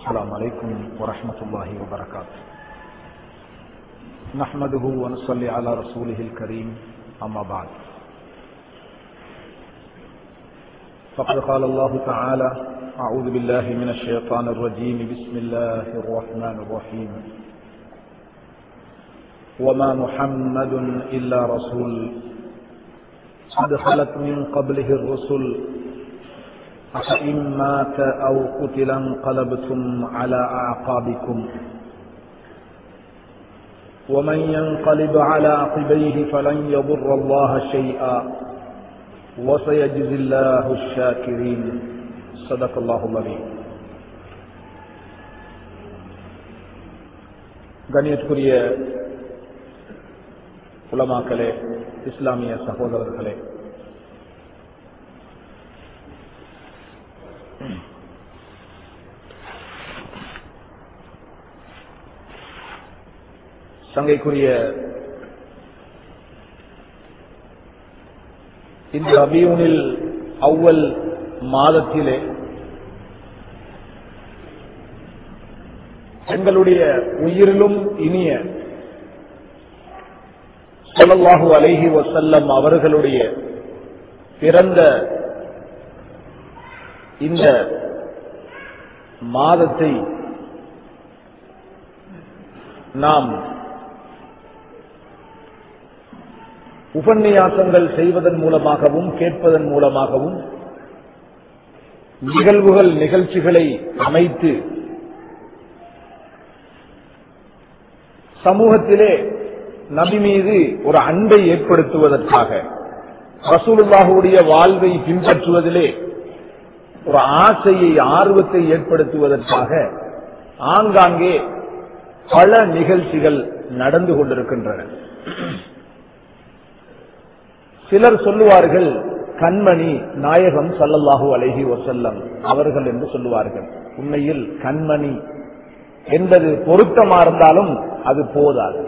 السلام عليكم ورحمة الله وبركاته نحمده ونصلي على رسوله الكريم أما بعد فقد قال الله تعالى أعوذ بالله من الشيطان الرجيم بسم الله الرحمن الرحيم وما محمد إلا رسول قد خلت من قبله الرسل أفإن مات أو قتل انقلبتم على أعقابكم ومن ينقلب على عقبيه فلن يضر الله شيئا وسيجزي الله الشاكرين صدق الله العظيم கண்ணியத்துக்குரிய உலமாக்களே இஸ்லாமிய சகோதரர்களே சங்கைக்குரிய இந்த ரபியூனில் அவ்வல் மாதத்திலே எங்களுடைய உயிரிலும் இனிய சொல்லல்லாஹு அலைஹி வசல்லம் அவர்களுடைய பிறந்த இந்த மாதத்தை நாம் உபன்யாசங்கள் செய்வதன் மூலமாகவும் கேட்பதன் மூலமாகவும் நிகழ்வுகள் நிகழ்ச்சிகளை அமைத்து சமூகத்திலே நபி மீது ஒரு அன்பை ஏற்படுத்துவதற்காக ரசூலுல்லாஹுடைய வாழ்வை பின்பற்றுவதிலே ஒரு ஆசையை ஆர்வத்தை ஏற்படுத்துவதற்காக ஆங்காங்கே பல நிகழ்ச்சிகள் நடந்து கொண்டிருக்கின்றன சிலர் சொல்லுவார்கள் கண்மணி நாயகம் சல்லல்லாஹூ அலஹி வசல்லம் அவர்கள் என்று சொல்லுவார்கள் உண்மையில் கண்மணி என்பது பொருத்தமா இருந்தாலும் அது போதாது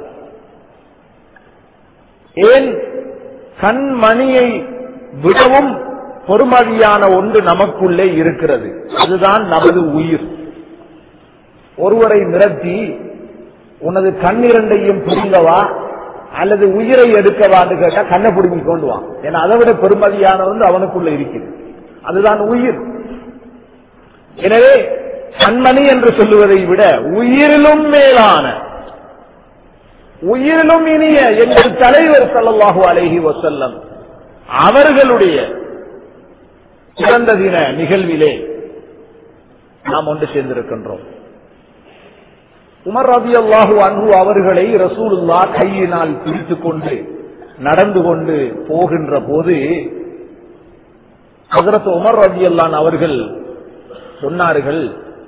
ஏன் கண்மணியை விடவும் பொறுமதியான ஒன்று நமக்குள்ளே இருக்கிறது அதுதான் நமது உயிர் ஒருவரை மிரட்டி உனது கண்ணிரண்டையும் புரிந்தவா அல்லது உயிரை எடுக்கவான்னு கேட்டா கண்ணை பிடுங்கி கொண்டு வா ஏன்னா அதை விட பெருமதியான வந்து அவனுக்குள்ள இருக்குது அதுதான் உயிர் எனவே கண்மணி என்று சொல்லுவதை விட உயிரிலும் மேலான உயிரிலும் இனிய எங்கள் தலைவர் சல்லாஹூ அலஹி வசல்லம் அவர்களுடைய பிறந்த தின நிகழ்விலே நாம் ஒன்று சேர்ந்திருக்கின்றோம் உமர் ரபி அல்லாஹு அன்பு அவர்களை ரசூலுல்லா கையினால் பிடித்துக் கொண்டு நடந்து கொண்டு போகின்ற போது ஹசரத் உமர் ரபி அல்லான் அவர்கள் சொன்னார்கள்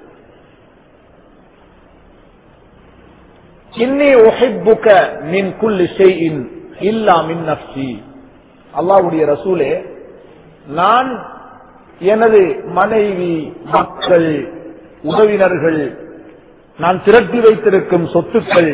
இன்னி ஒஹிப்புக்க மின் குல் ஷெயின் இல்லா மின் நப்சி அல்லாவுடைய ரசூலே நான் எனது மனைவி மக்கள் உறவினர்கள் நான் திரட்டி வைத்திருக்கும் சொத்துக்கள்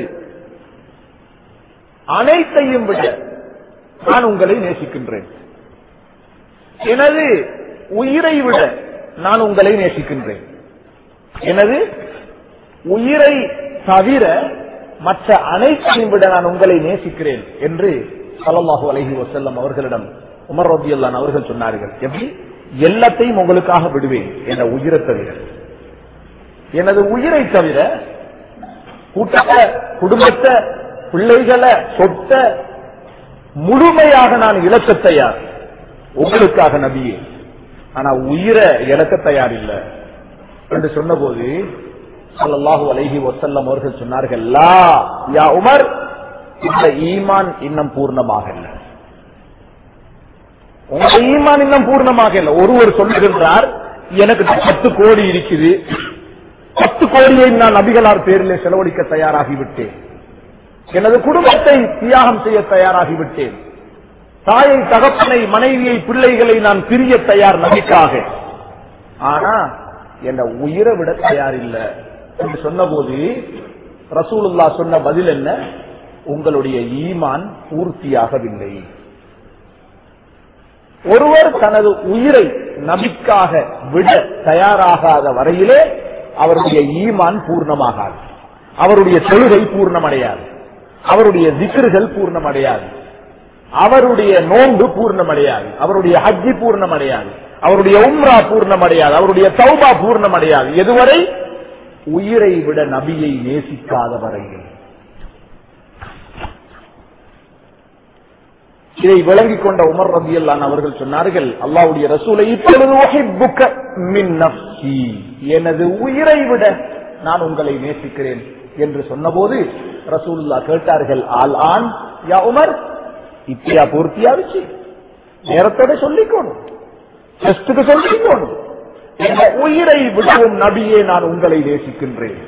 அனைத்தையும் விட நான் உங்களை நேசிக்கின்றேன் எனது உயிரை விட நான் உங்களை நேசிக்கின்றேன் எனது உயிரை தவிர மற்ற அனைத்தையும் விட நான் உங்களை நேசிக்கிறேன் என்று சலல்லாஹு அலஹி வசல்லம் அவர்களிடம் உமர் ரபி அல்லான் அவர்கள் சொன்னார்கள் எப்படி எல்லாத்தையும் உங்களுக்காக விடுவேன் என்ற உயிரை தவிர எனது உயிரை தவிர கூட்டத்தை குடும்பத்தை பிள்ளைகளை சொத்த முழுமையாக நான் இழக்க தயார் உங்களுக்காக நபியே ஆனா உயிரை இழக்க தயார் இல்லை என்று சொன்னபோது சல்லாஹூ அலஹி வசல்லம் அவர்கள் சொன்னார்கள் லா யா உமர் இந்த ஈமான் இன்னும் பூர்ணமாக இல்லை உங்க ஈமான் இன்னும் பூர்ணமாக இல்லை ஒருவர் சொல்லுகின்றார் எனக்கு பத்து கோடி இருக்குது பத்து கோடியை நான் நபிகளார் பேரிலே செலவழிக்க தயாராகிவிட்டேன் எனது குடும்பத்தை தியாகம் செய்ய தயாராகிவிட்டேன் தாயை தகப்பனை மனைவியை பிள்ளைகளை நான் பிரிய தயார் நபிக்காக ஆனா என்ன உயிரை விட தயார் இல்லை என்று சொன்னபோது ரசூலுல்லா சொன்ன பதில் என்ன உங்களுடைய ஈமான் பூர்த்தியாகவில்லை ஒருவர் தனது உயிரை நபிக்காக விட தயாராகாத வரையிலே அவருடைய ஈமான் பூர்ணமாகாது அவருடைய தொழுகை பூர்ணமடையாது அவருடைய திக்ருகள் பூர்ணமடையாது அவருடைய நோன்பு பூர்ணமடையாது அவருடைய ஹஜ்ஜி பூர்ணமடையாது அவருடைய உம்ரா பூர்ணமடையாது அவருடைய தௌபா பூர்ணமடையாது எதுவரை உயிரை விட நபியை நேசிக்காத வரையில் இதை விளங்கிக் கொண்ட உமர் ரபியல்லான் அவர்கள் சொன்னார்கள் அல்லாவுடைய ரசூலை இப்பொழுது உஹிப்புக்க மின் நஃப்ஸி. எனது உயிரை விட நான் உங்களை நேசிக்கிறேன் என்று சொன்னபோது ரசூலுல்லா கேட்டார்கள் ஆல் ஆன் யா உமர் இப்பயா பூர்த்தியாவிச்சு நேரத்தோட சொல்லிக்கோணும் டெஸ்டுக்கு சொல்லிக்கோணும் என் உயிரை விடவும் நபியே நான் உங்களை நேசிக்கின்றேன்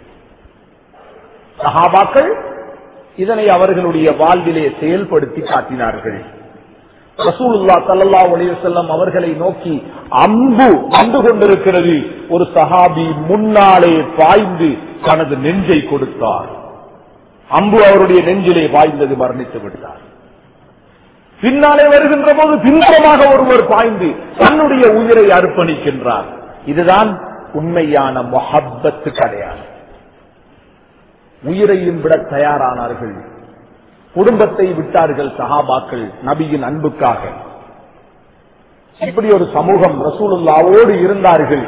சஹாபாக்கள் இதனை அவர்களுடைய வாழ்விலே செயல்படுத்தி காட்டினார்கள் ரசூலுல்லா ஸல்லல்லாஹு அலைஹி வஸல்லம் அவர்களை நோக்கி அம்பு வந்து கொண்டிருக்கிறது ஒரு சஹாபி முன்னாலே பாய்ந்து தனது நெஞ்சை கொடுத்தார் அம்பு அவருடைய நெஞ்சிலே பாய்ந்தது மரணித்து விட்டார் பின்னாலே வருகின்ற போது பின்புறமாக ஒருவர் பாய்ந்து தன்னுடைய உயிரை அர்ப்பணிக்கின்றார் இதுதான் உண்மையான மொஹப்பத்து கிடையாது உயிரையும் விட தயாரானார்கள் குடும்பத்தை விட்டார்கள் சஹாபாக்கள் நபியின் அன்புக்காக இப்படி ஒரு சமூகம் ரசூலுல்லாவோடு இருந்தார்கள்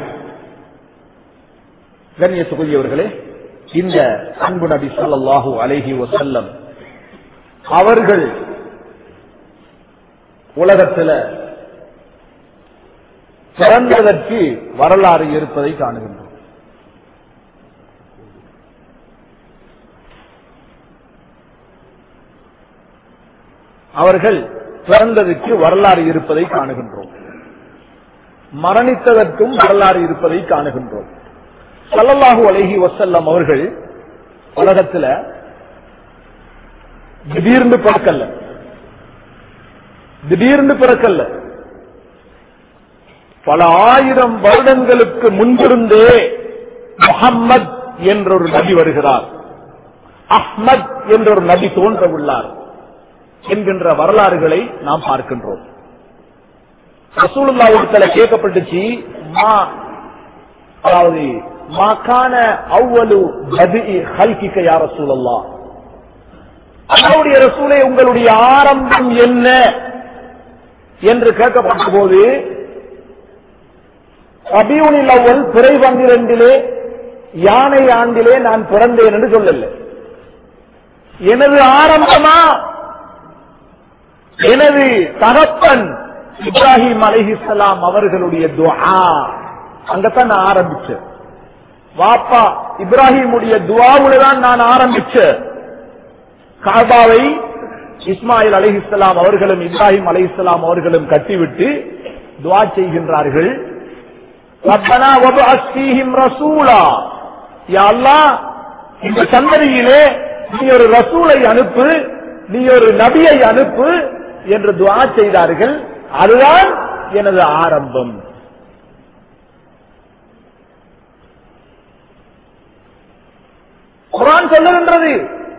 கண்ணியத்துக்குரியவர்களே இந்த அன்பு நபி ஸல்லல்லாஹு அலைஹி வஸல்லம் அவர்கள் உலகத்தில் பிறந்ததற்கு வரலாறு இருப்பதை காணுகின்றோம் அவர்கள் பிறந்ததற்கு வரலாறு இருப்பதை காணுகின்றோம் மரணித்ததற்கும் வரலாறு இருப்பதை காணுகின்றோம் ஸல்லல்லாஹு அலைஹி வஸல்லம் அவர்கள் உலகத்துல திடீர்னு பிறக்கல்ல திடீர்னு பிறக்கல்ல பல ஆயிரம் வருடங்களுக்கு முன்பிருந்தே முஹம்மத் என்ற ஒரு நபி வருகிறார் அஹ்மத் என்ற ஒரு நபி தோன்ற உள்ளார் என்கின்ற வரலாறுகளை நாம் பார்க்கின்றோம் ரசூலுல்லா இடத்துல கேட்கப்பட்டுச்சு மா அதாவது மாக்கான அவ்வளவு பதி ஹல்கிக்க யார் ரசூலல்லா அல்லாவுடைய ரசூலை உங்களுடைய ஆரம்பம் என்ன என்று கேட்கப்பட்ட போது ரபியூனில் அவ்வள் பிறை பன்னிரண்டிலே யானை ஆண்டிலே நான் பிறந்தேன் என்று சொல்லல எனது ஆரம்பமா எனது தகப்பன் இப்ராஹிம் அலைஹிஸ்ஸலாம் அவர்களுடைய துஆ அங்கத்தான் நான் ஆரம்பிச்சேன் வாப்பா இப்ராஹிமுடைய துவாவுல தான் நான் ஆரம்பிச்சேன் காபாவை இஸ்மாயில் அலைஹிஸ்ஸலாம் அவர்களும் இப்ராஹிம் அலைஹிஸ்ஸலாம் அவர்களும் கட்டிவிட்டு துவா செய்கின்றார்கள் ரப்பனா வபஅஸ் ஃபீஹிம் ரசூலா யா அல்லாஹ் இந்த சந்ததியிலே நீ ஒரு ரசூலை அனுப்பு நீ ஒரு நபியை அனுப்பு என்று துவா செய்தார்கள் அதுதான் எனது ஆரம்பம் குரான் சொல்லுகின்றது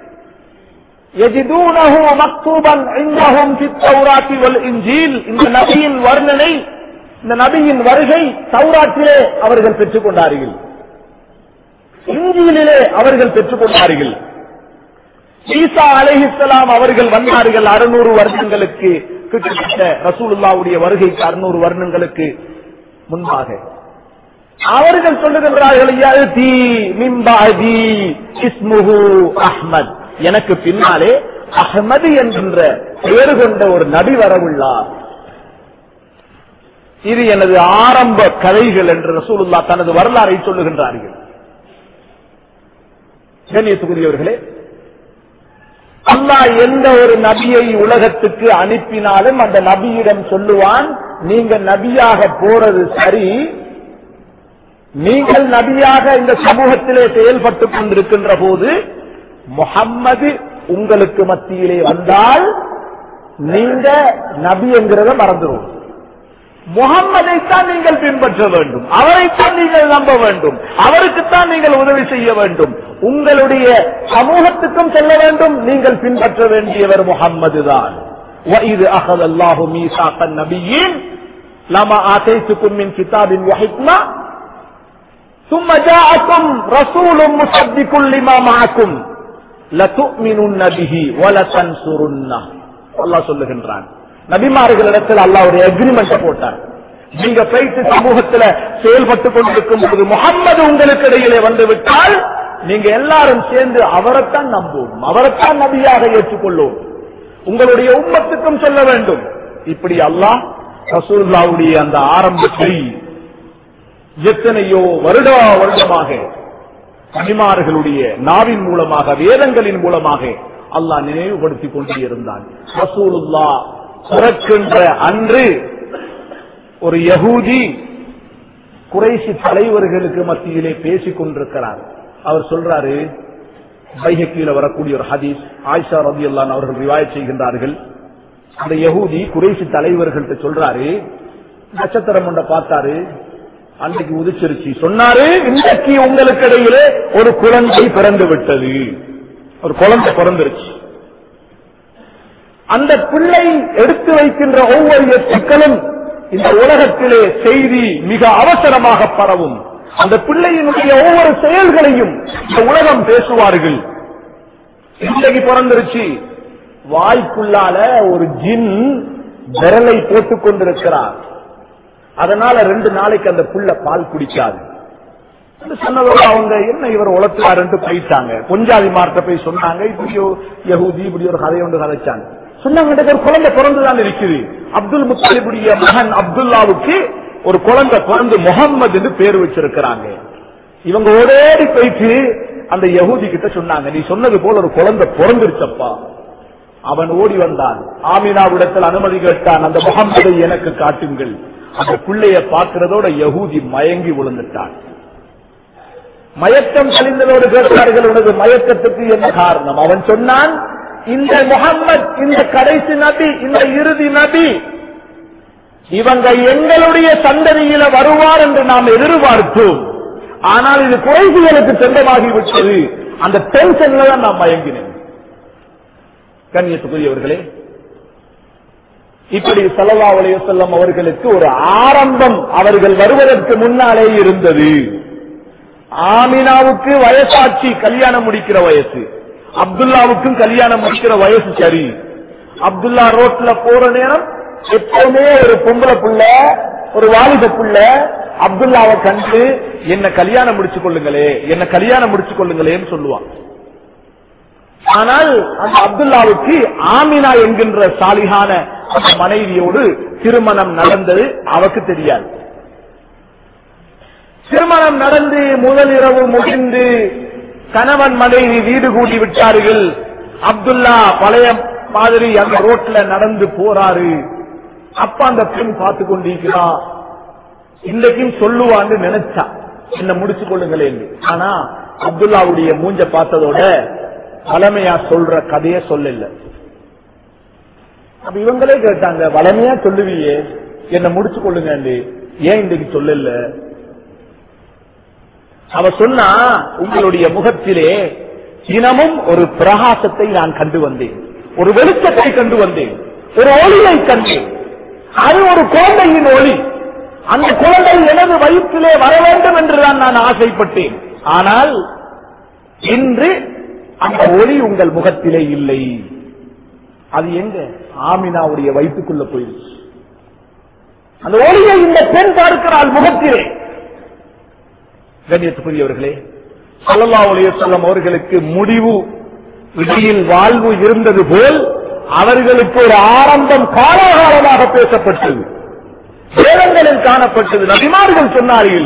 يجدونه مكتوبا عندهم في التوراة والإنجيل இந்த நபியின் வர்ணனை இந்த நபியின் வருகை தௌராத்திலே அவர்கள் பெற்றுக் கொண்டார்கள் இஞ்சியிலே அவர்கள் பெற்றுக் கொண்டார்கள் ஈசா அலைஹிஸ்ஸலாம் அவர்கள் வந்தார்கள் அறுநூறு வருடங்களுக்கு கிட்டத்தட்ட ரசூலுல்லாவுடைய வருகைக்கு அறுநூறு வருடங்களுக்கு முன்பாக அவர்கள் சொல்லுகின்றார்கள் யஅதி மின் பஅதி இஸ்முஹு அஹ்மத் எனக்கு பின்னாலே அஹ்மது என்கின்ற பெயர் கொண்ட ஒரு நபி வரவுள்ளார் இது எனது ஆரம்ப கதைகள் என்று ரசூலுல்லா தனது வரலாறை சொல்லுகின்றார்கள் கண்ணியத்துக்குரியவர்களே அல்லாஹ் எந்த ஒரு நபியை உலகத்துக்கு அனுப்பினாலும் அந்த நபியிடம் சொல்லுவான் நீங்க நபியாக போறது சரி நீங்கள் நபியாக இந்த சமூகத்திலே செயல்பட்டுக் கொண்டிருக்கின்ற போது முகம்மது உங்களுக்கு மத்தியிலே வந்தால் நீங்க நபி என்கிறத மறந்துடும் முகம்மதைத்தான் நீங்கள் பின்பற்ற வேண்டும் அவரைத்தான் நீங்கள் நம்ப வேண்டும் அவருக்குத்தான் நீங்கள் உதவி செய்ய வேண்டும் உங்களுடைய சமூகத்துக்கும் செல்ல வேண்டும் நீங்கள் பின்பற்ற வேண்டியவர் முகம்மது தான் وَإِذْ أَخَذَ اللَّهُ مِيثَاقَ النَّبِيِّينَ لَمَا آتَيْتُكُم مِّن كِتَابٍ وَحِكْمَةٍ ثم جاءكم رسول مصدق لما معكم لتؤمنن به ولتنصرنه அல்லாஹ் சொல்லுகின்றான் நபிமார்களிடத்தில் அல்லாஹ் ஒரு அக்ரிமெண்ட் போட்டார் நீங்க போயிட்டு சமூகத்துல செயல்பட்டு கொண்டிருக்கும் போது முகம்மது உங்களுக்கு இடையிலே வந்து விட்டால் நீங்க எல்லாரும் சேர்ந்து அவரைத்தான் நம்புவோம் அவரைத்தான் நபியாக ஏற்றுக்கொள்ளும் உங்களுடைய உம்மத்துக்கும் சொல்ல வேண்டும் இப்படி அல்லாஹ் ரசூல்லாவுடைய அந்த ஆரம்பத்தை எத்தனையோ வருடா வருடமாக நபிமார்களுடைய நாவின் மூலமாக வேதங்களின் மூலமாக அல்லாஹ் நினைவுபடுத்திக் கொண்டே இருந்தான் ரசூலுல்லா பிறக்கின்ற அன்று ஒரு யகூதி குறைசி தலைவர்களுக்கு மத்தியிலே பேசிக் கொண்டிருக்கிறார் அவர் சொல்றாரு பைஹக்கியில வரக்கூடிய ஒரு ஹதீஸ் ஆயிஷா ரபி அல்லான் அவர்கள் ரிவாயத் செய்கின்றார்கள் அந்த யகூதி குறைசி தலைவர்கள்ட்ட சொல்றாரு நட்சத்திரம் ஒன்றை பார்த்தாரு அன்றைக்கு உதிச்சிருச்சு சொன்னாரு இன்றைக்கு உங்களுக்கு இடையிலே ஒரு குழந்தை பிறந்து விட்டது ஒரு குழந்தை பிறந்துருச்சு அந்த பிள்ளை எடுத்து வைக்கின்ற ஒவ்வொரு எத்துக்களும் இந்த உலகத்திலே செய்தி மிக அவசரமாக பரவும் அந்த பிள்ளையினுடைய ஒவ்வொரு செயல்களையும் இந்த உலகம் பேசுவார்கள் இன்றைக்கு பிறந்துருச்சு வாய்க்குள்ளால ஒரு ஜின் விரலை போட்டுக் கொண்டிருக்கிறார் அதனால ரெண்டு நாளைக்கு அந்த புள்ள பால் குடிக்காது அது சொன்னதோட அவங்க என்ன இவர் உழத்துவாருன்ட்டு போயிட்டாங்க பொஞ்சாதி மார்ட்ட போய் சொன்னாங்க இப்படியோ யகூதி இப்படி ஒரு கதை ஒன்று கதைச்சாங்க சொன்னாங்க "எனக்கு ஒரு குழந்தை பிறந்துதான் இருக்குது அப்துல் முத்தலிபுடைய மகன் அப்துல்லாவுக்கு ஒரு குழந்தை பிறந்து முகம்மது என்று பேர் வச்சிருக்கிறாங்க இவங்க ஓடேடி போயிட்டு அந்த யகூதி கிட்ட சொன்னாங்க நீ சொன்னது போல ஒரு குழந்தை பிறந்துருச்சப்பா அவன் ஓடி வந்தான் ஆமினாவிடத்தில் அனுமதி கேட்டான் அந்த முகம்மதை எனக்கு காட்டுங்கள் அந்த பிள்ளைய பார்க்கிறதோட யகூதி மயங்கி விழுந்துட்டான் மயக்கம் கழிந்ததோடு கேட்டார்கள் உனது மயக்கத்துக்கு என்ன காரணம் அவன் சொன்னான் இந்த முகம்மது இந்த கடைசி நபி இந்த இறுதி நபி இவங்க எங்களுடைய சந்ததியில வருவார் என்று நாம் எதிர்பார்த்தோம் ஆனால் இது குறைசிகளுக்கு சொந்தமாகிவிட்டது அந்த டென்ஷன்ல தான் நான் மயங்கினேன் கண்ணியத்துக்குரியவர்களே இப்படி சல்லா செல்லம் அவர்களுக்கு ஒரு ஆரம்பம் அவர்கள் வருவதற்கு முன்னாலே இருந்தது ஆமினாவுக்கு வயசாட்சி கல்யாணம் முடிக்கிற வயசு அப்துல்லாவுக்கும் கல்யாணம் முடிக்கிற வயசு சரி அப்துல்லா ரோட்ல போற நேரம் எப்பவுமே ஒரு பொம்பளை புள்ள ஒரு வாலிப புள்ள அப்துல்லாவை கண்டு என்ன கல்யாணம் முடிச்சு கொள்ளுங்களே என்ன கல்யாணம் முடிச்சு கொள்ளுங்களேன்னு சொல்லுவான் ஆனால் அந்த அப்துல்லாவுக்கு ஆமினா என்கின்ற சாலிகான அந்த மனைவியோடு திருமணம் நடந்தது அவருக்கு தெரியாது திருமணம் நடந்து முதல் இரவு முடிந்து கணவன் மனைவி வீடு கூடி விட்டார்கள் அப்துல்லா பழைய மாதிரி அந்த ரோட்ல நடந்து போறாரு அப்ப அந்த பெண் பார்த்து கொண்டிருக்கிறா இன்றைக்கும் சொல்லுவான்னு நினைச்சா என்ன முடிச்சு கொள்ளுங்களேன் ஆனா அப்துல்லாவுடைய மூஞ்ச பார்த்ததோட வளமையா சொல்ற கதைய சொல்லல அப்ப இவங்களே கேட்டாங்க வளமையா சொல்லுவியே என்ன முடிச்சு கொள்ளுங்க ஏன் இன்றைக்கு சொல்லல அவ சொன்னா உங்களுடைய முகத்திலே தினமும் ஒரு பிரகாசத்தை நான் கண்டு வந்தேன் ஒரு வெளிச்சத்தை கண்டு வந்தேன் ஒரு ஒளியை கண்டேன் அது ஒரு குழந்தையின் ஒளி அந்த குழந்தை எனது வயிற்றிலே வர வேண்டும் என்றுதான் நான் ஆசைப்பட்டேன் ஆனால் இன்று அந்த ஒளி உங்கள் முகத்திலே இல்லை அது எங்க ஆமினாவுடைய வயிற்றுக்குள்ள போயிருச்சு அந்த ஒளியை இந்த பெண் பார்க்கிறாள் முகத்திலே கண்ணியத்துக்குரியவர்களே சல்லல்லா அலையம் அவர்களுக்கு முடிவு இடையில் வாழ்வு இருந்தது போல் அவர்களுக்கு ஒரு ஆரம்பம் காலாகாலமாக பேசப்பட்டது வேதங்களில் காணப்பட்டது நபிமார்கள் சொன்னார்கள்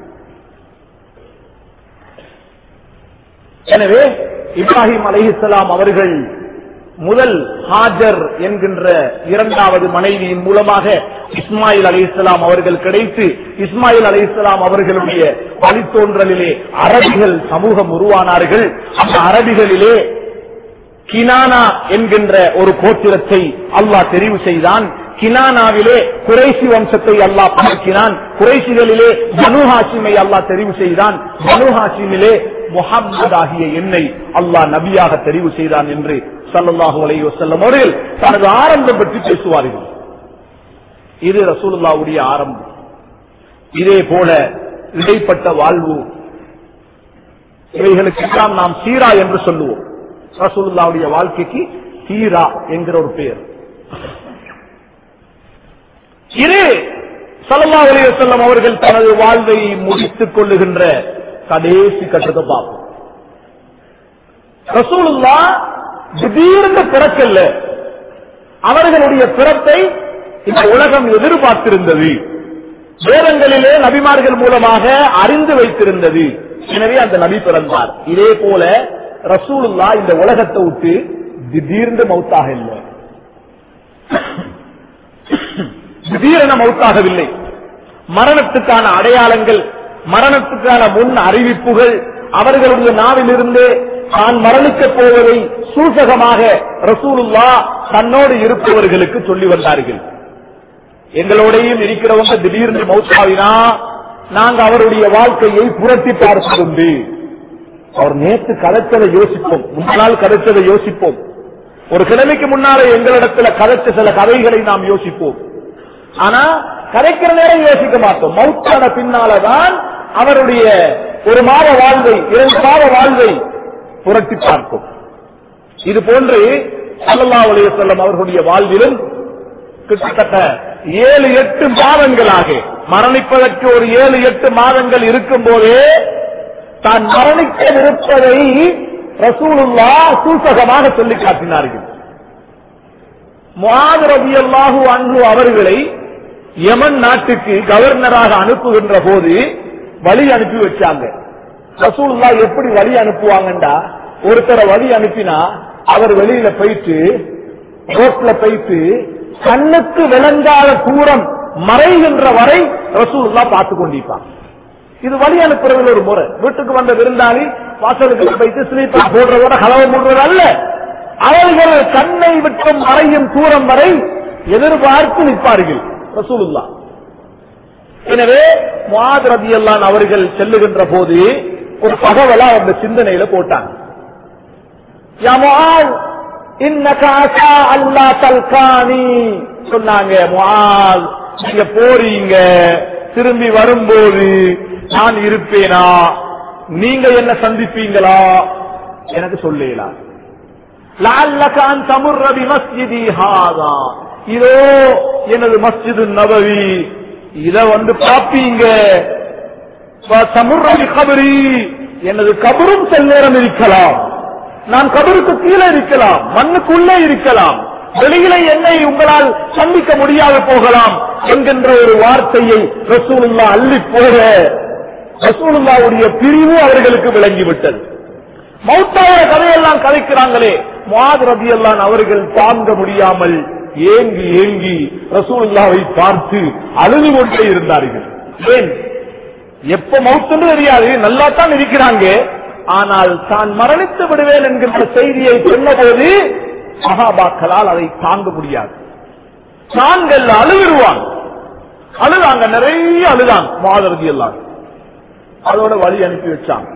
எனவே இப்ராஹிம் அலைஹிஸ்லாம் அவர்கள் முதல் ஹாஜர் என்கின்ற இரண்டாவது மனைவியின் மூலமாக இஸ்மாயில் அலி இஸ்லாம் அவர்கள் கிடைத்து இஸ்மாயில் அலி இஸ்லாம் அவர்களுடைய வழித்தோன்றலிலே அரபிகள் சமூகம் உருவானார்கள் அந்த அரபிகளிலே கினானா என்கின்ற ஒரு கோத்திரத்தை அல்லாஹ் தெரிவு செய்தான் கினானாவிலே குறைசி வம்சத்தை அல்லாஹ் பழக்கினான் குறைசிகளிலே பனு ஹாசிமை அல்லாஹ் தெரிவு செய்தான் பனு ஹாசிமிலே முகம்மது ஆகிய என்னை அல்லாஹ் நபியாக தெரிவு செய்தான் என்று சல்லல்லாஹு அலைஹி வஸல்லம் அவர்கள் தனது ஆரம்பம் பற்றி பேசுவார்கள் இது ரசூலுல்லாவுடைய ஆரம்பம் இதே போல இடைப்பட்ட வாழ்வு இவைகளுக்கெல்லாம் நாம் சீரா என்று சொல்லுவோம் ரசூலுல்லாவுடைய வாழ்க்கைக்கு சீரா என்கிற ஒரு பெயர் இது சல்லா அலையம் அவர்கள் தனது வாழ்வை முடித்துக் கொள்ளுகின்ற கடைசி கட்டத்தை பார்ப்போம் ரசூலுல்லா திடீர்னு பிறக்கல்ல அவர்களுடைய பிறப்பை இந்த உலகம் எதிர்பார்த்திருந்தது வேதங்களிலே நபிமார்கள் மூலமாக அறிந்து வைத்திருந்தது எனவே அந்த நபி பிறந்தார் இதே போல ரசூலுல்லா இந்த உலகத்தை விட்டு திடீர்னு மௌத்தாக இல்லை திடீரென மௌத்தாகவில்லை மரணத்துக்கான அடையாளங்கள் மரணத்துக்கான முன் அறிவிப்புகள் அவர்களுடைய நாவிலிருந்து தான் மரணிக்கப் போவதை சூசகமாக ரசூலுல்லா தன்னோடு இருப்பவர்களுக்கு சொல்லி வந்தார்கள் எங்களோடையும் இருக்கிறவங்க திடீர்னு மௌத்தாவினா நாங்க அவருடைய வாழ்க்கையை புரட்டி பார்ப்பதுண்டு அவர் நேற்று கதைச்சதை யோசிப்போம் முன்னாள் கதைச்சதை யோசிப்போம் ஒரு கிழமைக்கு முன்னாலே எங்களிடத்துல கதைச்ச சில கதைகளை நாம் யோசிப்போம் ஆனா கதைக்கிற நேரம் யோசிக்க மாட்டோம் மௌத்தான பின்னாலதான் அவருடைய ஒரு மாத வாழ்வை இரண்டு மாத வாழ்வை புரட்டி பார்ப்போம் இது போன்று சல்லல்லா அலைய செல்லம் அவர்களுடைய வாழ்விலும் கிட்டத்தட்ட ஏழு எட்டு மாதங்களாக மரணிப்பதற்கு ஒரு ஏழு எட்டு மாதங்கள் இருக்கும் போதே தான் மரணிக்கவிருப்பதை ரசூலுல்லா சூசகமாக சொல்லி காட்டினார்கள் முகாது ரபி அல்லாஹு அன்பு அவர்களை யமன் நாட்டுக்கு கவர்னராக அனுப்புகின்ற போது வழி அனுப்பி வச்சாங்க ரசூலுல்லா எப்படி வழி அனுப்புவாங்கண்டா ஒருத்தரை வழி அனுப்பினா அவர் வெளியில போயிட்டு ரோட்ல போயிட்டு கண்ணுக்கு விளங்காத தூரம் மறைகின்ற வரை ரசூலுல்லா பார்த்து கொண்டிருப்பாங்க இது வழி அனுப்புறதுல ஒரு முறை வீட்டுக்கு வந்த விருந்தாளி வாசலுக்கு போயிட்டு ஸ்லீப்பர் போடுறதோட கலவை மூடுறது அல்ல அவர்கள் கண்ணை விட்டு மறையும் தூரம் வரை எதிர்பார்த்து நிற்பார்கள் ரசூலுல்லா எனவே முவாத் ரதியல்லான் அவர்கள் செல்லுகின்ற போது ஒரு தகவலா அந்த சிந்தனையில போட்டாங்க யா முஆத், இன்னக அஸா அல்லா தல்கானி சொன்னாங்க முஆத், நீங்க போறீங்க திரும்பி வரும்போது நான் இருப்பேனா நீங்க என்ன சந்திப்பீங்களா எனக்கு சொல்லலாம் லஅல்லக அன் தமுர்ர பிமஸ்ஜிதி ஹாதா இதோ எனது மஸ்ஜிது நபவி இத வந்து பாப்பீங்க தமுர்ர கபரி எனது கபரும் சில நேரம் இருக்கலாம் நான் கபருக்கு கீழே இருக்கலாம் மண்ணுக்குள்ளே இருக்கலாம் வெளியில என்னை உங்களால் சந்திக்க முடியாது போகலாம் என்கின்ற ஒரு வார்த்தையை ரசூலுல்லா அள்ளி போக ரசூலுல்லாவுடைய பிரிவு அவர்களுக்கு விளங்கிவிட்டது மௌத்தாவோட கதையெல்லாம் கதைக்கிறாங்களே மாத் ரபி அவர்கள் தாங்க முடியாமல் ஏங்கி ஏங்கி ரசூலுல்லாவை பார்த்து அழுது கொண்டே இருந்தார்கள் ஏன் எப்ப மௌத்துன்னு தெரியாது நல்லா தான் இருக்கிறாங்க ஆனால் தான் மரணித்து விடுவேன் என்கின்ற செய்தியை சொன்னபோது சகாபாக்களால் அதை தாங்க முடியாது தாங்கள் அழுவிடுவாங்க அழுதாங்க நிறைய அழுதாங்க மாதரதி எல்லாம் அதோட வழி அனுப்பி வச்சாங்க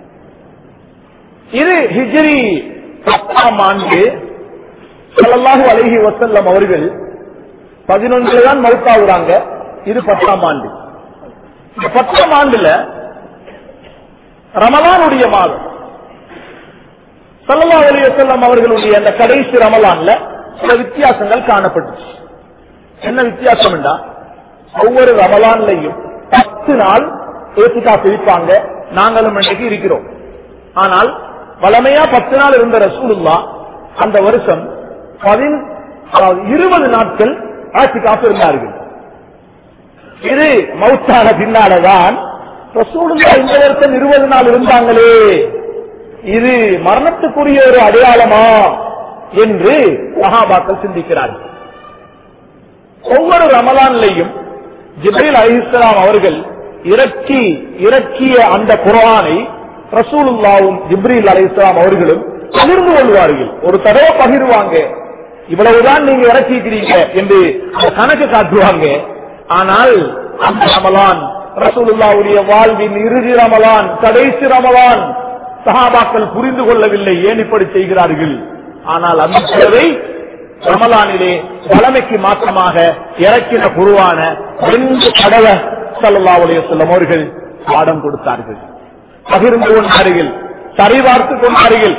இது ஹிஜ்ரி பத்தாம் ஆண்டு ஸல்லல்லாஹு அலைஹி வஸல்லம் அவர்கள் பதினொன்றுல தான் மௌத்தாகுறாங்க இது பத்தாம் ஆண்டு இந்த பத்தாம் ஆண்டுல ரமலானுடைய மாதம் ஸல்லல்லாஹு அலைஹி வஸல்லம் அவர்களுடைய அந்த கடைசி ரமலான்ல சில வித்தியாசங்கள் காணப்பட்டுச்சு என்ன வித்தியாசம் என்றா ஒவ்வொரு ரமலான்லையும் பத்து நாள் ஏசிக்கா பிரிப்பாங்க நாங்களும் இன்றைக்கு இருக்கிறோம் ஆனால் வளமையா பத்து நாள் இருந்த ரசூலுல்லா அந்த வருஷம் பதின் அதாவது இருபது நாட்கள் ஆட்சி காப்பு இருந்தார்கள் இது மௌத்தான பின்னாலதான் ரசூலுல்லா இந்த வருஷம் இருபது நாள் இருந்தாங்களே இது மரணத்துக்குரிய ஒரு அடையாளமா என்று சஹாபாக்கள் சிந்திக்கிறார்கள் ஒவ்வொரு ரமலான்லையும் ஜிப்ரீல் அலிஸ்லாம் அவர்கள் இறக்கி இறக்கிய அந்த குரானை ரசூலுல்லாவும் ஜிப்ரீல் அலிஸ்லாம் அவர்களும் பகிர்ந்து கொள்வார்கள் ஒரு தடவை பகிர்வாங்க இவ்வளவுதான் நீங்க இறக்கிக்கிறீங்க என்று அந்த கணக்கு காட்டுவாங்க ஆனால் அந்த ரமலான் ரசூலுல்லாவுடைய வாழ்வின் இறுதி ரமலான் கடைசி ரமலான் சஹாபாக்கள் புரிந்து கொள்ளவில்லை ஏன் இப்படி செய்கிறார்கள் ஆனால் அந்த தடவை ரமலானிலே வளமைக்கு மாற்றமாக இறக்கின குருவான ரெண்டு தடவை சல்லல்லாஹு அலைஹி வஸல்லம் அவர்கள் பாடம் கொடுத்தார்கள் பகிர்ந்து கொண்டார்கள் சரிபார்த்து கொண்டார்கள்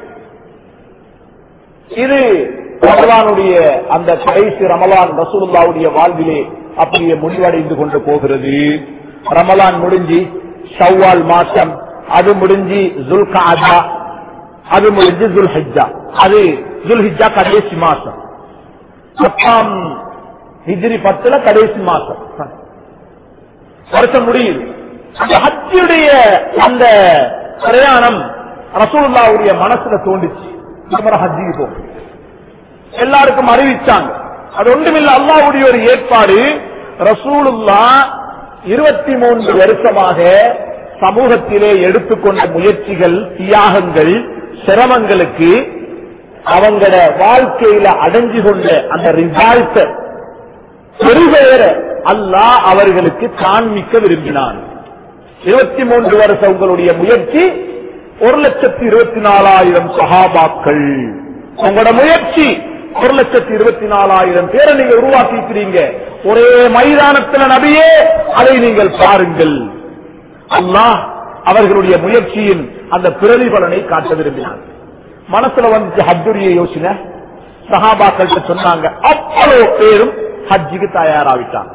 இது ரமலானுடைய அந்த கடைசி ரமலான் ரசூலுல்லாவுடைய வாழ்விலே அப்படியே முடிவடைந்து கொண்டு போகிறது ரமலான் முடிஞ்சு ஷவ்வால் மாசம் அது முடிஞ்சு ஜுல்காதா அது முடிஞ்சு ஜுல்ஹிஜா அது ஜுல்ஹிஜா கடைசி மாசம் பத்தாம் ஹிஜ்ரி பத்துல கடைசி மாசம் வருஷம் முடியுது அந்த ஹஜ்ஜுடைய அந்த பிரயாணம் ரசூலுல்லாவுடைய மனசுல தோண்டிச்சு இந்த முறை ஹஜ்ஜிக்கு போகும் எல்லாருக்கும் அறிவிச்சாங்க அது ஒன்றுமில்ல அல்லாவுடைய ஒரு ஏற்பாடு ரசூலுல்லா இருபத்தி மூன்று வருஷமாக சமூகத்திலே எடுத்துக்கொண்ட முயற்சிகள் தியாகங்கள் சிரமங்களுக்கு அவங்கள வாழ்க்கையில அடைஞ்சு கொண்ட அந்த ரிசால்ட் பெருவேற அல்லாஹ் அவர்களுக்கு காண்பிக்க விரும்பினான் இருபத்தி மூன்று வருஷம் உங்களுடைய முயற்சி ஒரு லட்சத்தி இருபத்தி நாலாயிரம் சகாபாக்கள் உங்களோட முயற்சி ஒரு லட்சத்தி இருபத்தி நாலாயிரம் பேரை நீங்க உருவாக்கிக்கிறீங்க ஒரே மைதானத்தில் நபியே அதை நீங்கள் பாருங்கள் அல்லாஹ் அவர்களுடைய முயற்சியின் அந்த பிரதிபலனை காட்ட விரும்பினார் மனசுல வந்து ஹஜ்ஜுடைய யோசனை சஹாபாக்கள் சொன்னாங்க அவ்வளவு பேரும் ஹஜ்ஜுக்கு தயாராவிட்டாங்க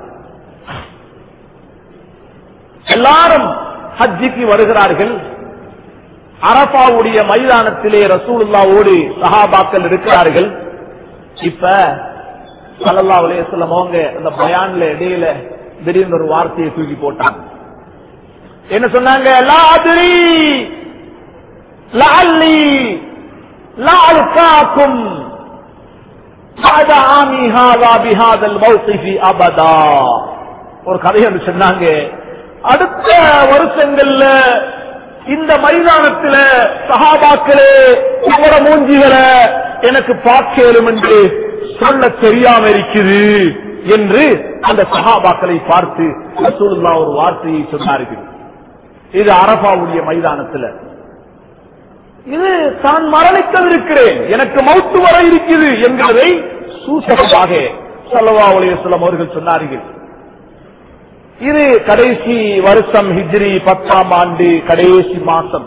எல்லாரும் ஹஜ்ஜிக்கு வருகிறார்கள் அரபாவுடைய மைதானத்திலே ரசூலுல்லாவோடு சஹாபாக்கள் இருக்கிறார்கள் இப்ப சல்லல்லா அலையம் அவங்க அந்த பயான்ல இடையில திடீர்னு ஒரு வார்த்தையை தூக்கி போட்டாங்க என்ன சொன்னாங்க லாதிரி லாலி லால்காக்கும் بعد عامي هذا بهذا الموقف ابدا ஒரு கதை வந்து சொன்னாங்க அடுத்த வருஷங்கள்ல இந்த மைதானத்துல சகாபாக்களே உங்களோட மூஞ்சிகளை எனக்கு பார்க்கலும் என்று சொல்ல தெரியாம இருக்குது என்று அந்த சகாபாக்களை பார்த்து ரசூலுல்லா ஒரு வார்த்தையை சொன்னார்கள் இது அரபாவுடைய மைதானத்துல இது தான் மரணிக்கவிருக்கிறேன் எனக்கு மௌத்து வர இருக்குது என்கிறதை சூசகமாக சல்லவா உலகம் அவர்கள் சொன்னார்கள் இது கடைசி வருஷம் ஹிஜ்ரி பத்தாம் ஆண்டு கடைசி மாசம்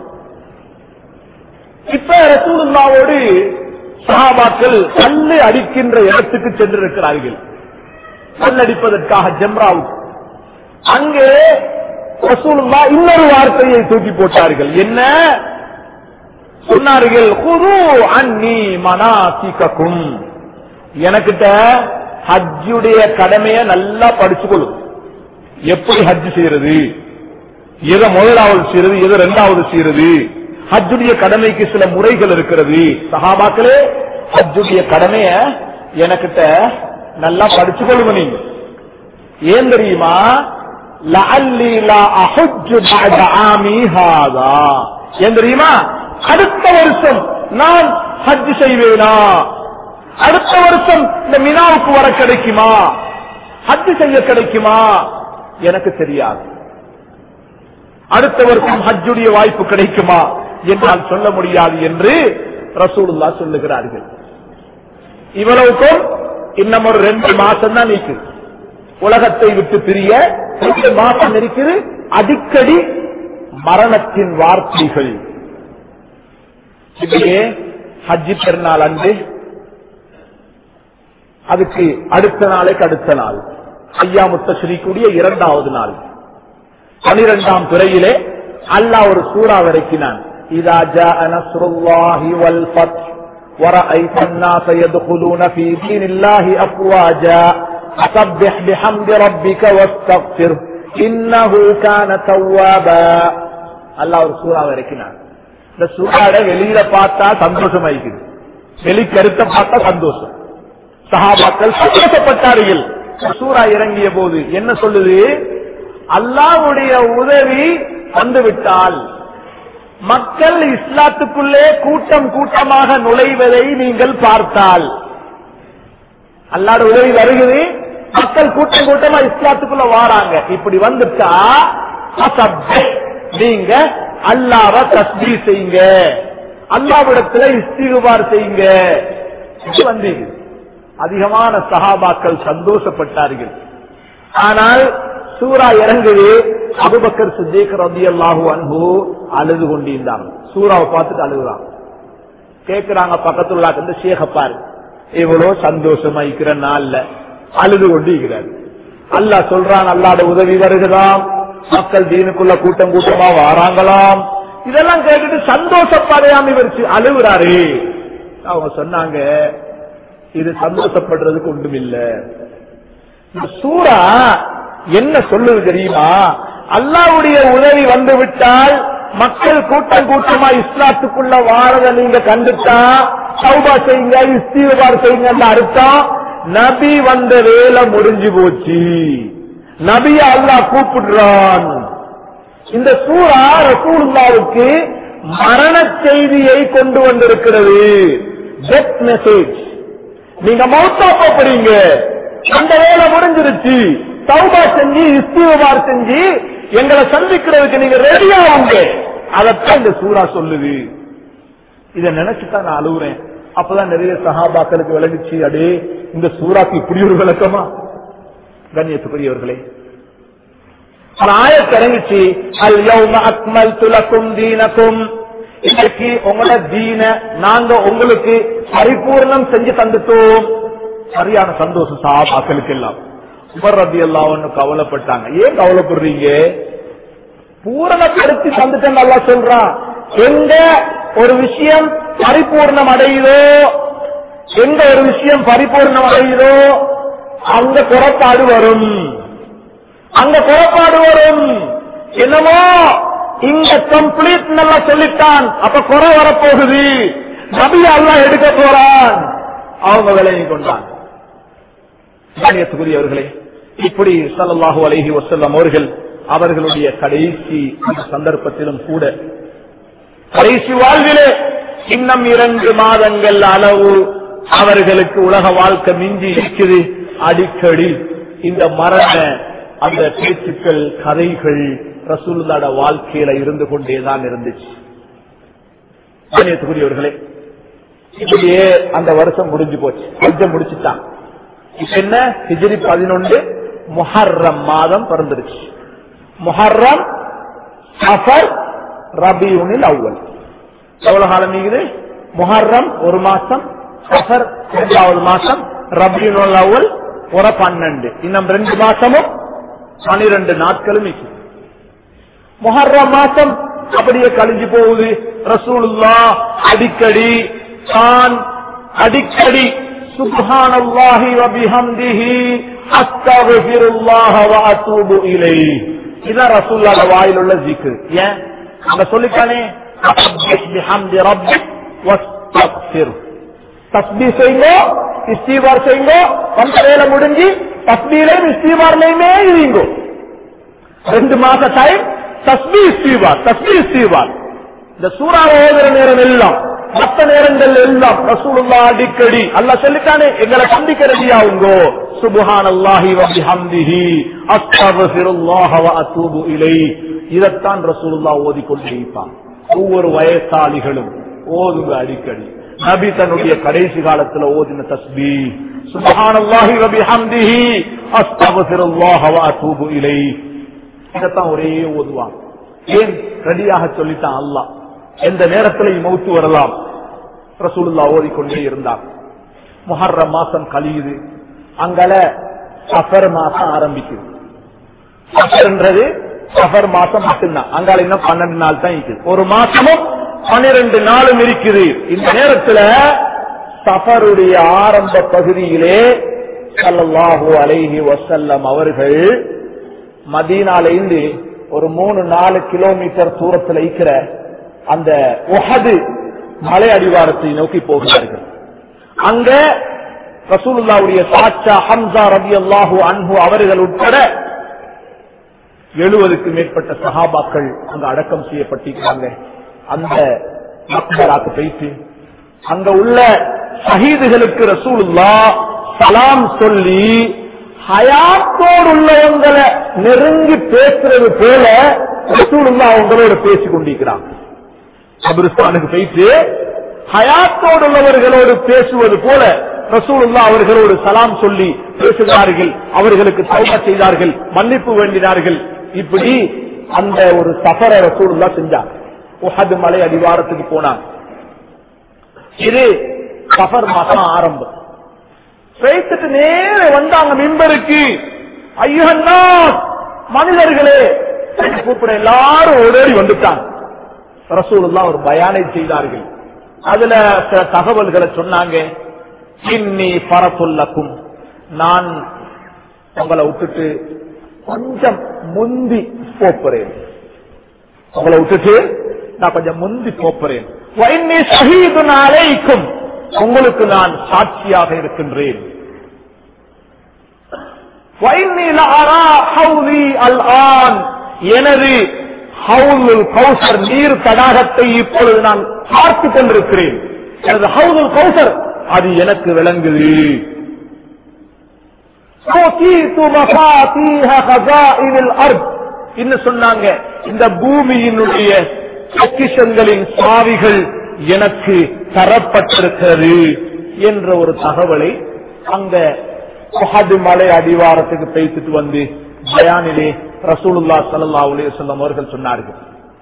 இப்ப ரசூலுல்லாவோடு சஹாபாக்கள் கல்லு அடிக்கின்ற இடத்துக்கு சென்றிருக்கிறார்கள் கல்லடிப்பதற்காக ஜம்ராவுக்கு அங்கே ரசூலுல்லா இன்னொரு வார்த்தையை தூக்கி போட்டார்கள் என்ன சொன்னார்கள் குரு அன்னி மனாசிக்கும் எனக்கிட்ட ஹஜ்ஜுடைய கடமையை நல்லா படிச்சுக்கொள்ளும் எப்படி ஹஜ் செய்யறது எதை முதலாவது செய்யறது எதை இரண்டாவது செய்யறது ஹஜ்ஜுடைய கடமைக்கு சில முறைகள் இருக்கிறது சஹாபாக்களே ஹஜ்ஜுடைய கடமைய எனக்கிட்ட நல்லா படிச்சு கொள்ளுங்க நீங்க ஏன் தெரியுமா லஅல்லி லா அஹுஜ்ஜு பஅத ஆமி ஹாதா ஏன் தெரியுமா அடுத்த வருஷம் நான் ஹஜ் செய்வேனா அடுத்த வருஷம் இந்த மினாவுக்கு வர கிடைக்குமா ஹஜ் செய்ய கிடைக்குமா எனக்கு தெரியாது அடுத்த வருஷம் ஹஜ்ஜுடைய வாய்ப்பு கிடைக்குமா என்றால் சொல்ல முடியாது என்று ரசூலுல்லா சொல்லுகிறார்கள் இவ்வளவுக்கும் இன்னும் ஒரு ரெண்டு மாசம் தான் இருக்குது உலகத்தை விட்டு பிரிய ரெண்டு மாசம் இருக்குது அடிக்கடி மரணத்தின் வார்த்தைகள் இப்படியே ஹஜ்ஜி பெருநாள் அன்று அதுக்கு அடுத்த நாளைக்கு அடுத்த நாள் ஐயா முத்தஸ்ரீக்குரிய இரண்டாவது நாள் பனிரெண்டாம் துறையிலே அல்லாஹ் ஒரு சூறா இறக்கினான் இதா ஜாஅ நஸ்ருல்லாஹி வல் ஃபத் ورأيت الناس يدخلون في دين الله أفواجا فسبح بحمد ربك واستغفر إنه كان توابا அல்லாஹ் ஒரு சூறாவை இறக்கினான் இந்த சூறாட வெளியில பார்த்தா சந்தோஷம் ஆயிக்குது வெளி கருத்தை பார்த்தா சந்தோஷம் சஹாபாக்கள் சந்தோஷப்பட்டார்கள் சூறா இறங்கிய போது என்ன சொல்லுது அல்லாவுடைய உதவி வந்துவிட்டால் மக்கள் இஸ்லாத்துக்குள்ளே கூட்டம் கூட்டமாக நுழைவதை நீங்கள் பார்த்தால் அல்லாட உதவி வருகிறது மக்கள் கூட்டம் கூட்டமா இஸ்லாத்துக்குள்ள வாராங்க இப்படி வந்துட்டா அசப்ஹ், நீங்க அல்லாவ தஸ்பீ செய்யுங்க அல்லாவிடத்துல இஸ்திகுபார் செய்யுங்க இது வந்தீங்க அதிகமான சஹாபாக்கள் சந்தோஷப்பட்டார்கள் ஆனால் சூரா இறங்குது அபுபக்கர் சித்திக் ரதியல்லாஹு அன்பு அழுது கொண்டிருந்தாங்க சூறாவை பார்த்துட்டு அழுகுறாங்க கேக்குறாங்க பக்கத்துல உள்ள வந்து சேகப்பாரு இவ்வளவு சந்தோஷமா இருக்கிற நாள்ல அழுது கொண்டு இருக்கிறார் அல்லாஹ் சொல்றான் அல்லாட உதவி வருகிறதாம் மக்கள் தீனுக்குள்ள கூட்டம் கூட்டமா வாராங்களாம் இதெல்லாம் கேட்டுட்டு சந்தோஷப்படையாம இவர் அழுகுறாரு அவங்க சொன்னாங்க இது சந்தோஷப்படுறதுக்கு ஒன்றும் இல்ல இந்த சூறா என்ன சொல்லுது தெரியுமா அல்லாவுடைய உதவி வந்து விட்டால் மக்கள் கூட்டம் கூட்டமா இஸ்லாத்துக்குள்ள வாழத நீங்க கண்டுட்டா சௌபா செய்யுங்க இஸ்தீவார் செய்யுங்க அர்த்தம் நபி வந்த வேலை முடிஞ்சு போச்சு நபிய அல்லாஹ் கூப்பிடுறான் இந்த சூறா ரசூலுல்லாவுக்கு மரண செய்தியை கொண்டு வந்திருக்கிறது டெத் மெசேஜ் நீங்க மௌத்தா போறீங்க அந்த வேலை முடிஞ்சிருச்சு சௌபா செஞ்சு இஸ்திவார் செஞ்சு எங்களை சந்திக்கிறதுக்கு நீங்க ரெடியா உங்க அதத்தான் இந்த சூறா சொல்லுது இத நினைச்சுதான் நான் அழுகுறேன் அப்பதான் நிறைய சகாபாக்களுக்கு விளங்குச்சு அடே இந்த சூறாக்கு இப்படி ஒரு விளக்கமா கண்ணியத்துக்குரியவர்களே ஆயத்து இறங்கிச்சு அல் யௌம அக்மல் துலக்கும் தீனக்கும் இன்னைக்கு உங்களோட தீன நாங்க உங்களுக்கு பரிபூர்ணம் செஞ்சு தந்துட்டோம் சரியான சந்தோஷம் சாபாக்களுக்கு எல்லாம் உமர் ரபி எல்லாம் ஒண்ணு கவலைப்பட்டாங்க ஏன் கவலைப்படுறீங்க பூரணப்படுத்தி தந்துட்டேன் நல்லா சொல்றான் எங்க ஒரு விஷயம் பரிபூர்ணம் அடையுதோ எங்க ஒரு விஷயம் பரிபூர்ணம் அடையுதோ அங்க குறப்பாடு வரும் அங்க குறப்பாடு வரும் என்னமோ இங்க கம்ப்ளீட் நல்லா சொல்லிட்டான் அப்ப குறை வரப்போகுது நபி அல்லா எடுக்க போறான் அவங்க விலகி கொண்டான் கண்ணியத்துக்குரியவர்களே இப்படி ஸல்லல்லாஹு அலைஹி வஸல்லம் அவர்கள் அவர்களுடைய கடைசி சந்தர்ப்பத்திலும் கூட கடைசி வாழ்விலே இன்னும் இரண்டு மாதங்கள் அளவு அவர்களுக்கு உலக வாழ்க்கை மிஞ்சி இருக்குது அடிக்கடி இந்த மரண அந்த பேச்சுக்கள் கதைகள் ரசூலுல்லாட வாழ்க்கையில இருந்து கொண்டேதான் இருந்துச்சு கண்ணியத்துக்குரியவர்களே இப்படியே அந்த வருஷம் முடிஞ்சு போச்சு கொஞ்சம் முடிச்சுட்டான் இப்ப என்ன ஹிஜ்ரி பதினொன்று முஹர்ரம் மாதம் பிறந்துருச்சு முஹர்ரம் சஃபர் ரபியுனில் அவ்வல் எவ்வளவு காலம் நீங்குது முஹர்ரம் ஒரு மாசம் சஃபர் இரண்டாவது மாசம் ரபியுனில் அவ்வல் ஒரு பன்னெண்டு இன்னும் ரெண்டு மாசமும் பனிரெண்டு நாட்களும் நிற்கும் முஹர்ரம் மாசம் அப்படியே கழிஞ்சு போகுது ரசூலுல்லா அடிக்கடி தான் அடிக்கடி சுப்ஹானல்லாஹி வ பிஹம்திஹி அஸ்தக்ஃபிருல்லாஹ வ அத்தூபு இலைஹி இதான் ரசூலுல்லாஹ் வாயில் உள்ள ஜிக்ர் ஏன் அங்க சொல்லிட்டானே அஸ்பிஹ் பிஹம்தி ரப்பிக் வஸ்தக்ஃபிர் தஸ்பீஹ் செய்யுங்க இஸ்திவார் செய்யுங்க வந்த வேலை முடிஞ்சு தஸ்பீலையும் இஸ்திவார்லையுமே இருங்க ரெண்டு மாச டைம் தஸ்பி இஸ்திவார் தஸ்பி இஸ்திவார் இந்த சூறா ஓதுற நேரம் எல்லாம் மத்த நேரங்கள் எல்லாம் ரசூலுல்லா அடிக்கடி அல்ல சொல்லிட்டானே எங்களை சந்திக்க ரெடியாவுங்கோ சுபஹான் அல்லாஹி வபிஹம்திஹி அஸ்தக்ஃபிருல்லாஹ வ அத்தூபு இலை இதத்தான் ரசூலுல்லா ஓதிக்கொண்டே இருப்பான் ஒவ்வொரு வயசாளிகளும் ஓதுங்க அடிக்கடி நபி தன்னுடைய கடைசி காலத்துல ஓதின தஸ்பி சுபஹான் அல்லாஹி வபிஹம்திஹி அஸ்தக்ஃபிருல்லாஹ வ அத்தூபு இலை இதத்தான் ஒரே ஓதுவான் ஏன் ரெடியாக சொல்லிட்டான் அல்லாஹ் எந்த நேரத்திலையும் மௌத்து வரலாம் ரசூலுல்லா ஓதிக்கொண்டே இருந்தார் முஹர்ரம் மாசம் கழியுது அங்கல சஃபர் மாசம் ஆரம்பிக்குது சஃபர்ன்றது சஃபர் மாசம் மட்டும்தான் அங்கால இன்னும் பன்னெண்டு நாள் தான் இருக்குது ஒரு மாசமும் பன்னிரண்டு நாளும் இருக்குது இந்த நேரத்துல சஃபருடைய ஆரம்ப பகுதியிலே ஸல்லல்லாஹு அலைஹி வஸல்லம் அவர்கள் மதீனாலேந்து ஒரு மூணு நாலு கிலோமீட்டர் தூரத்தில் இருக்கிற அந்த உஹது மலை அடிவாரத்தை நோக்கி போகிறார்கள் அங்க ரசூலுல்லாவுடைய சாச்சா ஹம்சா ரபி அல்லாஹு அன்பு அவர்கள் உட்பட எழுபதுக்கு மேற்பட்ட சஹாபாக்கள் அங்க அடக்கம் செய்யப்பட்டிருக்காங்க அந்த மக்பராக்கு போயிட்டு அங்க உள்ள ஷஹீதுகளுக்கு ரசூலுல்லா சலாம் சொல்லி ஹயாத்தோடு உள்ளவங்களை நெருங்கி பேசுறது போல ரசூலுல்லா அவங்களோட பேசிக் கொண்டிருக்கிறாங்க கபிரிஸ்தானுக்கு போயிட்டு ஹயாத்தோடு உள்ளவர்களோடு பேசுவது போல ரசூலுல்லா அவர்களோடு சலாம் சொல்லி பேசுகிறார்கள் அவர்களுக்கு தௌபா செய்தார்கள் மன்னிப்பு வேண்டினார்கள் இப்படி அந்த ஒரு சஃபர ரசூலுல்லா செஞ்சார் உஹது மலை அடிவாரத்துக்கு போனாங்க இது சஃபர் மாசம் ஆரம்பம் பேசிட்டு நேர வந்தாங்க மிம்பருக்கு ஐயன்னா மனிதர்களே என்று கூப்பிட எல்லாரும் ஓடோடி வந்துட்டாங்க ரசூலுல்லா ஒரு பயானை செய்தார்கள் அதுல சில தகவல்களை சொன்னாங்க இன்னி பரத்துள்ளக்கும் நான் உங்களை விட்டுட்டு கொஞ்சம் முந்தி போப்புறேன் உங்களை விட்டுட்டு நான் கொஞ்சம் முந்தி போப்புறேன் வைன்னி ஷஹீது அலைக்கும் உங்களுக்கு நான் சாட்சியாக இருக்கின்றேன் வைன்னி லஅரா ஹௌலி அல்ஆன் எனது ஹவுலுல் கௌசர் நீர் தடாகத்தை இப்பொழுது நான் பார்த்துக் கொண்டிருக்கிறேன் எனது ஹவுலுல் கௌசர் அது எனக்கு விளங்குது "ஊதீது மஃபாத்தீஹ ஹஸாயினில் அர்த்." இன்னும் சொன்னாங்க இந்த பூமியினுடைய பொக்கிஷங்களின் சாவிகள் எனக்கு தரப்பட்டிருக்கிறது என்ற ஒரு தகவலை அங்க உஹது மலை அடிவாரத்துக்கு பேசிட்டு வந்து பயானிலே ரசூலுல்லா ஸல்லல்லாஹு அலைஹி வஸல்லம் அவர்கள் சொன்னார்கள்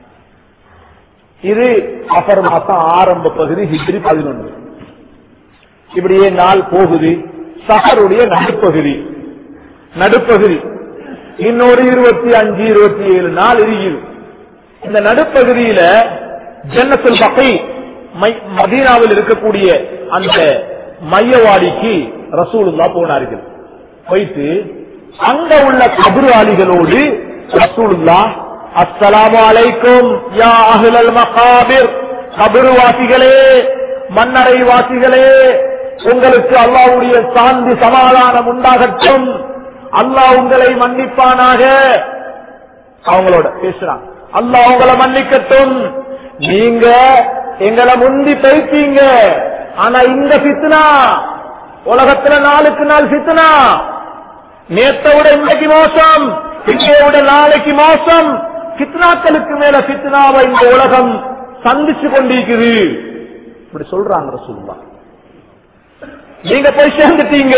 இது அசர் மாசம் ஆரம்ப பகுதி ஹிஜ்ரி பதினொன்று இப்படியே நாள் போகுது சஹருடைய நடுப்பகுதி நடுப்பகுதி இன்னொரு இருபத்தி அஞ்சு இருபத்தி ஏழு நாள் இருக்குது இந்த நடுப்பகுதியில ஜன்னத்துல் பகை மை- மதீனாவில் இருக்கக்கூடிய அந்த மையவாடிக்கு ரசூலுல்லா போனார்கள் போயிட்டு அங்க உள்ள கபுராளிகளோடு ரசூலுல்லா அஸ்ஸலாமு அலைக்கும் யா அஹ்லல் மகாபிர் கபருவாசிகளே மன்னரை வாசிகளே உங்களுக்கு அல்லாஹ்வுடைய சாந்தி சமாதானம் உண்டாகட்டும் அல்லாஹ் உங்களை மன்னிப்பானாக அவங்களோட பேசுறாங்க அல்லாஹ் உங்களை மன்னிக்கட்டும் நீங்க எங்களை முந்தி பேசிங்க ஆனா இந்த பித்னா உலகத்துல நாளுக்கு நாள் பித்னா நேத்தை விட இன்னைக்கு மோசம் இன்றைய விட நாளைக்கு மோசம் பித்னாக்களுக்கு மேல பித்னாவை இந்த உலகம் சந்திச்சு கொண்டிருக்குது இப்படி சொல்றாங்க ரசூலுல்லாஹ் நீங்க போய் சேர்ந்துட்டீங்க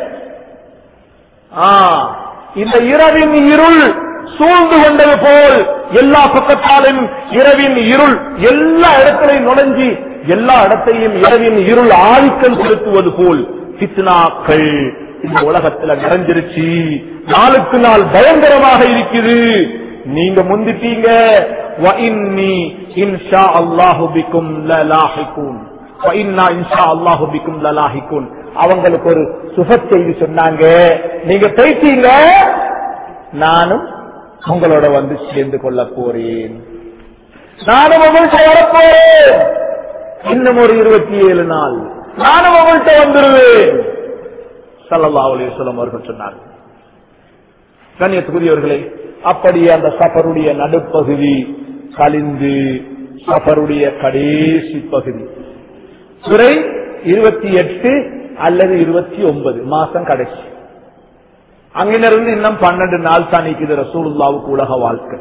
ஆ, இந்த இரவின் இருள் சூழ்ந்து கொண்டது போல் எல்லா பக்கத்தாலும் இரவின் இருள் எல்லா இடத்திலையும் நுழைஞ்சி எல்லா இடத்தையும் இரவின் இருள் ஆதிக்கம் செலுத்துவது போல் பித்னாக்கள் இந்த உலகத்துல நிறைஞ்சிருச்சு நாளுக்கு நாள் பயங்கரமாக இருக்குது நீங்க முந்திட்டீங்க வ இன்னி இன்ஷா அல்லாஹு பிக்கும் லலாஹிகூன் வ இன்னா இன்ஷா அல்லாஹு பிக்கும் லலாஹிகூன் அவங்களுக்கு ஒரு சுப செய்தி சொன்னாங்க நீங்க பேசிங்க நானும் உங்களோட வந்து சேர்ந்து கொள்ள போறேன் நானும் உங்கள்கிட்ட வரப்போறேன் இன்னும் ஒரு இருபத்தி ஏழு நாள் நானும் உங்கள்கிட்ட வந்துருவேன் ஸல்லல்லாஹு அலைஹி வஸல்லம் அவர்கள் சொன்னார்கள் கண்ணியத்துக்குரியவர்களே அப்படியே அந்த சஃபருடைய நடுப்பகுதி கலிந்து சஃபருடைய கடைசி பகுதி துறை இருபத்தி எட்டு அல்லது இருபத்தி ஒன்பது மாசம் கடைசி அங்கிலிருந்து இன்னும் பன்னெண்டு நாள் தான் நிக்குது ரசூலுல்லாவுக்கு உலக வாழ்க்கை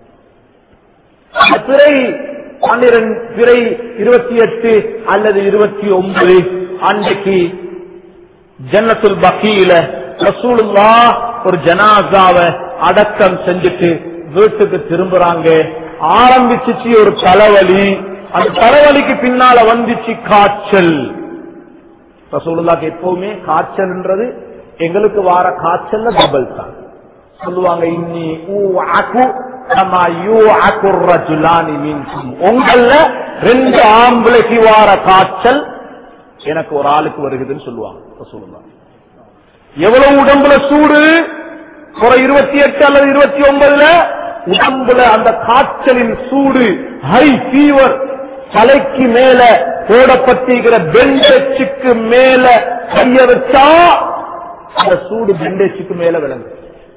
அந்த பிறை பன்னிரண்டு பிறை இருபத்தி எட்டு அல்லது இருபத்தி ஒன்பது அன்றைக்கு ஜன்னத்துல் பக்கியில ரசூலுல்லா ஒரு ஜனாசாவை அடக்கம் செஞ்சுட்டு வீட்டுக்கு திரும்புறாங்க ஆரம்பிச்சுச்சு ஒரு தலைவலி அந்த தலைவலிக்கு பின்னால வந்துச்சு காய்ச்சல் ரசூலுல்லாக்கு எப்பவுமே காய்ச்சல்ன்றது எங்களுக்கு வார காய்ச்சல்ல டபுள் தான் சொல்லுவாங்க இன்னி ஊ அகு கமா யூ அகுர் ரஜுலானி மின்கும் உங்கள ரெண்டு ஆம்பளைக்கு வார காய்ச்சல் எனக்கு ஒரு ஆளுக்கு வருகுதுன்னு சொல்லுவாங்க ரசூலுல்லாஹ் எவ்வளவு உடம்புல சூடு ஒரு இருபத்தி எட்டு அல்லது இருபத்தி ஒன்பதுல உடம்புல அந்த காய்ச்சலின் சூடு ஹை ஃபீவர் தலைக்கு மேல போடப்பட்டிருக்கிற பெண்டேஜுக்கு மேல கைய வச்சா அந்த சூடு பெண்டேஜுக்கு மேல விளங்கு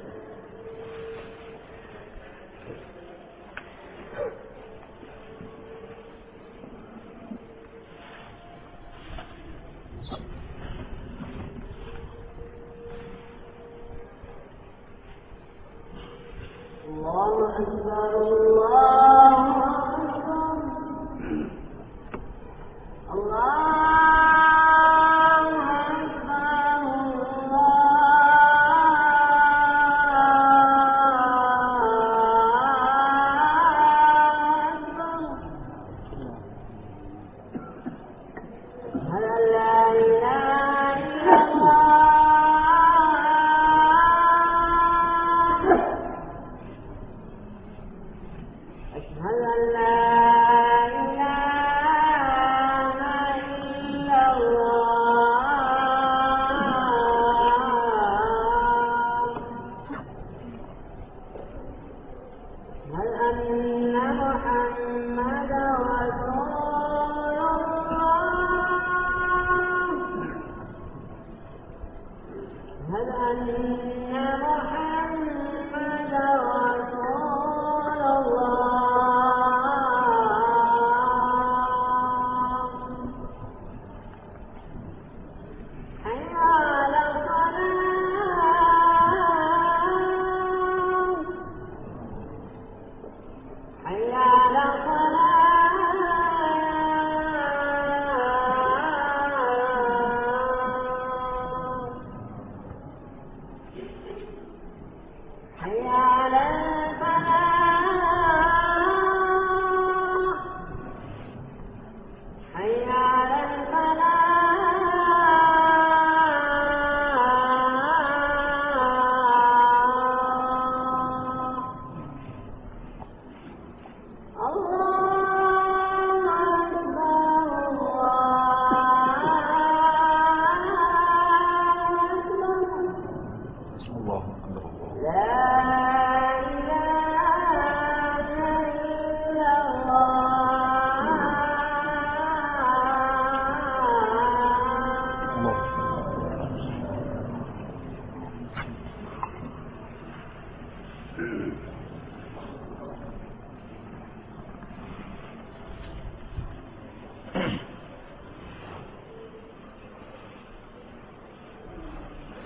الله أكبر الله أكبر الله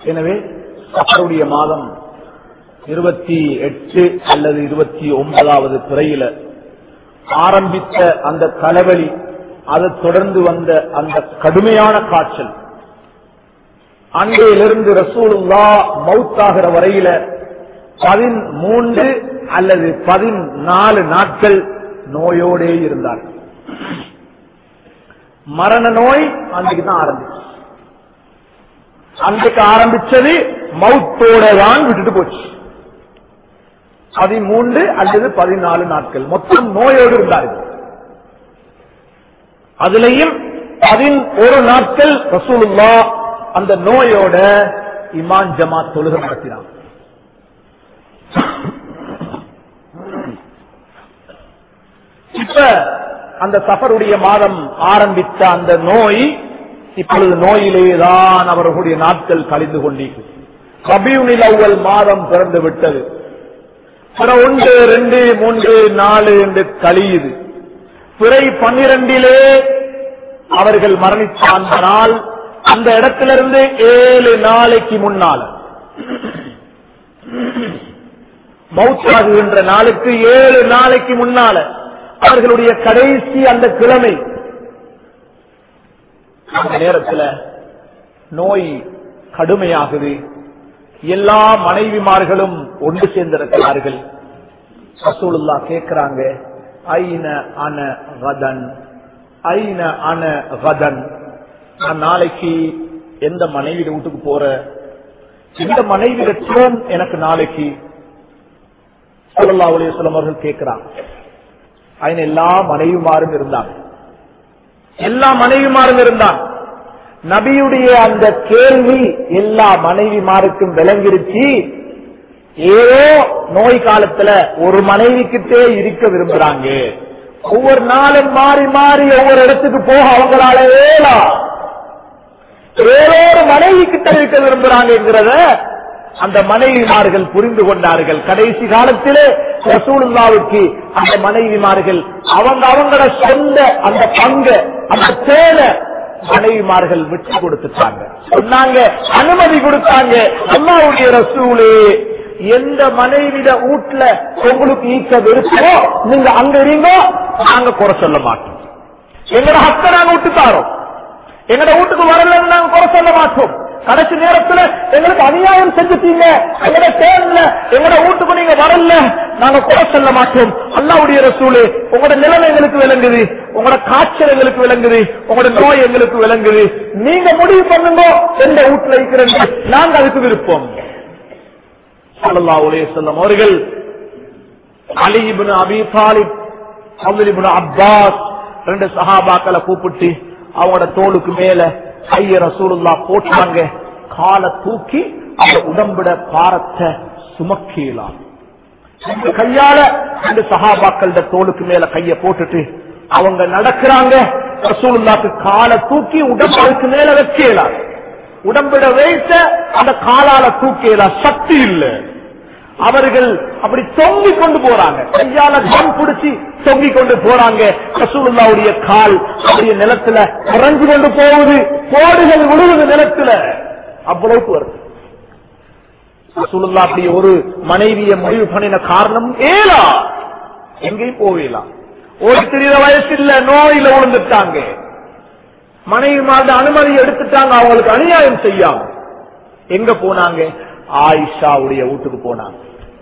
எனவே சஃபருடைய மாதம் இருபத்தி எட்டு அல்லது இருபத்தி ஒன்பதாவது பிறையில ஆரம்பித்த அந்த தலைவலி அதை தொடர்ந்து வந்த அந்த கடுமையான காய்ச்சல் அன்றையிலிருந்து ரசூலுல்லா மவுத்தாகிற வரையில பதிமூன்று அல்லது பதினாலு நாட்கள் நோயோடே இருந்தார் மரண நோய் அன்றைக்கு தான் ஆரம்பிச்சு அன்றைக்கு ஆரம்பிச்சது மவுத்தோட தான் விட்டுட்டு போச்சு பதிமூன்று அல்லது பதினாலு நாட்கள் மொத்தம் நோயோடு இருந்தார்கள் அதுலேயும் பதினொரு நாட்கள் ரசூலுல்லா அந்த நோயோட இமான் ஜமாத் தொழுகை நடத்தினான் இப்ப அந்த சஃபருடைய மாதம் ஆரம்பித்த அந்த நோய் இப்பொழுது நோயிலேதான் அவர்களுடைய நாட்கள் கழிந்து கொண்டீர்கள் ரபியுனில் அவ்வல் மாதம் பிறந்து விட்டது பிற ஒன்று ரெண்டு மூன்று நாலு என்று கழியுது பிறை பன்னிரண்டிலே அவர்கள் மரணித்த அந்த நாள் அந்த இடத்திலிருந்து ஏழு நாளைக்கு முன்னால மவுத்தாகுகின்ற நாளுக்கு ஏழு நாளைக்கு முன்னால அவர்களுடைய கடைசி அந்த கிழமை அந்த நேரத்தில் நோய் கடுமையாகுது எல்லா மனைவிமார்களும் ஒன்று சேர்ந்திருக்கிறார்கள் ரசூலுல்லா கேட்கிறாங்க ஐன அன கதன் ஐன அன கதன் நான் நாளைக்கு எந்த மனைவி வீட்டுக்கு போற எந்த மனைவி லட்சம் எனக்கு நாளைக்கு சல்லா அலிஸ்லாம் அவர்கள் கேட்கிறாங்க ఆయన எல்லா மனைவிமாரும் இருந்தாங்க எல்லா மனைவிமாரும் இருந்தாங்க நபியுடைய அந்த கேள்வி எல்லா மனைவிமாருக்கும் விளங்கிருச்சு ஏதோ நோய் காலத்துல ஒரு மனைவி கிட்டே இருக்க விரும்புறாங்க ஒவ்வொரு நாளும் மாறி மாறி ஒவ்வொரு இடத்துக்கு போக அவங்களால ஏலா ஏதோ ஒரு மனைவி கிட்ட இருக்க விரும்புறாங்கிறத அந்த மனைவிமார்கள் புரிந்து கொண்டார்கள் கடைசி காலத்திலே ரசூலுல்லாவுக்கு அந்த மனைவிமார்கள் அவங்க அவங்களோட சொந்த அந்த பங்கு அந்த தேனை மனைவிமார்கள் விட்டு கொடுத்துட்டாங்க சொன்னாங்க அனுமதி கொடுத்தாங்க அம்மாவுடைய ரசூலே எந்த மனைவிட வீட்டுல உங்களுக்கு ஈக்க விருப்பமோ நீங்க அங்க இருங்கோ நாங்க குறை சொல்ல மாட்டோம் எங்கட ஹக்க நாங்க விட்டு தாரோம் எங்கட வீட்டுக்கு வரலன்னு நாங்க குறை சொல்ல மாட்டோம் கடைசி நேரத்துல எங்களுக்கு அநியாயம் செஞ்சுட்டீங்க எங்கட தேர்ல எங்கட வீட்டுக்கு நீங்க வரல நாங்க குறை சொல்ல மாட்டோம் அல்லாவுடைய ரசூலு உங்களோட நிலைமை எங்களுக்கு விளங்குது உங்களோட காய்ச்சல் எங்களுக்கு விளங்குது உங்களோட நோய் எங்களுக்கு விளங்குது நீங்க முடிவு பண்ணுங்க எந்த வீட்டுல இருக்கிறது நாங்க அதுக்கு விருப்பம் சல்லா உலகம் அவர்கள் அலிபின் அபி தாலிப் அப்துலிபின் அப்பாஸ் ரெண்டு சஹாபாக்களை கூப்பிட்டு அவங்களோட தோளுக்கு மேல கைய ரசூலுல்லா போட்டாங்க காலை தூக்கி அந்த உடம்பிட பாரத்தை சுமக்கலாம் இந்த கையால ரெண்டு சஹாபாக்களோட தோளுக்கு மேல கைய போட்டுட்டு அவங்க நடக்கிறாங்க ரசூலுல்லாக்கு காலை தூக்கி உடம்புக்கு மேல வைக்கலாம் உடம்பிட வைத்த அந்த காலால தூக்கலாம் சக்தி இல்லை அவர்கள் அப்படி தொங்கி கொண்டு போறாங்க கையால தம் பிடிச்சி தொங்கி கொண்டு போறாங்க ரசூலுல்லாவுடைய கால் அப்படிய நிலத்துல குறைஞ்சு கொண்டு போகுது கோடுகள் விழுகுது நிலத்துல அவ்வளவுக்கு வருது ரசூலுல்லா அப்படி ஒரு மனைவிய முடிவு பண்ணின காரணம் ஏலா எங்கேயும் போகலாம் ஒரு தெரியுற வயசு இல்ல நோயில விழுந்துட்டாங்க மனைவி மாதிரி அனுமதி எடுத்துட்டாங்க அவங்களுக்கு அநியாயம் செய்யாம எங்க போனாங்க ஆயிஷாவுடைய வீட்டுக்கு போனாங்க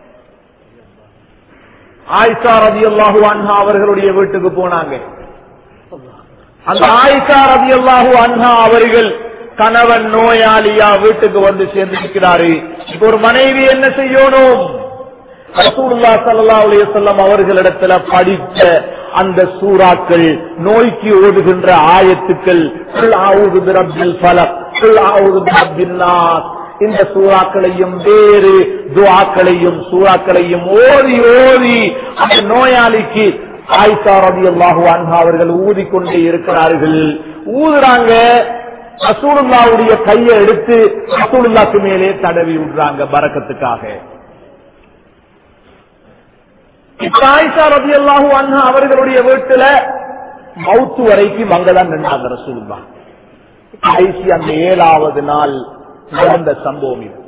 ஆயிஷா ரதி அல்லாஹு அன்ஹா அவர்களுடைய வீட்டுக்கு போனாங்க அந்த ஆயிஷா ரதி அல்லாஹு அன்ஹா அவர்கள் கணவன் நோயாளியா வீட்டுக்கு வந்து சேர்ந்திருக்கிறாரு இப்ப ஒரு மனைவி என்ன செய்யணும் ரசூலுல்லா ஸல்லல்லாஹு அலைஹி வஸல்லம் அவர்களிடத்துல படித்த அந்த சூறாக்கள் நோய்க்கு ஓதுகின்ற ஆயத்துக்கள் குல் அஊது பிரப்பில் ஃபலக் குல் அஊது பிரப்பின் நாஸ் இந்த சூறாக்களையும் வேறு துவாக்களையும் சூறாக்களையும் ஓதி ஓதி அந்த நோயாளிக்கு ஆயிஷா ரலியல்லாஹு அன்ஹா அவர்கள் ஊதிக்கொண்டே இருக்கிறார்கள் ஊதுறாங்க ரசூலுல்லாவுடைய கையை எடுத்து ரசூலுல்லாக்கு மேலே தடவி விடுறாங்க பறக்கத்துக்காக ஆயிஷா ரபி அல்லாஹூ அண்ணா அவர்களுடைய வீட்டுல மவுத்து வரைக்கும் அங்கதான் நின்றாங்க ரசூலுல்லா கடைசி அந்த ஏழாவது நாள் நடந்த சம்பவம் இது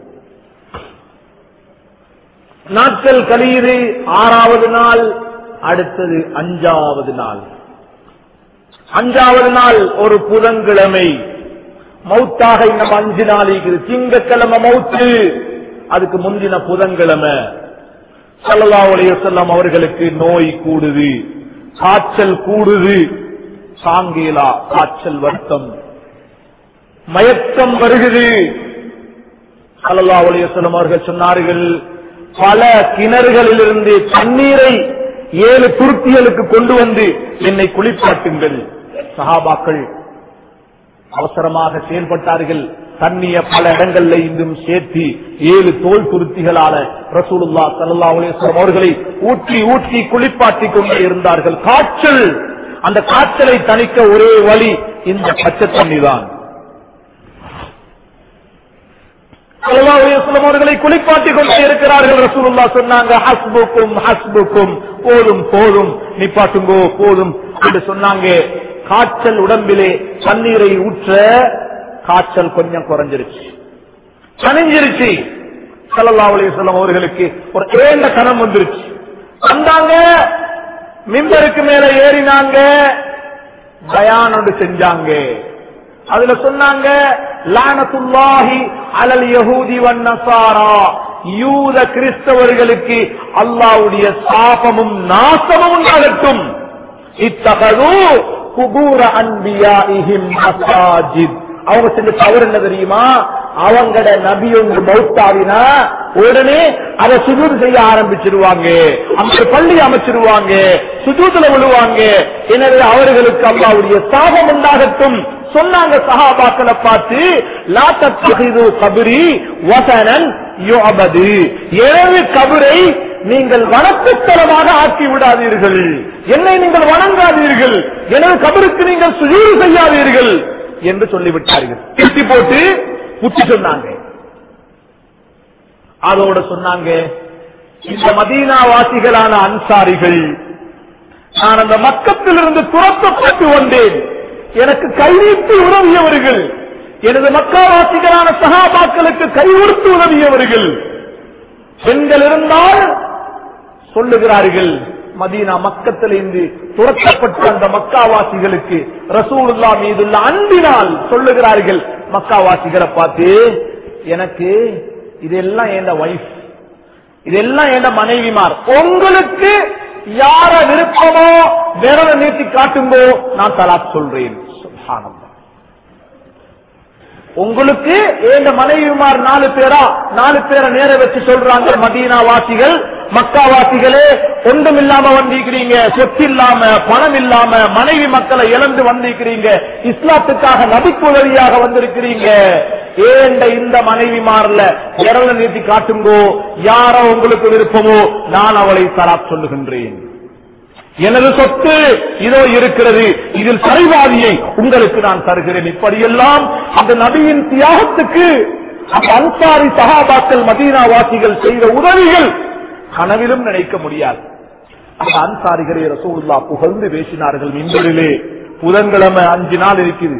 நாட்கள் கழியுது ஆறாவது நாள் அடுத்தது அஞ்சாவது நாள் அஞ்சாவது நாள் ஒரு புதன்கிழமை மௌத்தாக இன்னும் அஞ்சு நாள் இருக்குது திங்கக்கிழமை மௌத்து அதுக்கு முந்தின புதன்கிழமை சல்லா செல்லம் அவர்களுக்கு நோய் கூடுது காய்ச்சல் கூடுது சாங்கேலா காய்ச்சல் வருத்தம் மயக்கம் வருகிறது சல்லா செல்லம் அவர்கள் சொன்னார்கள் பல கிணறுகளிலிருந்து தண்ணீரை ஏழு துருத்திகளுக்கு கொண்டு வந்து என்னை குளிப்பாட்டுங்கள் சஹாபாக்கள் அவசரமாக செயல்பட்டார்கள் தண்ணிய பல இடங்கள்ல இன்னும் சேர்த்து ஏழு தோல் துருத்திகளால ரசூலுல்லா சல்லா அலிஸ்லாம் அவர்களை ஊற்றி ஊற்றி குளிப்பாட்டி கொண்டே இருந்தார்கள் காய்ச்சல் அந்த காய்ச்சலை தணிக்க ஒரே வழி இந்த பச்சை தண்ணி தான் அவர்களை குளிப்பாட்டி கொண்டே இருக்கிறார்கள் ரசூலுல்லா சொன்னாங்க ஹஸ்புக்கும் ஹஸ்புக்கும் போதும் போதும் நிப்பாட்டுங்கோ போதும் என்று சொன்னாங்க காய்ச்சல் உடம்பிலே தண்ணீரை ஊற்ற காய்ச்சல் கொஞ்சம் குறைஞ்சிருச்சு கனிஞ்சிருச்சு சல்லா அலிஸ்லாம் அவர்களுக்கு ஒரு ஏண்ட கணம் வந்துருச்சு வந்தாங்க மிம்பருக்கு மேல ஏறினாங்க பயான் ஒன்று செஞ்சாங்க அதுல சொன்னாங்க லானத்துல்லாஹி அலல் யஹூதி வன்னசாரா யூத கிறிஸ்தவர்களுக்கு அல்லாவுடைய சாபமும் நாசமும் உண்டாகட்டும் இத்தகது குபூர அன்பியாஇஹிம் மசாஜித் அவங்க செஞ்ச தவறு என்ன தெரியுமா அவங்கட நபி ஒன்று மௌத்தாவினா உடனே அதை சுஜூது செய்ய ஆரம்பிச்சிருவாங்க அந்த பள்ளி அமைச்சிருவாங்க சுஜூதுல விழுவாங்க எனவே அவர்களுக்கு அல்லாவுடைய சாபம் உண்டாகட்டும் சொன்னாங்க சஹாபாக்களை பார்த்து லாத்தது கபரி வசனன் யோபது எனது கபரை நீங்கள் வணக்கத்தலமாக ஆக்கி விடாதீர்கள் என்னை நீங்கள் வணங்காதீர்கள் எனது கபருக்கு நீங்கள் சுஜூது செய்யாதீர்கள் என்று சொல்லிவிட்டார்கள் திட்டி போட்டு புத்தி சொன்னாங்க அதோட சொன்னாங்க இந்த மதீனா வாசிகளான அன்சாரிகள் நான் அந்த மக்கத்திலிருந்து துரத்தப்பட்டு வந்தேன் எனக்கு கைநீட்டி உதவியவர்கள் எனது மக்காவாசிகளான சகாபாக்களுக்கு கைவிடுத்து உதவியவர்கள் பெண்கள் இருந்தால் சொல்லுகிறார்கள் மதீனா மக்கத்திலிருந்து துரத்தப்பட்ட அந்த மக்காவாசிகளுக்கு ரசூலுல்லா மீதுள்ள அன்பினால் சொல்லுகிறார்கள் மக்காவாசிகளை பார்த்து எனக்கு இதெல்லாம் என் வைஃப் இதெல்லாம் என் மனைவிமார் உங்களுக்கு யார விருப்பமோ விரல நீட்டி காட்டுங்கோ நான் தலாக் சொல்றேன் சுப்ஹானல்லாஹ். உங்களுக்கு ஏந்த மனைவிமார் நாலு பேரா நாலு பேரை நேர வச்சு சொல்றாங்க மதீனா வாசிகள் மக்கா வாசிகளே ஒன்றும் இல்லாம வந்திருக்கிறீங்க சொத்து இல்லாம பணம் இல்லாம மனைவி மக்களை இழந்து வந்திருக்கிறீங்க இஸ்லாத்துக்காக நபிக்கு உதவியாக வந்திருக்கிறீங்க ஏண்ட இந்த மனைவிமார்ல விரல நீட்டி காட்டுங்கோ யாரோ உங்களுக்கு விருப்பமோ நான் அவளை தராப் சொல்லுகின்றேன் எனது சொத்து இதோ இருக்கிறது இதில் சரிவாதியை உங்களுக்கு நான் தருகிறேன் இப்படியெல்லாம் அந்த நபியின் தியாகத்துக்கு அந்த அன்சாரி சகாபாக்கள் மதீனா வாசிகள் செய்த உதவிகள் கனவிலும் நினைக்க முடியாது அந்த அன்சாரிகளை ரசூலுல்லா புகழ்ந்து பேசினார்கள் மின்பரிலே புதன்கிழமை அஞ்சு நாள் இருக்குது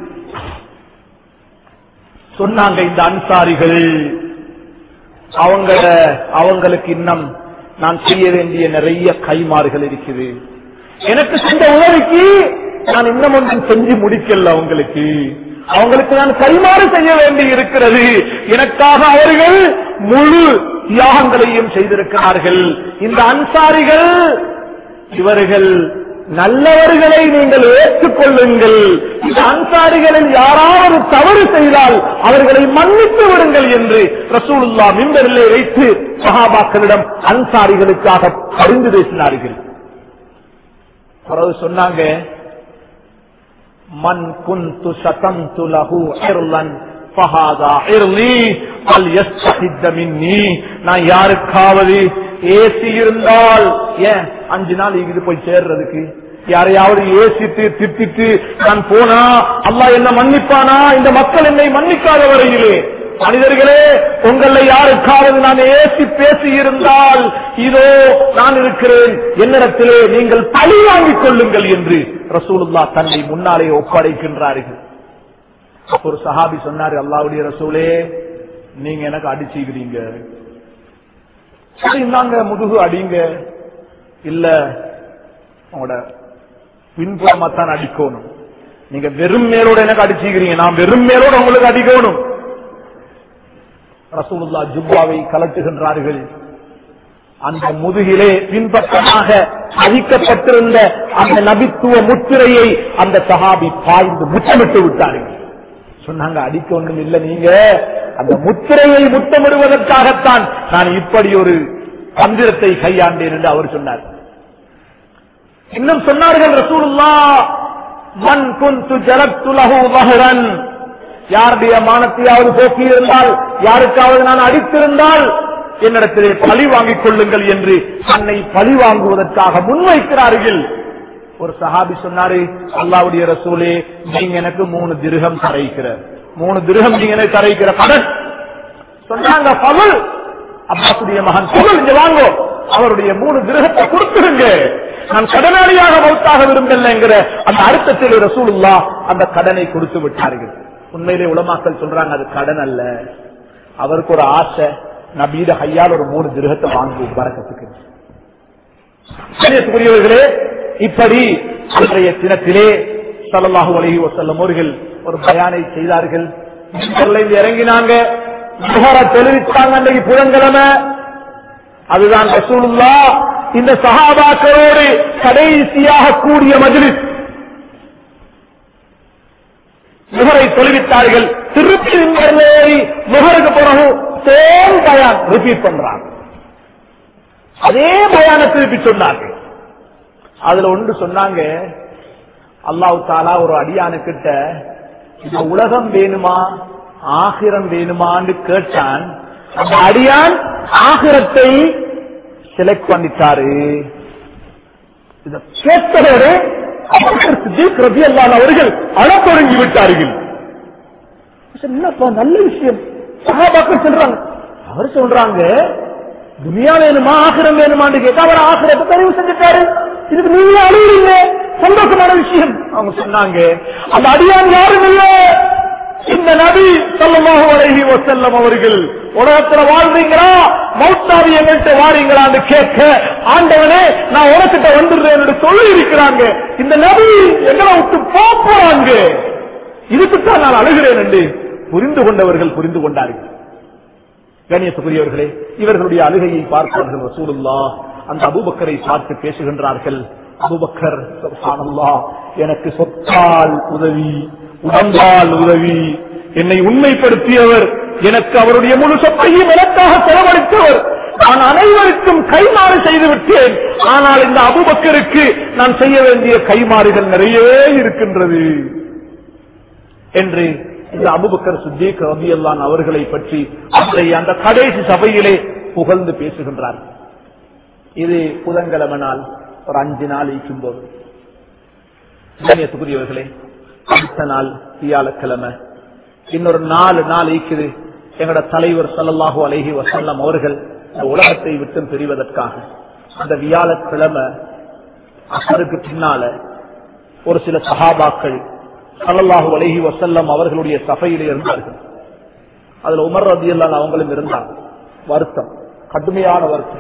சொன்னாங்க இந்த அன்சாரிகள் அவங்கள அவங்களுக்கு இன்னும் நான் செய்ய வேண்டிய நிறைய கைமாறுகள் இருக்குது எனக்கு செஞ்ச உதவிக்கு நான் இன்னும் ஒன்றும் செஞ்சு முடிக்கல அவங்களுக்கு அவங்களுக்கு நான் கைமாறு செய்ய வேண்டி இருக்கிறது எனக்காக அவர்கள் முழு தியாகங்களையும் செய்திருக்கிறார்கள் இந்த அன்சாரிகள் இவர்கள் நல்லவர்களை நீங்கள் ஏற்றுக்கொள்ளுங்கள் இந்த அன்சாரிகளில் யாராவது தவறு செய்தால் அவர்களை மன்னித்து விடுங்கள் என்று ரசூலுல்லா மின்பரிலே வைத்து சஹாபாக்களிடம் அன்சாரிகளுக்காக பரிந்து பேசினார்கள் பிறகு சொன்னாங்க மன் குந்து சதந்து லஹு இர்லன் ஃபஹாதா இர்லி அல் யஸ்தஹித்த மின்னி நான் யாருக்காவது ஏசி இருந்தால் ஏன் அஞ்சு நாள் இது போய் சேர்றதுக்கு யாரையாவது ஏசித்து திட்டிட்டு நான் போனா அல்லாஹ் என்ன மன்னிப்பானா இந்த மக்கள் என்னை மன்னிக்காத வரையிலே மனிதர்களே உங்களை யாருக்காவது நான் ஏசி பேசி இருந்தால் இதோ நான் இருக்கிறேன் என்னிடத்திலே நீங்கள் பழி வாங்கிக் கொள்ளுங்கள் என்று ரசூலுல்லா தன்னை முன்னாலே ஒப்படைக்கின்றார்கள் அப்ப ஒரு சஹாபி சொன்னாரு அல்லாவுடைய ரசூலே நீங்க எனக்கு அடிச்சுக்கிறீங்க சரி இந்தாங்க முதுகு அடிங்க இல்ல உங்களோட பின்புறமா தான் அடிக்கணும் நீங்க வெறும் மேலோட எனக்கு அடிச்சுக்கிறீங்க நான் வெறும் மேலோட உங்களுக்கு அடிக்கணும் ரசூலுல்லா ஜுப்பாவை கலட்டுகின்றார்கள் அந்த முதுகிலே பின்பக்கமாக அழிக்கப்பட்டிருந்த அந்த நபித்துவ முத்திரையை அந்த சஹாபி பாய்ந்து முத்தமிட்டு விட்டார்கள் சொன்னாங்க அடிக்க ஒன்றும் இல்ல நீங்க அந்த முத்திரையை முத்தமிடுவதற்காகத்தான் நான் இப்படி ஒரு தந்திரத்தை கையாண்டேன் என்று அவர் சொன்னார் இன்னும் சொன்னார்கள் ரசூலுல்லா மன் குந்து ஜலத்து லஹு வஹரன் யாருடைய மானத்தையாவது போக்கியிருந்தால் யாருக்காவது நான் அடித்திருந்தால் என்னிடத்திலே பழி வாங்கிக் கொள்ளுங்கள் என்று தன்னை பழி வாங்குவதற்காக முன்வைக்கிறார்கள் ஒரு சஹாபி சொன்னாரு அல்லாவுடைய ரசூலே நீங்க எனக்கு மூணு திருகம் தரைக்கிற மூணு திருகம் நீங்க எனக்கு தரைக்கிற கடன் சொன்னாங்க பகல் அப்பாசுடைய மகன் பகல் இங்க வாங்கோ அவருடைய மூணு கிரகத்தை கொடுத்துருங்க நான் கடனாளியாக மௌத்தாக விரும்பலைங்கிற அந்த அர்த்தத்தில் ரசூலுல்லா அந்த கடனை கொடுத்து விட்டார்கள் உண்மையிலே உலமாக்கள் சொல்றாங்க அது கடன் அல்ல அவருக்கு ஒரு ஆசை நபீத கையால் ஒரு மூணு கிரகத்தை வாங்குவோம் பறக்கத்துக்கு கண்ணியத்துக்குரியவர்களே இப்படி அன்றைய தினத்திலே சல்லல்லாஹு அலைஹி வஸல்லம் அவர்கள் ஒரு பயானை செய்தார்கள் மிம்பர்ல இருந்து இறங்கினாங்க முகர தெரிவித்தாங்க அன்றைக்கு புதன்கிழமை அதுதான் ரசூலுல்லா இந்த சஹாபாக்களோடு கடைசியாக கூடிய மஜ்லிஸ் முகரை தொழுவித்தார்கள் திருப்பி மிம்பர்ல ஏறி முகருக்கு பிறகு சேம் பயான் ரிப்பீட் பண்றாங்க அதே பயான திருப்பி சொன்னார்கள் அதுல ஒன்று சொன்னாங்க அல்லாஹ் தாலா ஒரு அடியானுக்கிட்ட இந்த உலகம் வேணுமா ஆகிரம் வேணுமான்னு கேட்டான் அந்த அடியான் ஆகிரத்தை செலக்ட் பண்ணிட்டாரு இத கேட்டதோடு அபூபக்கர் சித்திக் ரலியல்லாஹு அன்ஹு அவர்கள் அழத் தொடங்கி விட்டார்கள் சரி, என்னப்பா நல்ல விஷயம் சஹாபாக்கள் சொல்றாங்க அவர் சொல்றாங்க துனியா வேணுமா ஆகிரம் வேணுமான்னு கேட்டா அவர் ஆகிரத்தை தெரிவு செஞ்சுட்டாரு இதுக்கு நீங்க அழுகிறீங்க சந்தோஷமான விஷயம் அவங்க சொன்னாங்க அந்த அடியான் யாரும் இல்ல இந்த நபி ஸல்லல்லாஹு அலைஹி வஸல்லம் அவர்கள் உலகத்துல வாழ்றீங்களா மௌத்தாவி எங்கள்கிட்ட வாரீங்களான்னு கேட்க ஆண்டவனே நான் உனக்கிட்ட வந்துடுறேன் என்று சொல்லி இருக்கிறாங்க இந்த நபி எங்களை விட்டு போப் போறாங்க இதுக்குத்தான் நான் அழுகிறேன் என்று புரிந்து கொண்டவர்கள் புரிந்து கொண்டார்கள் கண்ணியத்துக்குரியவர்களே இவர்களுடைய அழுகையை பார்த்தார்கள் ரசூலுல்லா அந்த அபூபக்கரை பார்த்து பேசுகின்றார்கள் அபூபக்கர் சுப்ஹானல்லாஹ் எனக்கு சொத்தால் உதவி உடம்பால் உதவி என்னை உண்மைப்படுத்தியவர் எனக்கு அவருடைய முழு சொத்தையும் எனக்காக செலவழித்தவர் நான் அனைவருக்கும் கைமாறு செய்து விட்டேன் ஆனால் இந்த அபூபக்கருக்கு நான் செய்ய வேண்டிய கைமாறுகள் நிறையவே இருக்கின்றது என்று இந்த அபுபக்கர் சித்திக் ரபியல்லான் அவர்களை பற்றி அன்றைய அந்த கடைசி சபையிலே புகழ்ந்து பேசுகின்றார் இது புதன்கிழமை நாள் ஒரு அஞ்சு நாள் ஈக்கும் போது கண்ணியத்துக்குரியவர்களே அடுத்த நாள் வியாழக்கிழமை இன்னொரு நாலு நாள் ஈக்குது எங்களோட தலைவர் ஸல்லல்லாஹு அலைஹி வஸல்லம் அவர்கள் இந்த உலகத்தை விட்டு பிரிவதற்காக அந்த வியாழக்கிழமை அசருக்கு பின்னால ஒரு சில சஹாபாக்கள் ஸல்லல்லாஹு அலைஹி வஸல்லம் அவர்களுடைய சபையிலே இருந்தார்கள் அதுல உமர் ரதியல்லான் அவங்களும் இருந்தாங்க வருத்தம் கடுமையான வருத்தம்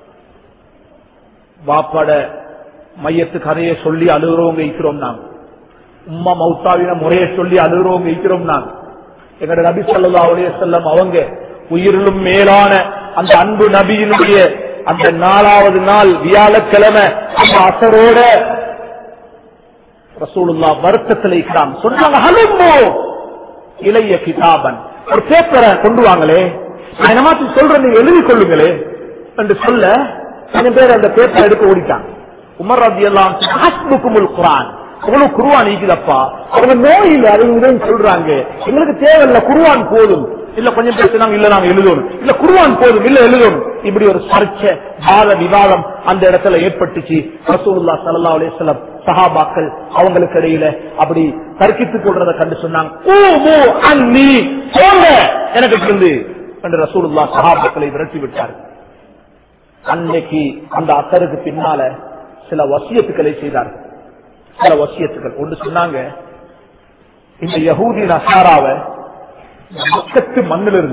வாப்பாட மையத்து கதையை சொல்லி அழுகிறவங்க இருக்கிறோம் நாங்க உம்மா மௌத்தாவின முறையை சொல்லி அழுகிறவங்க இருக்கிறோம் நாங்க எங்கட நபி ஸல்லல்லாஹு அலைஹி வஸல்லம் அவங்க உயிரிலும் மேலான அந்த அன்பு நபியினுடைய அந்த நாலாவது நாள் வியாழக்கிழமை அந்த அசரோட ரசூலுல்லா வருத்தத்தில் இருக்கிறான் சொன்னாங்க ஹலும்போ இளைய கிதாபன் ஒரு பேப்பரை கொண்டு வாங்களே நான் என்னமாச்சு சொல்றேன் நீங்க எழுதி கொள்ளுங்களே என்று சொல்ல கொஞ்சம் பேர் அந்த பேப்பரை எடுக்க ஓடிட்டாங்க உமர் ரதி எல்லாம் ஹஸ்புக்குமுல் குரான் உங்களுக்கு குருவான் நீக்குதப்பா அவங்க நோயில் அதை இதையும் சொல்றாங்க எங்களுக்கு தேவையில்ல குருவான் போதும் இல்ல கொஞ்சம் பேர் சொன்னாங்க இல்ல நாங்க எழுதணும் இல்ல குருவான் போதும் இல்ல எழுதணும் இப்படி ஒரு சர்ச்சை வாத விவாதம் அந்த இடத்துல ஏற்பட்டுச்சு ரசூலுல்லாஹ் ஸல்லல்லாஹு அலைஹி வஸல்லம் சஹாபாக்கள் அவங்களுக்கு இடையில அப்படி தர்க்கித்துக் கொள்றத கண்டு சொன்னாங்க "கூமு அன்னி, போங்க எனக்கு இருந்து என்று ரசூலுல்லாஹ் சஹாபாக்களை விரட்டி விட்டார் அன்னைக்கு அந்த அசருக்கு பின்னால சில வசியத்துக்களை செய்தார்கள் சில வசியத்துக்கள் ஒன்று சொன்னாங்க இந்த யகூதி நசாராவை பக்கத்து மண்ணிலிருந்து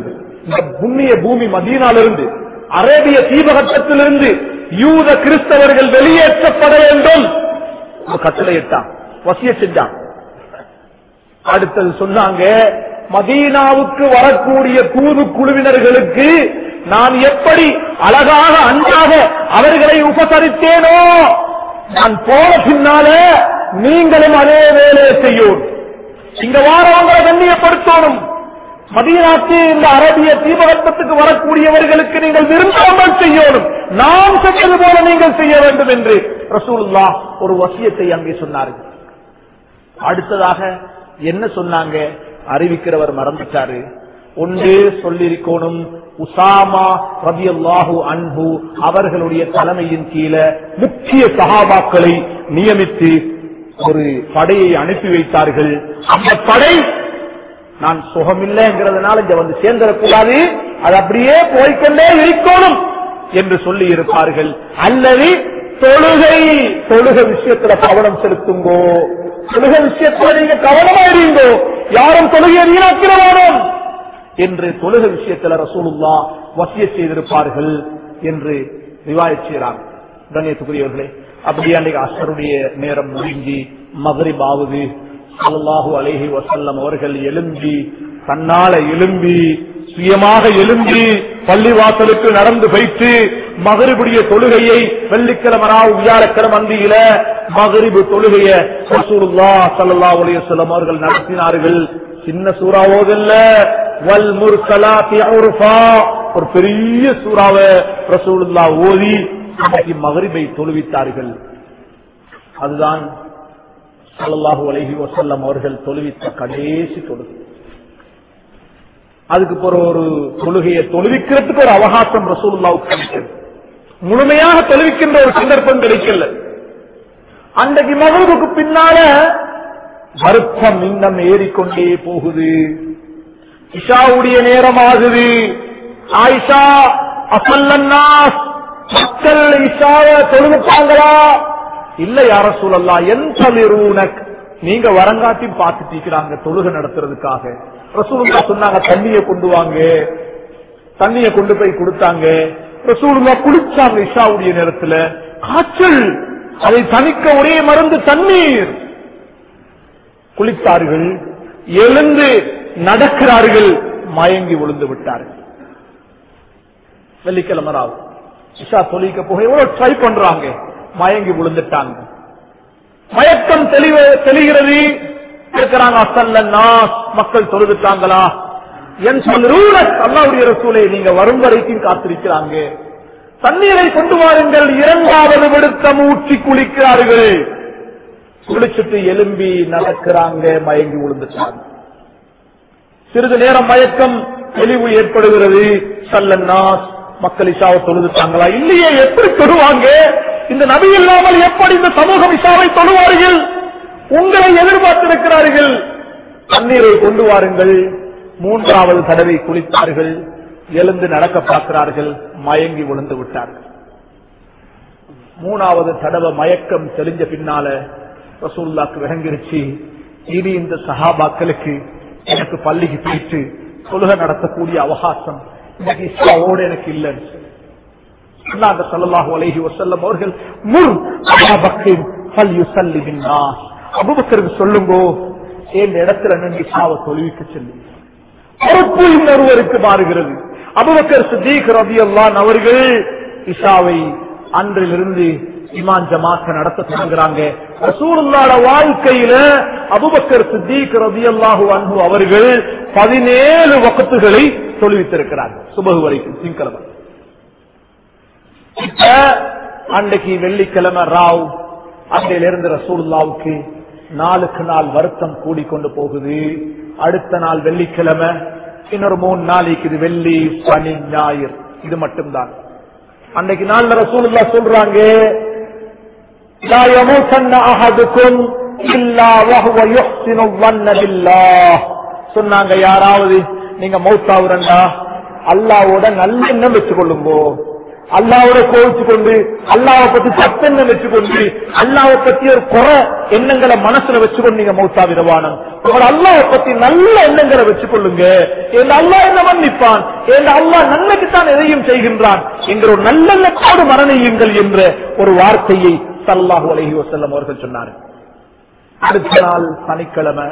இந்த புண்ணிய பூமி மதீனாலிருந்து அரேபிய தீபகட்டத்திலிருந்து யூத கிறிஸ்தவர்கள் வெளியேற்றப்பட வேண்டும் ஒரு கட்டளையிட்டான் வசிய செஞ்சான் அடுத்தது சொன்னாங்க மதீனாவுக்கு வரக்கூடிய தூது குழுவினர்களுக்கு நான் எப்படி அழகாக அன்பாக அவர்களை உபசரித்தேனோ நான் போன பின்னால நீங்களும் அதே வேலையை செய்யும் இங்க வாரவங்களை கண்ணியப்படுத்தணும் மதீனாக்கு இந்த அரபிய தீபகற்பத்துக்கு வரக்கூடியவர்களுக்கு நீங்கள் விரும்பாமல் செய்யணும் நாம் செஞ்சது போல நீங்கள் செய்ய வேண்டும் என்று ரசூலுல்லா ஒரு வசியத்தை அங்கே சொன்னார்கள் அடுத்ததாக என்ன சொன்னாங்க அறிவிக்கிறவர் மறந்துட்டாரு ஒன்று சொல்லிருக்கணும் உசாமா ரபியல்லாஹு அன்பு அவர்களுடைய தலைமையின் கீழே முக்கிய சகாபாக்களை நியமித்து ஒரு படையை அனுப்பி வைத்தார்கள் அந்த படை நான் சுகமில்லைங்கிறதுனால இங்க வந்து சேர்ந்துடக்கூடாது அது அப்படியே போய்க்கொண்டே இருக்கணும் என்று சொல்லி இருப்பார்கள் அல்லது தொழுகை தொழுகை விஷயத்துல கவனம் செலுத்துங்கோ தொழுகை விஷயத்துல நீங்க கவனமா இருங்கோ யாரும் தொழுகையை வீணாக்கிற வேணும் என்று தொழுகை விஷயத்துல ரசூலுல்லா வசிய செய்திருப்பார்கள் என்று ரிவாயத் செய்கிறார் கண்ணியத்துக்குரியவர்களே அப்படியே அன்றைக்கு அசருடைய நேரம் முடிஞ்சி மகரிப் ஆகுது ஸல்லல்லாஹு அலைஹி வஸல்லம் அவர்கள் எழும்பி தன்னால எழும்பி சுயமாக எழும்பி பள்ளிவாசலுக்கு நடந்து வைத்து மகரிபுடைய தொழுகையை வெள்ளிக்கிழமை நாள் வியாழக்கிழமை அந்தியில மகரிபு தொழுகைய ரசூலுல்லாஹ் ஸல்லல்லாஹு அலைஹி வஸல்லம் அவர்கள் நடத்தினார்கள் சின்ன சூறாவோதல்ல வல் முர்சலாத்தி உர்ஃபா ஒரு பெரிய சூறாவை ரசூலுல்லாஹ் ஓதி அன்னைக்கு மகரிபை தொழுவித்தார்கள் அதுதான் ஸல்லல்லாஹு அலைஹி வஸல்லம் அவர்கள் தொழுவித்த கடைசி தொழுகை அதுக்கு பிறகு ஒரு தொழுகையை தொழுவிக்கிறதுக்கு ஒரு அவகாசம் ரசூலுல்லாவுக்கு கிடைக்கிறது முழுமையாக தொழுவிக்கின்ற ஒரு சந்தர்ப்பம் கிடைக்கல அன்றைக்கு மகளுக்கு பின்னால வருத்தம் இன்னம் ஏறிக்கொண்டே போகுது இஷாவுடைய நேரம் ஆகுது ஆயிஷா அசல்லன்னா மக்கள் இஷாவை தொழுவிட்டாங்களா இல்ல யார சூழல்லா எந்த நீங்க வரங்காட்டி பார்த்துட்டீங்கிறாங்க தொழுகை நடத்துறதுக்காக ரசூலுல்லா சொன்னாங்க தண்ணிய கொண்டு வாங்க தண்ணிய கொண்டு போய் கொடுத்தாங்க ரசூலுல்லா குளிச்சாங்க இஷாவுடைய நேரத்துல காய்ச்சல் அதை தணிக்க ஒரே மருந்து தண்ணீர் குளித்தார்கள் எழுந்து நடக்கிறார்கள் மயங்கி விழுந்து விட்டார்கள் வெள்ளிக்கிழமை ராவு இஷா தொழிக்க போக எவ்வளவு ட்ரை பண்றாங்க மயங்கி விழுந்துட்டாங்க மயக்கம் தெளிவ தெளிகிறது இருக்கிறாங்க அசல்லன்னா மக்கள் தொழுதுட்டாங்களா என் சொல்ல அல்லாவுடைய ரசூலை நீங்க வரும் வரைக்கும் காத்திருக்கிறாங்க தண்ணீரை கொண்டு வாருங்கள் இரண்டாவது விடுத்தம் ஊற்றி குளிக்கிறார்கள் குளிச்சுட்டு எலும்பி நடக்கிறாங்க மயங்கி விழுந்துட்டாங்க சிறிது நேரம் மயக்கம் தெளிவு ஏற்படுகிறது சல்லன்னா மக்கள் இஷாவை தொழுதுட்டாங்களா இல்லையே எப்படி தொழுவாங்க இந்த நபி இல்லாமல் எப்படி இந்த சமூகம் இஷாவை தொழுவார்கள் உங்களை எதிர்பார்த்திருக்கிறார்கள் தண்ணீரை கொண்டு வாருங்கள் மூன்றாவது தடவை குளித்தார்கள் எழுந்து நடக்க பார்க்கிறார்கள் மயங்கி விழுந்து விட்டார்கள் மூணாவது தடவை மயக்கம் தெளிஞ்ச பின்னால ரசூல்லாக்கு விளங்கிருச்சு இனி இந்த சஹாபாக்களுக்கு எனக்கு பள்ளிக்கு போயிட்டு தொழுகை நடத்தக்கூடிய அவகாசம் இன்னைக்கு இஸ்லாவோடு எனக்கு இல்லைன்னு சொல்லி. சொன்னாங்க ஸல்லல்லாஹு அலைஹி வஸல்லம் அவர்கள் முர் அபா பக்கர் ஃபல்யுஸல்லி பின்னாஸ் அபூபக்கருக்கு சொல்லுங்கோ என் இடத்துல நின்று இஸ்லாவை தொழுவிக்க சொல்லி பொறுப்பு இன்னொருவருக்கு மாறுகிறது அபுபக்கர் சித்திக் ரபியல்லான் அவர்கள் இஷாவை அன்றிலிருந்து இமான் ஜமாத்த நடத்த தொடங்குறாங்க ரசூலுல்லாஹ்வோட வாழ்க்கையில அபுபக்கர் சித்திக் ரபியல்லாஹு அன்ஹு அவர்கள் பதினேழு வக்கத்துகளை தொழுவித்திருக்கிறாங்க சுபகு வரைக்கும் திங்கிழமை இப்ப அன்றைக்கு வெள்ளிக்கிழமை ராவ் அன்றையிலிருந்து ரசூலுல்லாவுக்கு நாளுக்கு நாள் வருத்தம் கூடிக்கொண்டு போகுது அடுத்த நாள் வெள்ளிக்கிழமை இன்னொரு மூணு நாளைக்கு இது வெள்ளி சனி ஞாயிறு இது மட்டும்தான் அன்றைக்கு நாள்ல ரசூலுல்லா சொல்றாங்க لا يموتن أحدكم إلا وهو يحسن الظن بالله சொன்னாங்க யாராவது நீங்க மௌத்தாவுரண்டா அல்லாவோட நல்ல எண்ணம் வச்சுக்கொள்ளுங்கோ அல்லாவோட கோவிச்சு கொண்டு அல்லாவை பத்தி தப்பெண்ணம் வச்சுக்கொண்டு அல்லாவை பத்தி ஒரு குறை எண்ணங்களை மனசுல வச்சுக்கொண்டு நீங்க மௌத்தா விரவானம் உங்கள் அல்லாவை பத்தி நல்ல எண்ணங்களை வச்சுக்கொள்ளுங்க என் அல்லா என்ன மன்னிப்பான் என் அல்லா நன்மைக்குத்தான் எதையும் செய்கின்றான் என்கிற ஒரு நல்லெண்ணத்தோடு மரணியுங்கள் என்ற ஒரு வார்த்தையை சல்லாஹு அலஹி வசல்லம் அவர்கள் சொன்னார்கள் அடுத்த நாள் சனிக்கிழமை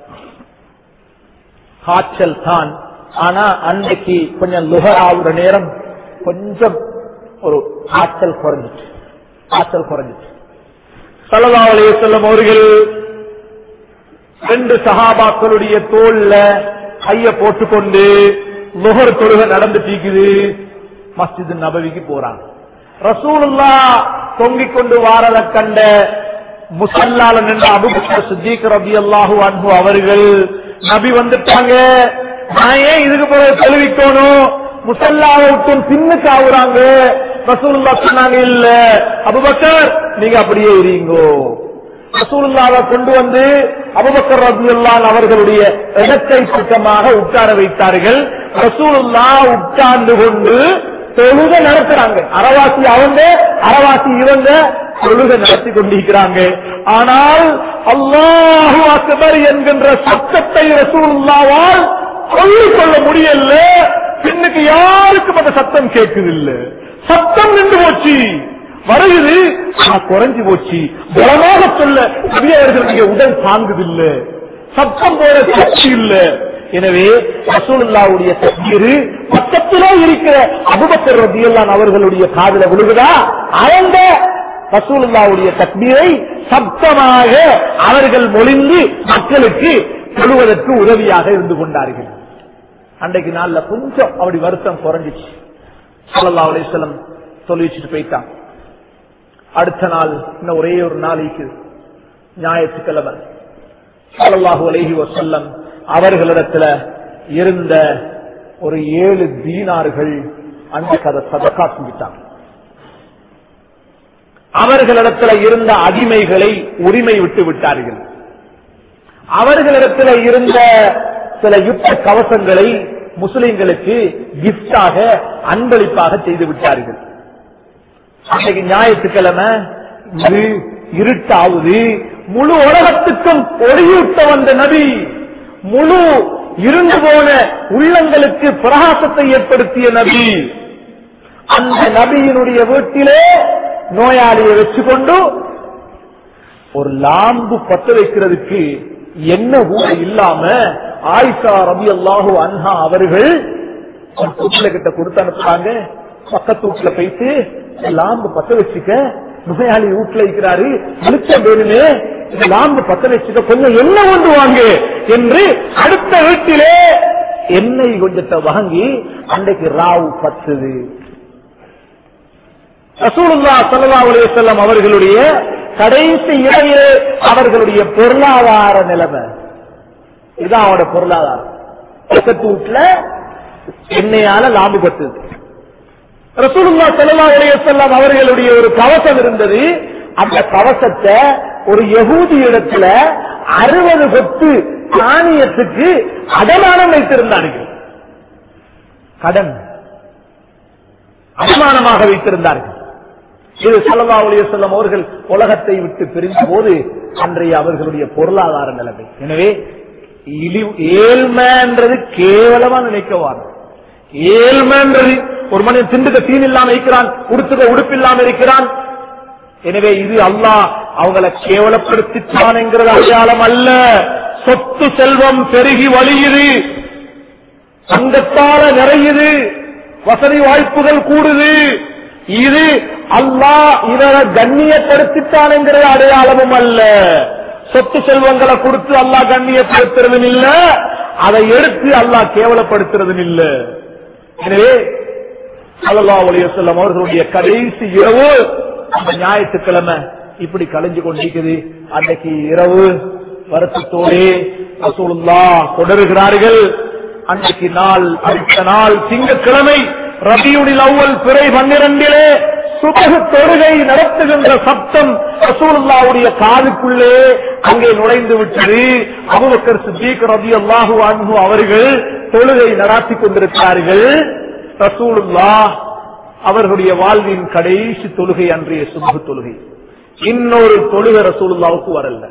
காய்ச்சல் தான் ஆனா அன்றைக்கு கொஞ்சம் லுகர் ஆகுற நேரம் கொஞ்சம் ஒரு காய்ச்சல் குறைஞ்சிச்சு காய்ச்சல் குறைஞ்சிச்சு சல்லா அலைய செல்லும் அவர்கள் ரெண்டு சகாபாக்களுடைய தோல்ல கைய போட்டுக்கொண்டு லுகர் தொழுகை நடந்துட்டு மஸ்ஜித் நபவிக்கு போறாங்க ரசூலுல்லா தொங்கிக் கொண்டு வாரத கண்ட முசல்லால நின்ற அபுபக்கர் சித்திக் ரபி அல்லாஹு அன்பு அவர்கள் நபி வந்துட்டாங்க நான் ஏன் இதுக்கு பிறகு தெளிவிக்கணும் முசல்லாவை விட்டு பின்னுக்கு ஆகுறாங்க ரசூலுல்லா சொன்னாங்க இல்ல அபுபக்கர் நீங்க அப்படியே இருங்கோ ரசூலுல்லாவை கொண்டு வந்து அபுபக்கர் ரபியுல்லான் அவர்களுடைய இடத்தை சுத்தமாக உட்கார வைத்தார்கள் ரசூலுல்லா உட்கார்ந்து கொண்டு தொழுகை நடத்துறாங்க அறவாசி அவங்க அறவாசி இவங்க தொழுகை நடத்தி கொண்டிருக்கிறாங்க ஆனால் அல்லாஹு அக்பர் என்கின்ற சத்தத்தை ரசூலுல்லாவால் சொல்லிக் கொள்ள முடியல பின்னுக்கு யாருக்கும் அந்த சத்தம் கேட்குதில்லை சத்தம் நின்று போச்சு வருகிறது ஆனா குறைஞ்சு போச்சு பலமாக சொல்ல நபியவர்களுடைய உடல் தாங்குதில்லை சத்தம் போல சக்தி இல்ல எனவே ரசூலுல்லாவுடைய தண்ணீர் பக்கத்திலே இருக்கிற அபுபக்கர் ரபியல்லான் அவர்களுடைய காதல விழுகுதா அவங்க ரசூலுல்லாவுடைய தக்பீரை சப்தமாக அவர்கள் மொழிந்து மக்களுக்கு சொல்லுவதற்கு உதவியாக இருந்து கொண்டார்கள் அன்றைக்கு நாள்ல கொஞ்சம் அப்படி வருத்தம் குறைஞ்சிச்சு சல்லா அலிஸ்லம் சொல்லி வச்சுட்டு போயிட்டான் அடுத்த நாள் இன்னும் ஒரே ஒரு நாளைக்கு ஞாயிற்றுக்கிழமை சல்லாஹூ அலஹி வசல்லம் அவர்களிடத்துல இருந்த ஒரு ஏழு தீனார்கள் அன்றைக்கு அதை சதக்கா செஞ்சிட்டாங்க அவர்களிடத்துல இருந்த அடிமைகளை உரிமை விட்டு விட்டார்கள் அவர்களிடத்துல இருந்த சில யுத்த கவசங்களை முஸ்லிம்களுக்கு கிப்டாக அன்பளிப்பாக செய்து விட்டார்கள் அன்றைக்கு ஞாயிற்றுக்கிழமை இது இருட்டாவது முழு உலகத்துக்கும் ஒளியூட்ட வந்த நபி முழு இருந்து போன உள்ளங்களுக்கு பிரகாசத்தை ஏற்படுத்திய நபி அந்த நபியினுடைய வீட்டிலே நோயாளியை வச்சுக்கொண்டு ஒரு லாம்பு பத்த வைக்கிறதுக்கு என்ன கூட இல்லாம ஆயிஷா ரபி அல்லாஹு அன்ஹா அவர்கள் வீட்டுல கிட்ட கொடுத்து அனுப்புறாங்க பக்கத்து வீட்டுல போயிட்டு லாம்பு பத்த வச்சுக்க நோயாளி வீட்டுல இருக்கிறாரு வெளிச்சம் வேணுமே இந்த லாம்பு பத்த வச்சுக்க கொஞ்சம் எண்ணெய் கொண்டு வாங்க என்று அடுத்த வீட்டிலே எண்ணெய் கொஞ்சத்தை வாங்கி அன்றைக்கு ராவு பத்துது ரசூலுல்லா சல்லா அலுவலம் அவர்களுடைய கடைசி இரவிலே அவர்களுடைய பொருளாதார நிலைமை இதுதான் அவனோட பொருளாதாரம் பக்கத்து வீட்டுல எண்ணெயால லாபு பட்டுது ரசூலுல்லா சல்லா அலுவலம் அவர்களுடைய ஒரு கவசம் இருந்தது அந்த கவசத்தை ஒரு யகூதி இடத்துல அறுபது கொத்து தானியத்துக்கு அடமானம் வைத்திருந்தார்கள் கடன் அடமானமாக வைத்திருந்தார்கள் இது சல்லா செல்லம் அவர்கள் உலகத்தை விட்டு பிரிந்த போது அன்றைய அவர்களுடைய பொருளாதார நிலைமை எனவே இழி- ஏழ்மைன்றது கேவலமா நினைக்கவார் ஏழ்மைன்றது ஒரு மனிதன் திண்டுக்க தீன் இல்லாம இருக்கிறான் உடுத்துக்க உடுப்பு இல்லாம இருக்கிறான் எனவே இது அல்லாஹ் அவங்களை கேவலப்படுத்தித்தான் என்கிறது அடையாளம் அல்ல சொத்து செல்வம் பெருகி வழியுது சங்கத்தால நிறையுது வசதி வாய்ப்புகள் கூடுது இது அல்லாஹ் இவரை கண்ணியப்படுத்தித்தான் என்கிற அடையாளமும் அல்ல சொத்து செல்வங்களை கொடுத்து அல்லாஹ் கண்ணியப்படுத்துறதும் இல்ல அதை எடுத்து அல்லாஹ் கேவலப்படுத்துறதும் இல்ல எனவே அல்லா செல்லம் அவர்களுடைய கடைசி இரவு அந்த ஞாயிற்றுக்கிழமை இப்படி கலைஞ்சு கொண்டிருக்குது அன்னைக்கு இரவு வருத்தத்தோடே ரசூலுல்லா தொடருகிறார்கள் அன்றைக்கு நாள் அடுத்த நாள் திங்கட்கிழமை ரபியுனில் அவ்வல் பிறை பன்னிரண்டிலே சுபகு தொழுகை நடத்துகின்ற சப்தம் ரசூலுல்லாவுடைய காதுக்குள்ளே அங்கே நுழைந்து விட்டது அபுபக்கர் சித்திக் ரபி அல்லாஹு அன்பு அவர்கள் தொழுகை நடாத்திக் கொண்டிருக்கிறார்கள் ரசூலுல்லா அவர்களுடைய வாழ்வின் கடைசி தொழுகை அன்றைய சுபகு தொழுகை இன்னொரு தொழுகை ரசூலுல்லாவுக்கு வரல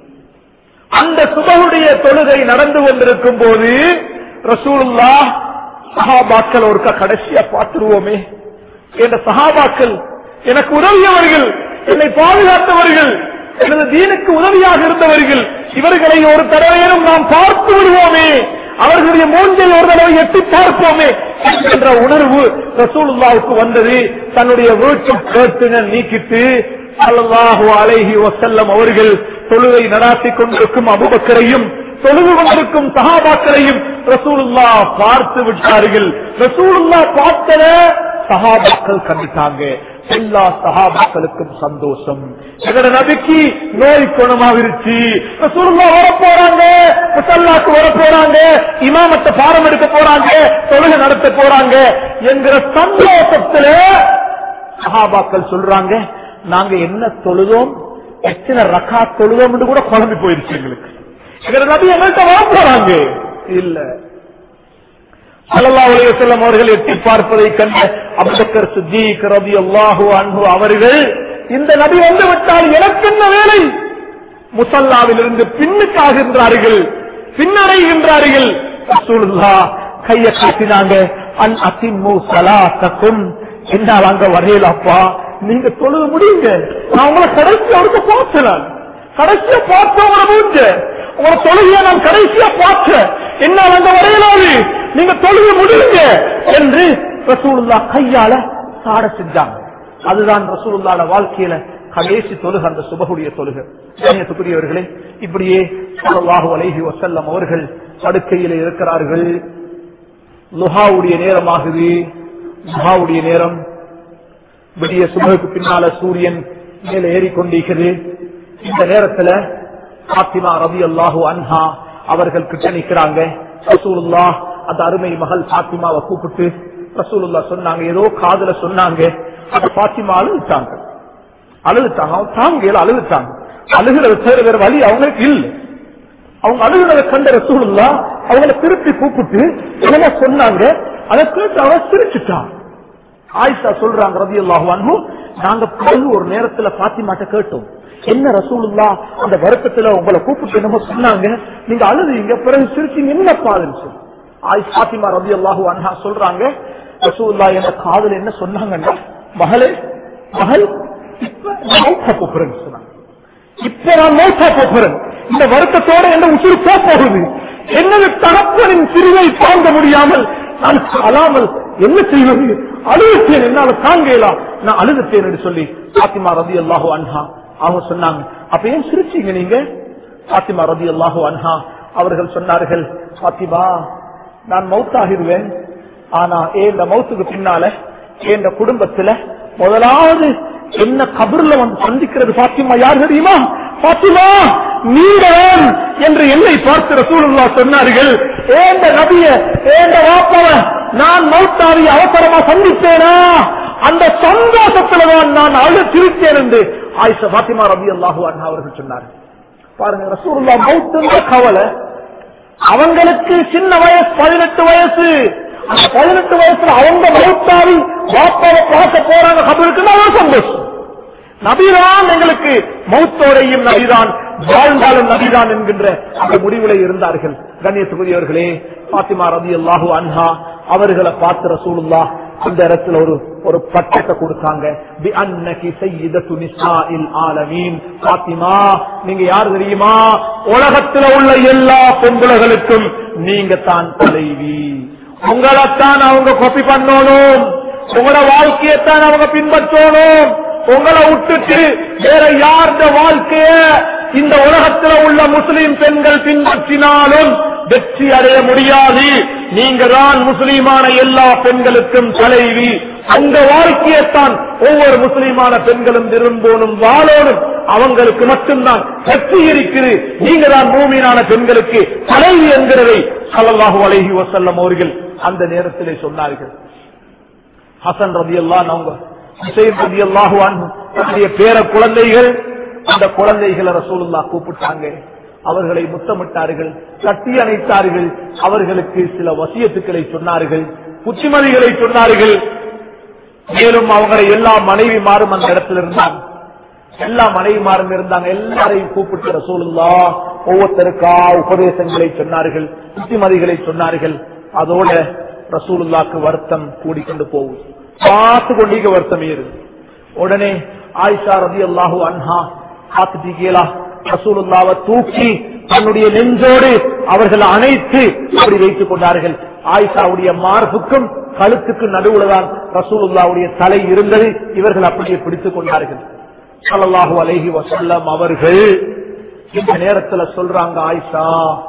அந்த சுபகுடைய தொழுகை நடந்து கொண்டிருக்கும் போது ரசூலுல்லா சஹாபாக்கள் ஒருக்கா கடைசியா பார்த்துருவோமே என்ற சஹாபாக்கள் எனக்கு உதவியவர்கள் என்னை பாதுகாத்தவர்கள் எனது தீனுக்கு உதவியாக இருந்தவர்கள் இவர்களை ஒரு தடவையிலும் நாம் பார்த்து விடுவோமே அவர்களுடைய மூஞ்சை ஒரு தடவை எட்டி பார்ப்போமே என்ற உணர்வு ரசூலுல்லாவுக்கு வந்தது தன்னுடைய வீட்டு கேட்டுன நீக்கிட்டு ஸல்லல்லாஹு அலைஹி வஸல்லம் அவர்கள் தொழுகை நடாத்திக் கொண்டிருக்கும் அபுபக்கரையும் தொழுது கொண்டிருக்கும் சஹாபாக்களையும் ரசூலுல்லா பார்த்து விட்டார்கள் ரசூலுல்லா பார்த்தத சஹாபாக்கள் கண்டுட்டாங்க எல்லா சஹாபாக்களுக்கும் சந்தோஷம் எங்கட நபிக்கு நோய் குணமாவிருச்சு ரசூலுல்லா வர போறாங்க முசல்லாக்கு வர போறாங்க இமாமத்தை பாடம் எடுக்க போறாங்க தொழுகை நடத்த போறாங்க என்கிற சந்தோஷத்துல சஹாபாக்கள் சொல்றாங்க நாங்க என்ன தொழுதோம் எத்தனை ரக்கா தொழுதோம் கூட குழம்பி போயிருச்சு எங்களுக்கு எங்க நபி எங்கள்கிட்ட வர போறாங்க இல்ல ஸல்லல்லாஹு அலைஹி வஸல்லம் அவர்கள் எட்டி பார்ப்பதை கண்ட அபூபக்கர் சித்திக் ரலியல்லாஹு அன்ஹு அவர்கள் இந்த நபி வந்து விட்டால் எனக்கு என்ன வேலை முசல்லாவில் இருந்து பின்னுக்காகின்றார்கள் பின்னடைகின்றார்கள் ரசூலுல்லாஹ் கைய காட்டினாங்க அன் அத்திமு சலாத்தக்கும் என்னால் அங்க வரையலப்பா நீங்க தொழுது முடியுங்க நான் உங்களை கடைசி அவருக்கு பார்த்தேன் கடைசியா பார்த்த உங்களை மூஞ்ச உங்களை தொழுகைய நான் கடைசியா பார்த்தேன் என்னால் அங்க வரையலாது நீங்க தொழுது முடியுங்க என்று ரசூலுல்லா கையால சாட செஞ்சாங்க அதுதான் ரசூலுல்லாட வாழ்க்கையில கடைசி தொழுக அந்த சுபகுடைய தொழுக கண்ணியத்துக்குரியவர்களே இப்படியே ஸல்லல்லாஹு அலைஹி வஸல்லம் அவர்கள் படுக்கையில இருக்கிறார்கள் லுஹாவுடைய நேரமாகுது லுஹாவுடைய நேரம் விடிய சுபகுக்கு பின்னால சூரியன் மேல ஏறிக்கொண்டிருக்கிறது இந்த நேரத்துல பாத்திமா ரவி அல்லாஹு அன்ஹா அவர்கள் கிட்ட நிக்கிறாங்க ரசூலுல்லா அந்த அருமை மகள் பாத்திமாவை கூப்பிட்டு ரசூலுல்லா சொன்னாங்க ஏதோ காதுல சொன்னாங்க அந்த பாத்திமா அழுதுட்டாங்க அழுதுட்டாங்க அவங்க தாங்க அழுதுட்டாங்க அழுகிறது தவிர வேற வழி அவங்களுக்கு இல்லை அவங்க அழுகிறத கண்ட ரசூலுல்லா அவங்கள திருப்பி கூப்பிட்டு என்ன சொன்னாங்க அதை கேட்டு அவ சிரிச்சுட்டான் ஆயிஷா சொல்றாங்க ரவி அல்லாஹு நாங்க பிறகு ஒரு நேரத்துல பாத்திமாட்ட கேட்டோம் என்ன ரசூலுல்லா அந்த வருத்தத்துல உங்களை கூப்பிட்டு என்னமோ சொன்னாங்க நீங்க அழுதுங்க பிறகு சிரிச்சீங்க என்ன பாதுன்னு சொல்லி ஆயிஷ் பாத்திமா ரவி அல்லாஹு அன்ஹா சொல்றாங்க ரசூலுல்லா என்ற காதல் என்ன சொன்னாங்கன்னா மகளே மகள் இப்ப நான் மௌத்தா போறேன்னு சொன்னாங்க இப்ப நான் மௌத்தா போறேன் இந்த வருத்தத்தோட என்ன உசுறு போக போகுது என்னது தகப்பனின் சிறுவை தாங்க முடியாமல் நான் அழாமல் என்ன செய்வது அழுதுட்டேன் என்னால தாங்கலாம் நான் அழுதுட்டேன் என்று சொல்லி பாத்திமா ரதி அல்லாஹு அன்ஹா அவங்க சொன்னாங்க அப்ப ஏன் சிரிச்சீங்க நீங்க பாத்திமா ரதி அல்லாஹு அன்ஹா அவர்கள் சொன்னார்கள் பாத்திமா நான் மௌத்தாகிருவேன் ஆனா ஏன் மௌத்துக்கு பின்னால என் குடும்பத்துல முதலாவது என்ன கபர்ல வந்து சந்திக்கிறது பாத்திமா யார் தெரியுமா பாத்திமா நீதான் என்று என்னை பார்த்து ரசூலுல்லா சொன்னார்கள் ஏந்த நபிய ஏந்த வாப்பவ நான் மௌத்தாவி அவசரமா சந்தித்தேனா அந்த சந்தோஷத்துலதான் நான் அழு சிரித்தேன் என்று ஆயிஷா பாத்திமா ரபி அல்லாஹு அண்ணா அவர்கள் சொன்னார்கள் பாருங்க ரசூலுல்லா மௌத்துன்ற கவலை அவங்களுக்கு சின்ன வயசு பதினெட்டு வயசு அந்த பதினெட்டு வயசுல அவங்க மௌத்தாவி வாப்பாவை பார்க்க போறாங்க கபருக்கு அவ்வளவு சந்தோஷம் நபிதான் எங்களுக்கு மௌத்தோடையும் நபிதான் வாழ்ந்தாலும் நபிதான் என்கின்ற அந்த முடிவுல இருந்தார்கள் கண்ணியத்துக்குரியவர்களே பாத்திமா ரதி அல்லாஹூ அன்ஹா அவர்களை பார்த்து ரசூலுல்லா அந்த இடத்துல ஒரு ஒரு பட்டத்தை கொடுத்தாங்க பி அன்னகி சையிதத்து நிசாஇல் ஆலமீன் பாத்திமா நீங்க யார் தெரியுமா உலகத்துல உள்ள எல்லா பொம்பளைகளுக்கும் நீங்க தான் தலைவி உங்களைத்தான் அவங்க காப்பி பண்ணணும் உங்களோட வாழ்க்கையத்தான் அவங்க பின்பற்றணும் உங்களை விட்டுட்டு வேற யார்த வாழ்க்கைய இந்த உலகத்துல உள்ள முஸ்லிம் பெண்கள் பின்பற்றினாலும் வெற்றி அடைய முடியாது நீங்க தான் முஸ்லீமான எல்லா பெண்களுக்கும் தலைவி உங்க வாழ்க்கையைத்தான் ஒவ்வொரு முஸ்லீமான பெண்களும் விரும்போனும் வாழோனும் அவங்களுக்கு மட்டும்தான் வெற்றி இருக்குது நீங்க தான் பூமியினான பெண்களுக்கு தலைவி என்கிறதை சல்லல்லாஹு அலைஹி வசல்லம் அவர்கள் அந்த நேரத்திலே சொன்னார்கள் ஹசன் ரதி எல்லாம் அவங்க ஹுசைன் ரதி அல்லாஹுடைய பேர குழந்தைகள் அந்த குழந்தைகளை ரசூலுல்லா கூப்பிட்டாங்க அவர்களை முத்தமிட்டார்கள் கட்டி அணைத்தார்கள் அவர்களுக்கு சில வசியத்துக்களை சொன்னார்கள் புத்திமதிகளை சொன்னார்கள் மேலும் அவங்களுடைய எல்லா மனைவிமாரும் அந்த இடத்துல இருந்தாங்க எல்லா மனைவிமாரும் இருந்தாங்க எல்லாரையும் கூப்பிட்டு ரசூலுல்லா ஒவ்வொருத்தருக்கா உபதேசங்களை சொன்னார்கள் புத்திமதிகளை சொன்னார்கள் அதோட ரசூலுல்லாக்கு வருத்தம் கூடிக்கொண்டு போகும் பார்த்து கொண்டீங்க வருத்தம் ஏறு உடனே ஆயிஷா ரதி அல்லாஹூ அன்ஹா பார்த்துட்டீங்களா ரசூலுல்லாவை தூக்கி தன்னுடைய நெஞ்சோடு அவர்கள் அணைத்து அப்படி வைத்துக் கொண்டார்கள் ஆயிஷாவுடைய மார்புக்கும் கழுத்துக்கு நடுவுலதான் ரசூலுல்லாவுடைய தலை இருந்தது இவர்கள் அப்படியே பிடித்துக் கொண்டார்கள் ஸல்லல்லாஹு அலைஹி வஸல்லம் அவர்கள் இந்த நேரத்துல சொல்றாங்க ஆயிஷா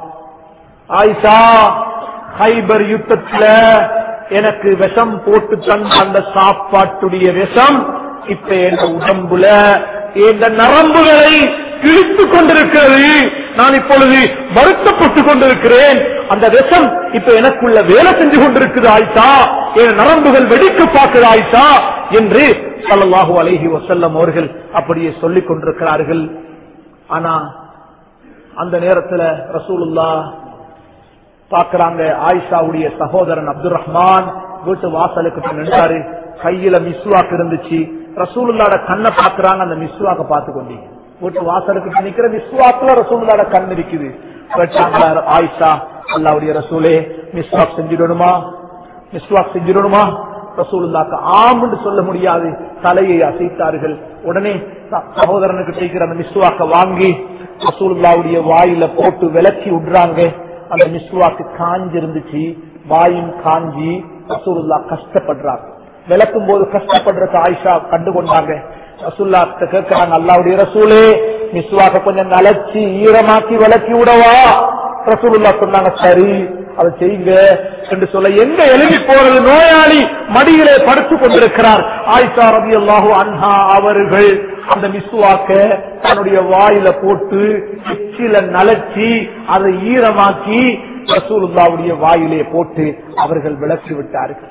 ஆயிஷா ஹைபர் யுத்தத்துல எனக்கு விஷம் போட்டு தந்த அந்த சாப்பாட்டுடைய விஷம் இப்ப என் உடம்புல இந்த நரம்புகளை கிழித்துக் கொண்டிருக்கிறது நான் இப்பொழுது வருத்தப்பட்டுக் கொண்டிருக்கிறேன் அந்த விஷம் இப்ப எனக்குள்ள வேலை செஞ்சு கொண்டிருக்குது ஆயிஷா என் நரம்புகள் வெடிக்க பார்க்குது ஆயிஷா என்று ஸல்லல்லாஹு அலைஹி வஸல்லம் அவர்கள் அப்படியே சொல்லிக் கொண்டிருக்கிறார்கள் ஆனா அந்த நேரத்துல ரசூலுல்லா பாக்குறாங்க ஆயிஷாவுடைய சகோதரன் அப்துல் ரஹ்மான் வீட்டு வாசலுக்கு நின்றாரு கையில மிஸ்வாக்கு இருந்துச்சு ரசூலுல்லாட கண்ணை பாக்குறாங்க அந்த மிஸ்வாக்க பார்த்து கொண்டீங்க வீட்டு வாசலுக்கு நிக்கிற மிஸ்வாக்குல ரசூலுல்லாட கண் இருக்குது கேட்டாங்க ஆயிஷா அல்லாவுடைய ரசூலே மிஸ்வாக் செஞ்சிடணுமா மிஸ்வாக் செஞ்சிடணுமா ரசூலுல்லாக்கு ஆம்னு சொல்ல முடியாது தலையை அசைத்தார்கள் உடனே ச- சகோதரனுக்கு செய்கிற அந்த மிஸ்வாக்க வாங்கி ரசூலுல்லாவுடைய வாயில போட்டு விளக்கி விடுறாங்க அந்த மிஸ்வாக்கு காஞ்சிருந்துச்சு வாயும் காஞ்சி ரசூலுல்லா கஷ்டப்படுறாங்க விளக்கும் போது கஷ்டப்படுறத ஆயிஷா கண்டு கொண்டாங்க ரசூல்லா கேட்கிறாங்க அல்லாவுடைய ரசூலே மிஸ்வாக்க கொஞ்சம் நலச்சி ஈரமாக்கி விளக்கி விடவா ரசூலுல்லா சொன்னாங்க சரி அதை செய்யுங்க என்று சொல்ல எங்க எழுதி போறது நோயாளி மடியிலே படுத்துக் கொண்டிருக்கிறார் ஆயிஷா ரபி அல்லாஹூ அன்ஹா அவர்கள் அந்த மிஸ்வாக்க தன்னுடைய வாயில போட்டு எச்சில நலச்சி அதை ஈரமாக்கி ரசூலுல்லாவுடைய வாயிலே போட்டு அவர்கள் விளக்கி விட்டார்கள்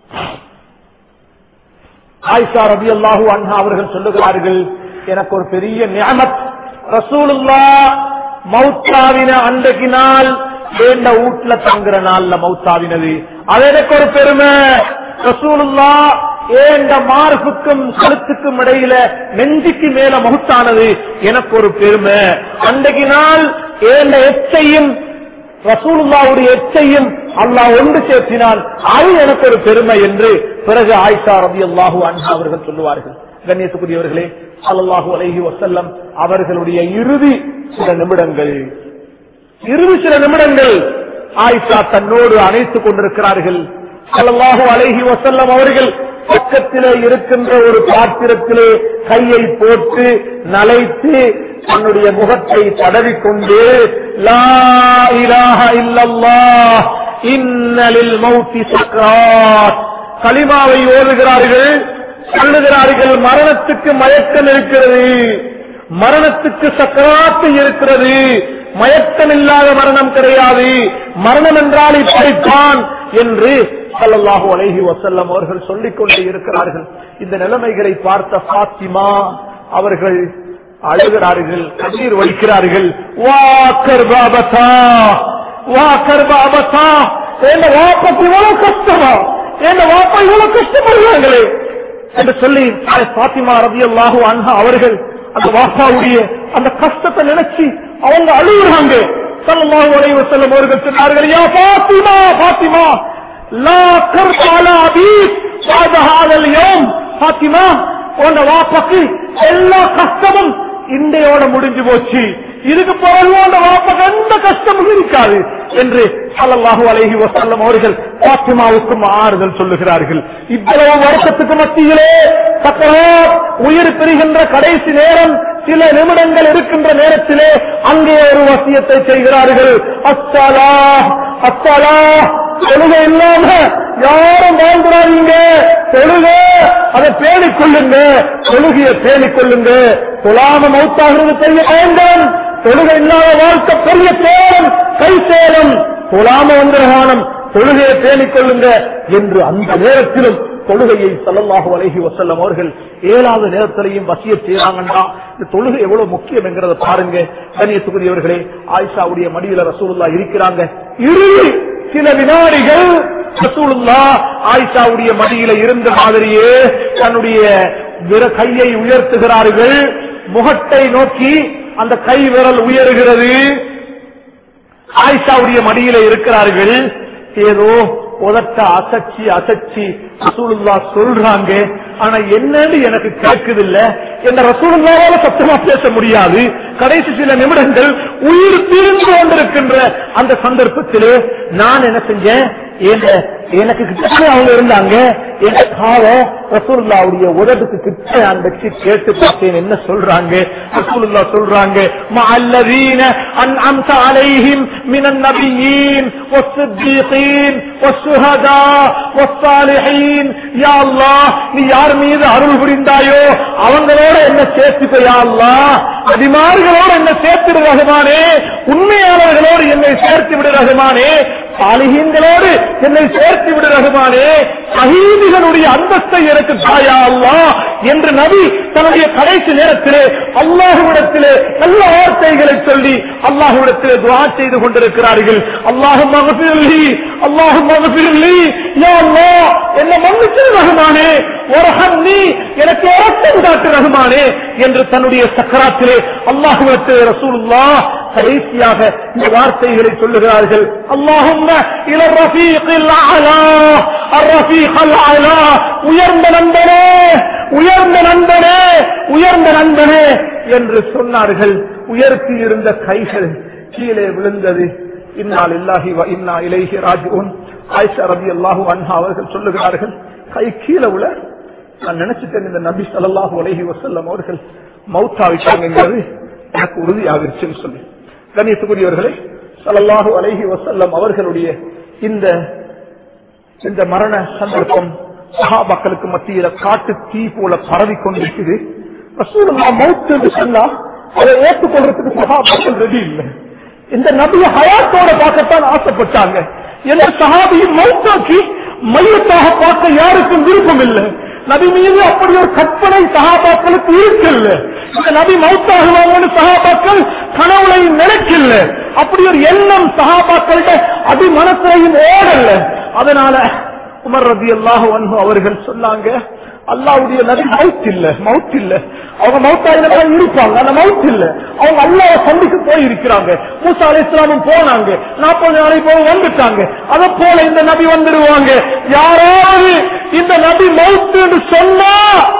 ஆயிஷா ரபி அல்லாஹூ அன்ஹா அவர்கள் சொல்லுகிறார்கள் எனக்கு ஒரு பெரிய நியமத் ரசூலுல்லா மௌத்தாவின அன்றைக்கு நாள் வேண்ட வீட்டுல தங்குற நாள்ல மௌத்தாவினது அது எனக்கு ஒரு பெருமை ரசூலுல்லா ஏண்ட மார்புக்கும் கழுத்துக்கும் இடையில நெஞ்சுக்கு மேல மௌத்தானது எனக்கு ஒரு பெருமை அன்றைக்கு நாள் ஏண்ட எச்சையும் ரசூலுல்லாவுடைய எச்சையும் அல்லாஹ் ஒன்று சேர்த்தினால் அது எனக்கு ஒரு பெருமை என்று பிறகு ஆயிஷா ரபி அல்லாஹூ அன்ஹா அவர்கள் சொல்லுவார்கள் கண்ணியத்துக்குரியவர்களே ஸல்லல்லாஹு அலைஹி வஸல்லம் அவர்களுடைய இறுதி சில நிமிடங்கள் இறுதி சில நிமிடங்கள் ஆயிஷா தன்னோடு அணைத்துக் கொண்டிருக்கிறார்கள் ஸல்லல்லாஹு அலைஹி வஸல்லம் அவர்கள் பக்கத்திலே இருக்கின்ற ஒரு பாத்திரத்திலே கையை போட்டு நலைத்து தன்னுடைய முகத்தை தடவிக்கொண்டு லா இலாஹ இல்லல்லாஹ் இன்னலில் மௌத்தி சக்ராத் கலிமாவை ஓதுகிறார்கள் சொல்லுகிறார்கள் மரணத்துக்கு மயக்கம் இருக்கிறது மரணத்துக்கு சக்கராத்து இருக்கிறது மயக்கம் இல்லாத மரணம் கிடையாது மரணம் என்றால் இப்படித்தான் என்று ஸல்லல்லாஹு அலைஹி வஸல்லம் அவர்கள் சொல்லிக் கொண்டே இருக்கிறார்கள் இந்த நிலைமைகளை பார்த்த ஃபாத்திமா அவர்கள் அழுகிறார்கள் கண்ணீர் வலிக்கிறார்கள் வா கர்பாபதா வா கர்பாபதா என்ன வாப்பக்கு இவ்வளவு கஷ்டமா என்ன வாப்பா இவ்வளவு கஷ்டப்படுறாங்களே என்று சொல்லி தாய் பாத்திமா ரவி அல்லாஹு அன்ஹா அவர்கள் அந்த வாப்பாவுடைய அந்த கஷ்டத்தை நினைச்சு அவங்க அழுகுறாங்க ஸல்லல்லாஹு அலைஹி வஸல்லம் அவர்கள் சொன்னார்கள் யா பாத்திமா பாத்திமா லா கர்ப அலா அபீக் بعد هذا اليوم பாத்திமா உன்ன வாப்பாக்கு எல்லா கஷ்டமும் இன்றையோட முடிஞ்சு போச்சு இதுக்கு பிறகு அந்த வாப்பாக்கு எந்த கஷ்டமும் இருக்காது என்று ஸல்லல்லாஹு அலைஹி வஸல்லம் அவர்கள் பாத்திமாவுக்கும் ஆறுதல் சொல்லுகிறார்கள் இவ்வளவு வருஷத்துக்கு மத்தியிலே சக்கராத் உயிர் பிரிகின்ற கடைசி நேரம் சில நிமிடங்கள் இருக்கின்ற நேரத்திலே அங்கே ஒரு வசியத்தை செய்கிறார்கள் அஸ்ஸலா அஸ்ஸலா தொழுகை இல்லாம யாரும் வாழ்ந்துடாதீங்க தொழுக அதை பேணிக் கொள்ளுங்க தொழுகையை பேணிக் கொள்ளுங்க தொழாம மௌத்தாகிறது பெரிய வேண்டாம் தொழுகை இல்லாத வாழ்க்கை பெரிய சேலம் கை சேலம் தொழாம வந்திரகானம் தொழுகையை பேணிக் கொள்ளுங்க என்று அந்த நேரத்திலும் தொழுகையை ஸல்லல்லாஹு அலைஹி வஸல்லம் அவர்கள் ஏழாவது நேரத்திலையும் வசிய செய்யறாங்கன்னா இந்த தொழுகை எவ்வளவு முக்கியம் என்கிறத பாருங்க கண்ணியத்துக்குரியவர்களே ஆயிஷாவுடைய மடியில ரசூலுல்லா இருக்கிறாங்க இறுதி சில வினாடிகள் ரசூலுல்லா ஆயிஷாவுடைய மடியில இருந்த மாதிரியே தன்னுடைய விர- கையை உயர்த்துகிறார்கள் முகத்தை நோக்கி அந்த கை விரல் உயருகிறது ஆயிஷாவுடைய மடியில இருக்கிறார்கள் ஏதோ உதட்ட அசச்சி அசச்சி ரசூலுல்லா சொல்றாங்க ஆனா என்னன்னு எனக்கு கேட்குது இல்ல என்ன ரசூலுல்லாவால சத்தமா பேச முடியாது கடைசி சில நிமிடங்கள் உயிர் தீர்ந்து கொண்டிருக்கின்ற அந்த சந்தர்ப்பத்திலே நான் என்ன செஞ்சேன் என்- எனக்கு கிட்ட அவங்க இருந்தாங்க என் கால ரசூலுல்லாவுடைய உதட்டுக்கு கிட்ட நான் வச்சு கேட்டு பார்த்தேன் என்ன சொல்றாங்க ரசூலுல்லா சொல்றாங்க மஅல்லதீன அன்அம்த அலைஹிம் மினன் நபியீன் والصديقين والشهداء والصالحين யா அல்லாஹ் நீ யார் மீது அருள் புரிந்தாயோ அவங்களோட என்ன சேர்த்துக்க யா அல்லாஹ் அதிமார்களோடு என்ன சேர்த்திடு ரகுமானே உண்மையாளர்களோடு என்னை சேர்த்து விடு ரகுமானே சாலிகீன்களோடு என்னை சேர்த்து விடு ரகுமானே சஹீதிகளுடைய அந்தஸ்தை எனக்கு தாயா அல்லாஹ் என்று நபி தன்னுடைய கடைசி நேரத்திலே அல்லாஹுவிடத்திலே நல்ல வார்த்தைகளை சொல்லி அல்லாஹுவிடத்திலே துவா செய்து கொண்டிருக்கிறார்கள் அல்லாஹு மகபிரலி அல்லாஹு மகபிரலி யா அல்லாஹ் என்ன மன்னிச்சு ரகுமானே ஒரு நீ எனக்கு இறக்கம் காட்டு ரகுமானே என்று தன்னுடைய சக்கராத்திலே அல்லாஹுவிடத்திலே ரசூலுல்லாஹ் கடைசியாக இந்த வார்த்தைகளை சொல்லுகிறார்கள் அல்லாஹும்ம இல ரஃபீகில் அலா அர்ரஃபீகல் அலா உயர்ந்த நண்பனே உயர்ந்த நண்பனே உயர்ந்த நண்பனே என்று சொன்னார்கள் உயர்த்தி இருந்த கைகள் கீழே விழுந்தது இன்னால் இல்லாஹி வ இன்னா இலைஹி ராஜிஊன் ஆயிஷா ரலியல்லாஹு அன்ஹா அவர்கள் சொல்லுகிறார்கள் கை கீழே விழ நான் நினைச்சிட்டேன் இந்த நபி ஸல்லல்லாஹு அலைஹி வஸல்லம் அவர்கள் மௌத்தாவிட்டாங்கிறது எனக்கு உறுதியாகிருச்சுன்னு சொல்லி கண்ணியத்துக்குரியவர்களே ஸல்லல்லாஹு அலைஹி வஸல்லம் அவர்களுடைய இந்த இந்த மரண சந்தர்ப்பம் சஹாபாக்களுக்கு மத்தியில காட்டு தீ போல பரவி கொண்டிருக்குது ரசூலுல்லாஹ் மௌத் என்று சொன்னா அதை ஏற்றுக்கொள்றதுக்கு சஹாபாக்கள் ரெடி இல்லை இந்த நபிய ஹயாத்தோட பார்க்கத்தான் ஆசைப்பட்டாங்க எந்த சஹாபியும் மௌத்தாக்கி மையத்தாக பார்க்க யாருக்கும் விருப்பம் இல்லை நபி மீது அப்படி ஒரு கற்பனை சகாபாக்களுக்கு இருக்கல்ல இந்த நபி மௌத்தாகுவாங்கன்னு சகாபாக்கள் கனவுளை நினைக்கல அப்படி ஒரு எண்ணம் சகாபாக்களிட அடி மனத்திலையும் ஓடல அதனால உமர் ரதி அல்லாஹ் அவர்கள் சொன்னாங்க அல்லாவுடைய நபி மவுத் இல்ல மவுத் இல்ல அவங்க மவுத்தாயிரம் இருப்பாங்க ஆனா மவுத் இல்ல அவங்க அல்லாஹ் சந்திக்க போய் இருக்கிறாங்க மூசா அலி இஸ்லாமும் போனாங்க நாற்பது நாளை போய் வந்துட்டாங்க அத போல இந்த நபி வந்துடுவாங்க யாராவது இந்த நபி மவுத் என்று சொன்னா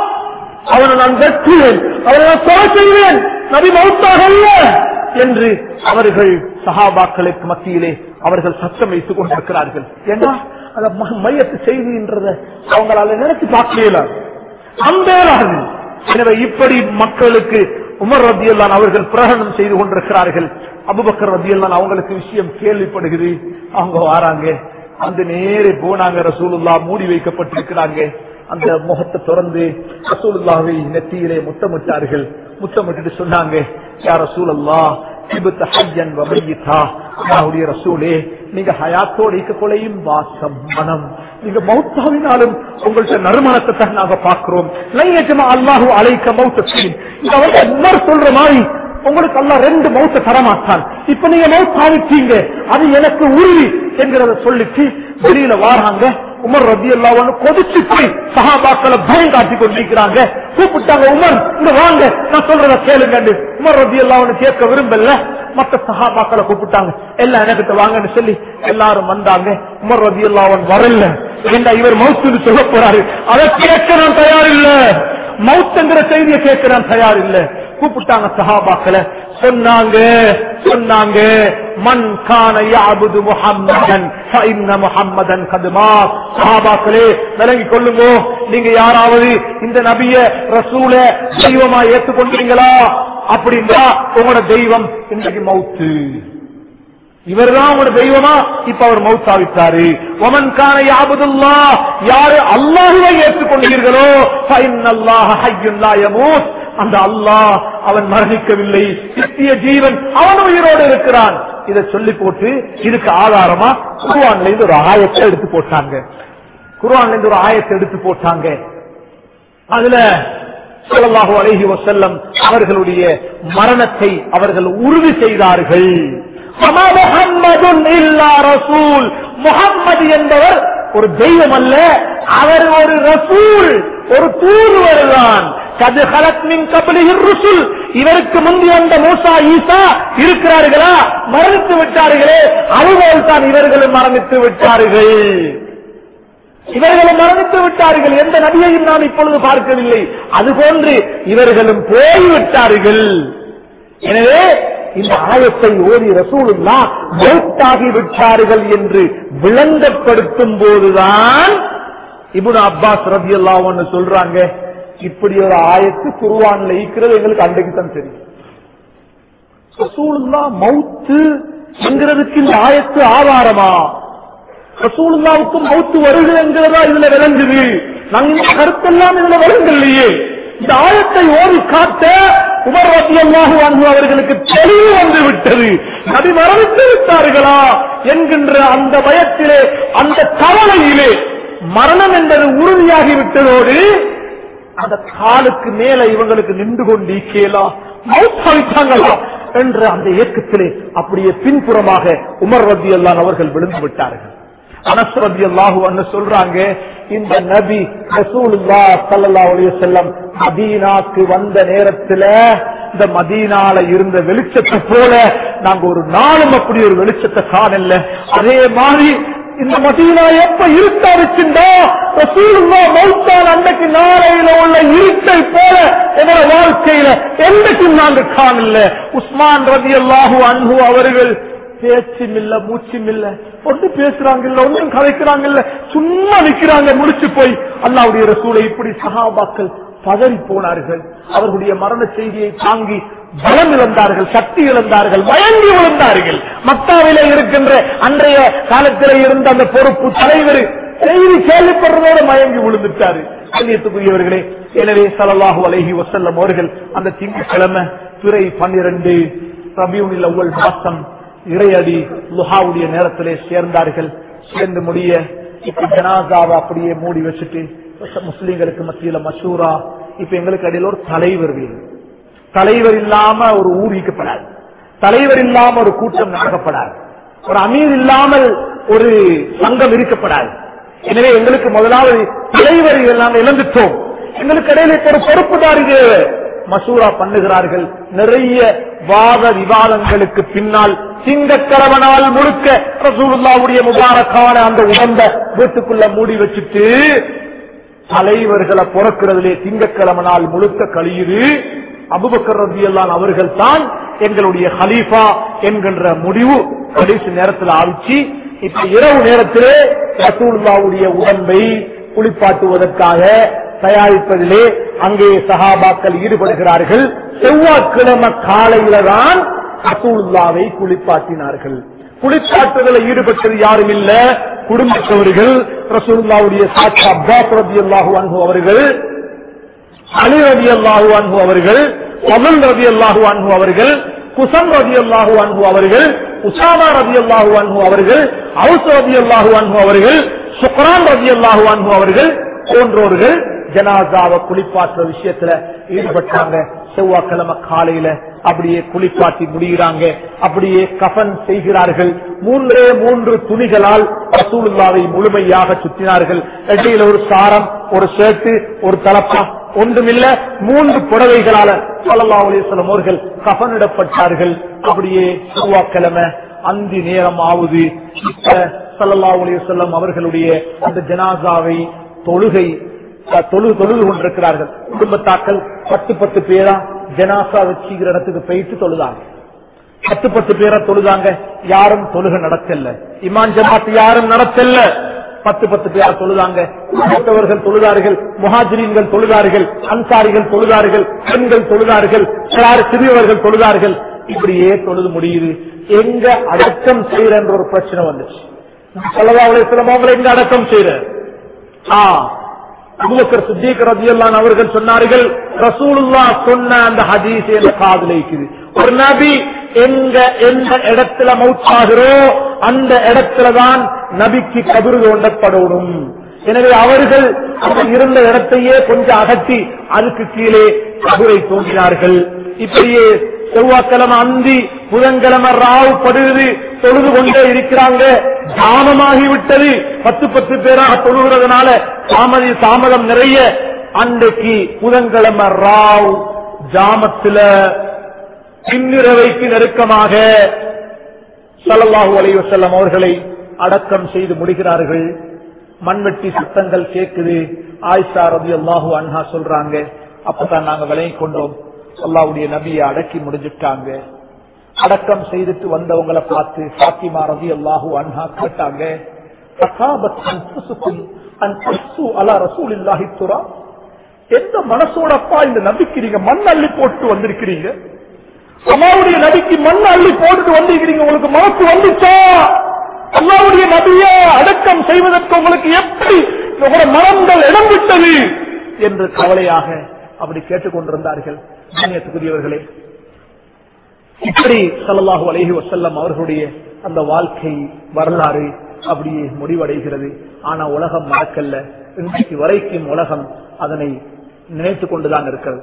அவனை நான் வெற்றுவேன் அவனை நான் கொலை செய்வேன் நபி மவுத்தாக அல்ல என்று அவர்கள் சஹாபாக்களுக்கு மத்தியிலே அவர்கள் சத்தம் வைத்துக் கொண்டிருக்கிறார்கள் ஏன்னா அந்த ம- மையத்து செய்தின்றத அவங்களால நினைச்சு பார்க்கல நம்பேலாது எனவே இப்படி மக்களுக்கு உமர் ரத்தியல்லான் அவர்கள் பிரகடனம் செய்து கொண்டிருக்கிறார்கள் அபுபக்கர் ரத்தியல்லான் அவங்களுக்கு விஷயம் கேள்விப்படுகிறது அவங்க வாராங்க அந்த நேரே போனாங்க ரசூலுல்லா மூடி வைக்கப்பட்டிருக்கிறாங்க அந்த முகத்தை திறந்து ரசூலுல்லாவை நெத்தியிலே முத்தமிட்டார்கள் முத்தமிட்டு சொன்னாங்க யார் ரசூலல்லா இபுத்த ஹய்யன் வமையித்தா அல்லாஹ்வுடைய ரசூலே நீங்க ஹயாத்தோடு இருக்கக்குள்ளையும் வாசம் மனம் நீங்க மௌத்தாவினாலும் உங்கள்ட்ட நறுமணத்தை தான் நாங்க பார்க்கிறோம் லையஜமா அல்லாஹு அழைக்க மௌத்தீன் இது அவங்க எல்லாரும் சொல்ற மாதிரி உங்களுக்கு எல்லாம் ரெண்டு மௌத்த தரமாட்டான் இப்ப நீங்க மௌத்தாவிட்டீங்க அது எனக்கு உறுதி என்கிறத சொல்லிட்டு வெளியில வாராங்க உமர் ரத்தி எல்லாம் கொதிச்சு போய் சகாபாக்களை பயம் காட்டி கொண்டிருக்கிறாங்க கூப்பிட்டாங்க உமர் இங்க வாங்க நான் சொல்றத கேளுங்க உமர் ரத்தி எல்லாம் கேட்க விரும்பல மத்த சகாபாக்களை கூப்பிட்டாங்க எல்லாம் எனக்கிட்ட வாங்கன்னு சொல்லி எல்லாரும் வந்தாங்க உமர் ரத்தி எல்லாம் வரல ஏண்டா இவர் மவுத்துன்னு சொல்ல போறாரு அதை கேட்க நான் தயார் இல்ல மவுத்துங்கிற செய்தியை கேட்க நான் தயார் இல்ல கூப்பிட்டாங்க சஹாபாக்களை சொன்னாங்க சொன்னாங்க மன் கான யாபுது முஹம்மதன் ஃபஇன்ன முஹம்மதன் கதுமா சஹாபாக்களே விளங்கிக் கொள்ளுங்க நீங்க யாராவது இந்த நபிய ரசூல தெய்வமா ஏற்றுக்கொண்டீங்களா அப்படின்னா உங்களோட தெய்வம் இன்றைக்கு மவுத்து இவர்தான் உங்களோட தெய்வமா இப்ப அவர் மௌத்தாவிட்டாரு ஒமன் கான யாபுதுல்லா யாரு அல்லாஹுவை ஏற்றுக்கொண்டீர்களோ ஃபைன்னல்லாஹ ஹய்யுன் லா யமூத் அந்த அல்லாஹ் அவன் மரணிக்கவில்லை நித்திய ஜீவன் அவன் உயிரோடு இருக்கிறான் இதை சொல்லி போட்டு இதுக்கு ஆதாரமா குருவான்ல இருந்து ஒரு ஆயத்தை எடுத்து போட்டாங்க குருவான்ல இருந்து ஒரு ஆயத்தை எடுத்து போட்டாங்க அதுல ஸல்லல்லாஹு அலைஹி வஸல்லம் அவர்களுடைய மரணத்தை அவர்கள் உறுதி செய்தார்கள் "வமா முஹம்மதுன் இல்லா ரசூல் முஹம்மது என்பவர் ஒரு தெய்வம் அல்ல அவர் ஒரு ரசூல் ஒரு தூதுவர் தான் கது ஹலத்மின் கபலிஹிர் ருசுல் இவருக்கு முந்தைய அந்த மூசா ஈசா இருக்கிறார்களா மரணித்து விட்டார்களே அதுபோல் தான் இவர்களும் மரணித்து விட்டார்கள் இவர்களும் மரணித்து விட்டார்கள் எந்த நபியையும் நாம் இப்பொழுது பார்க்கவில்லை அதுபோன்று இவர்களும் போய்விட்டார்கள் எனவே இந்த ஆயத்தை ஓதி ரசூலுல்லா மௌத்தாகி விட்டார்கள் என்று விளங்கப்படுத்தும் போதுதான் இப்னு அப்பாஸ் ரபி ஒன்னு சொல்றாங்க இப்படி ஒரு ஆயத்து குருவான்ல இருக்கிறது எங்களுக்கு அன்றைக்கு தான் தெரியும் ரசூலுல்லா மௌத்து என்கிறதுக்கு இந்த ஆயத்து ஆதாரமா ரசூலுல்லாவுக்கு மௌத்து வருது என்கிறதா இதுல விளங்குது நாங்க இந்த கருத்தெல்லாம் இதுல விளங்கலையே இந்த ஆயத்தை ஓடி காட்ட உமர் ரத்தியல்லாஹு அன்பு அவர்களுக்கு தெளிவு வந்து விட்டது நபி மரணித்து விட்டார்களா என்கின்ற அந்த பயத்திலே அந்த கவலையிலே மரணம் என்பது உறுதியாகி விட்டதோடு அந்த காலுக்கு மேல இவங்களுக்கு நின்று கொண்டு கேளா மௌத்தாவிட்டாங்களா என்ற அந்த இயக்கத்திலே அப்படியே பின்புறமாக உமர் ரத்தி அல்லான் அவர்கள் விழுந்து விட்டார்கள் அனஸ் ரத்தி அல்லாஹு சொல்றாங்க இந்த நபி ரசூலுல்லா சல்லா அலைய செல்லம் மதீனாக்கு வந்த நேரத்துல இந்த மதீனால இருந்த வெளிச்சத்தை போல நாங்க ஒரு நாளும் அப்படி ஒரு வெளிச்சத்தை காணல அதே மாதிரி இந்த மதீனா எப்ப இருட்டா வச்சுட்டா ரசூலுல்லா மௌத்தால் அன்னைக்கு நாளையில உள்ள இருட்டை போல எங்களோட வாழ்க்கையில என்றைக்கும் நாங்க காணல உஸ்மான் ரதி அல்லாஹு அன்பு அவர்கள் பேச்சும் இல்ல மூச்சும் இல்ல ஒன்று பேசுறாங்க இல்ல ஒன்றும் கதைக்கிறாங்க இல்ல சும்மா நிக்கிறாங்க முடிச்சு போய் அல்லாவுடைய ரசூலை இப்படி சகாபாக்கள் பதறி போனார்கள் அவர்களுடைய மரண செய்தியை தாங்கி பலம் இழந்தார்கள் சக்தி இழந்தார்கள் மயங்கி விழுந்தார்கள் மக்காவிலே இருக்கின்ற அன்றைய காலத்திலே இருந்த அந்த பொறுப்பு தலைவர் செய்தி கேள்விப்படுறதோட மயங்கி விழுந்துட்டாரு கண்ணியத்துக்குரியவர்களே எனவே சலல்லாஹு அலைஹி வசல்லம் அவர்கள் அந்த திங்கட்கிழமை பிறை பன்னிரண்டு ரபியூனில் அவ்வள் மாசம் இறையடி லுஹாவுடைய நேரத்திலே சேர்ந்தார்கள் சேர்ந்து முடிய இப்ப ஜனாசாவை அப்படியே மூடி வச்சுட்டு முஸ்லிம்களுக்கு மத்தியில மசூரா இப்ப எங்களுக்கு அடியில் ஒரு தலைவர் வேணும் தலைவர் இல்லாம ஒரு ஊர் ஈக்கப்படாது தலைவர் இல்லாம ஒரு கூட்டம் நடக்கப்படாது ஒரு அமீர் இல்லாமல் ஒரு சங்கம் இருக்கப்படாது எனவே எங்களுக்கு முதலாவது தலைவர் எல்லாம் இழந்துட்டோம் எங்களுக்கு இடையில இப்ப ஒரு பொறுப்புதாரி தேவை மசூரா பண்ணுகிறார்கள் நிறைய வாத விவாதங்களுக்கு பின்னால் சிங்கக்கரவனால் முழுக்க ரசூலுல்லாவுடைய முபாரக்கான அந்த உடம்ப வீட்டுக்குள்ள மூடி வச்சுட்டு தலைவர்களை பிறக்கிறதுலே திங்கக்கிழமை நாள் முழுக்க கழியுது அபுபக்கர் ரத்தியல்லான் அவர்கள் தான் எங்களுடைய ஹலீஃபா என்கின்ற முடிவு கடைசி நேரத்தில் ஆவிச்சு இப்ப இரவு நேரத்திலே ரசூலுல்லாவுடைய உடம்பை குளிப்பாட்டுவதற்காக தயாரிப்பதிலே அங்கே சஹாபாக்கள் ஈடுபடுகிறார்கள் செவ்வாய்க்கிழமை காலையில தான் ரசூலுல்லாவை குளிப்பாட்டினார்கள் குளிப்பாட்டுதலில் ஈடுபட்டது யாரும் இல்ல குடும்பத்தவர்கள் ரசூலுல்லாவுடைய சாட்சி அப்பாஸ் ரபி அல்லாஹு அன்பு அவர்கள் அலி ரபி அல்லாஹு அன்பு அவர்கள் அமல் ரபி அல்லாஹு அன்பு அவர்கள் குசம் ரபி அல்லாஹு அன்பு அவர்கள் உசாமா ரபி அல்லாஹு அன்பு அவர்கள் அவுஸ் ரபி அல்லாஹு அன்பு அவர்கள் சுக்ரான் ரபி அல்லாஹு அன்பு அவர்கள் போன்றோர்கள் ஜனாசாவை குளிப்பாற்ற விஷயத்துல ஈடுபட்டாங்க செவ்வாய்க்கிழமை காலையில அப்படியே குளிப்பாட்டி முடிகிறாங்க அப்படியே கஃன் செய்கிறார்கள் மூன்றே மூன்று துணிகளால் ரசூலுல்லாவை முழுமையாக சுற்றினார்கள் இடையில ஒரு சாரம் ஒரு ஷர்ட்டு ஒரு தலப்பா ஒன்றுமில்ல மூன்று புடவைகளால சல்லா அலிஸ்லம் அவர்கள் கஃனிடப்பட்டார்கள் அப்படியே செவ்வாய்க்கிழமை அந்தி நேரம் ஆகுது இப்ப சல்லா அலிசல்லம் அவர்களுடைய அந்த ஜனாசாவை தொழுகை தொழுது தொழுது கொண்டிருக்கிறார்கள் குடும்பத்தாக்கள் பத்து பத்து பேரா ஜனாசா வச்சுக்கிற இடத்துக்கு போயிட்டு தொழுதாங்க பத்து பத்து பேரை தொழுதாங்க யாரும் தொழுக நடத்தல இமான் ஜமாத் யாரும் நடத்தல பத்து பத்து பேரா தொழுதாங்க மூத்தவர்கள் தொழுதார்கள் முஹாஜிரீன்கள் தொழுதார்கள் அன்சாரிகள் தொழுதார்கள் பெண்கள் தொழுதார்கள் சிலார் சிறியவர்கள் தொழுதார்கள் இப்படியே தொழுது முடியுது எங்க அடக்கம் செய்யற என்ற ஒரு பிரச்சனை வந்துச்சு சொல்லவாவுடைய சிலமங்களை எங்க அடக்கம் செய்யற ஆ அபுபக்கர் சித்திக் ரதியல்லான் அவர்கள் சொன்னார்கள் ரசூலுல்லா சொன்ன அந்த ஹதீஸ் என்ற காதல இருக்குது ஒரு நபி எங்க எந்த இடத்துல மவுத்தாகிறோ அந்த இடத்துலதான் நபிக்கு கபிறு தோண்டப்படணும் எனவே அவர்கள் அந்த இருந்த இடத்தையே கொஞ்சம் அகற்றி அதுக்கு கீழே கபுரை தோன்றினார்கள் இப்படியே செவ்வாய்க்கிழமை அந்தி புதன்கிழமை ராவு படுது தொழுது கொண்டே இருக்கிறாங்க தாமமாகி விட்டது பத்து பத்து பேராக தொழுகிறதுனால தாமதி தாமதம் நிறைய அன்றைக்கு புதன்கிழமை ராவ் ஜாமத்துல பின்னிரவைக்கு நெருக்கமாக ஸல்லல்லாஹு அலைஹி வஸல்லம் அவர்களை அடக்கம் செய்து முடிகிறார்கள் மண்வெட்டி சத்தங்கள் கேக்குது ஆயிஷா ரலியல்லாஹு அன்ஹா சொல்றாங்க அப்பதான் நாங்க விலகி கொண்டோம் அல்லாஹ்வுடைய நபியை அடக்கி முடிஞ்சிட்டாங்க அடக்கம் செய்துட்டு வந்தவங்களை பார்த்து ஃபாத்திமா ரலியல்லாஹு அன்ஹா கேட்டாங்க அசாபத் அன்ஃபுசுக்கும் அன் தஸ்ஸு அலா ரசூலில்லாஹி துரா எந்த மனசோடப்பா இந்த நபிக்கு நீங்க மண் அள்ளி போட்டு வந்திருக்கிறீங்க அல்லாவுடைய நபிக்கு மண் அள்ளி போட்டு வந்திருக்கிறீங்க உங்களுக்கு மனசு வந்துச்சா அல்லாவுடைய நபிய அடக்கம் செய்வதற்கு உங்களுக்கு எப்படி உங்களோட மனங்கள் இடம் விட்டது என்று கவலையாக அப்படி கேட்டுக்கொண்டிருந்தார்கள் கண்ணியத்துக்குரியவர்களே இப்படி ஸல்லல்லாஹு அலைஹி வஸல்லம் அவர்களுடைய அந்த வாழ்க்கை வரலாறு அப்படியே முடிவடைகிறது ஆனா உலகம் மறக்கல்ல இன்றைக்கு வரைக்கும் உலகம் அதனை நினைத்துக் கொண்டுதான் இருக்கிறது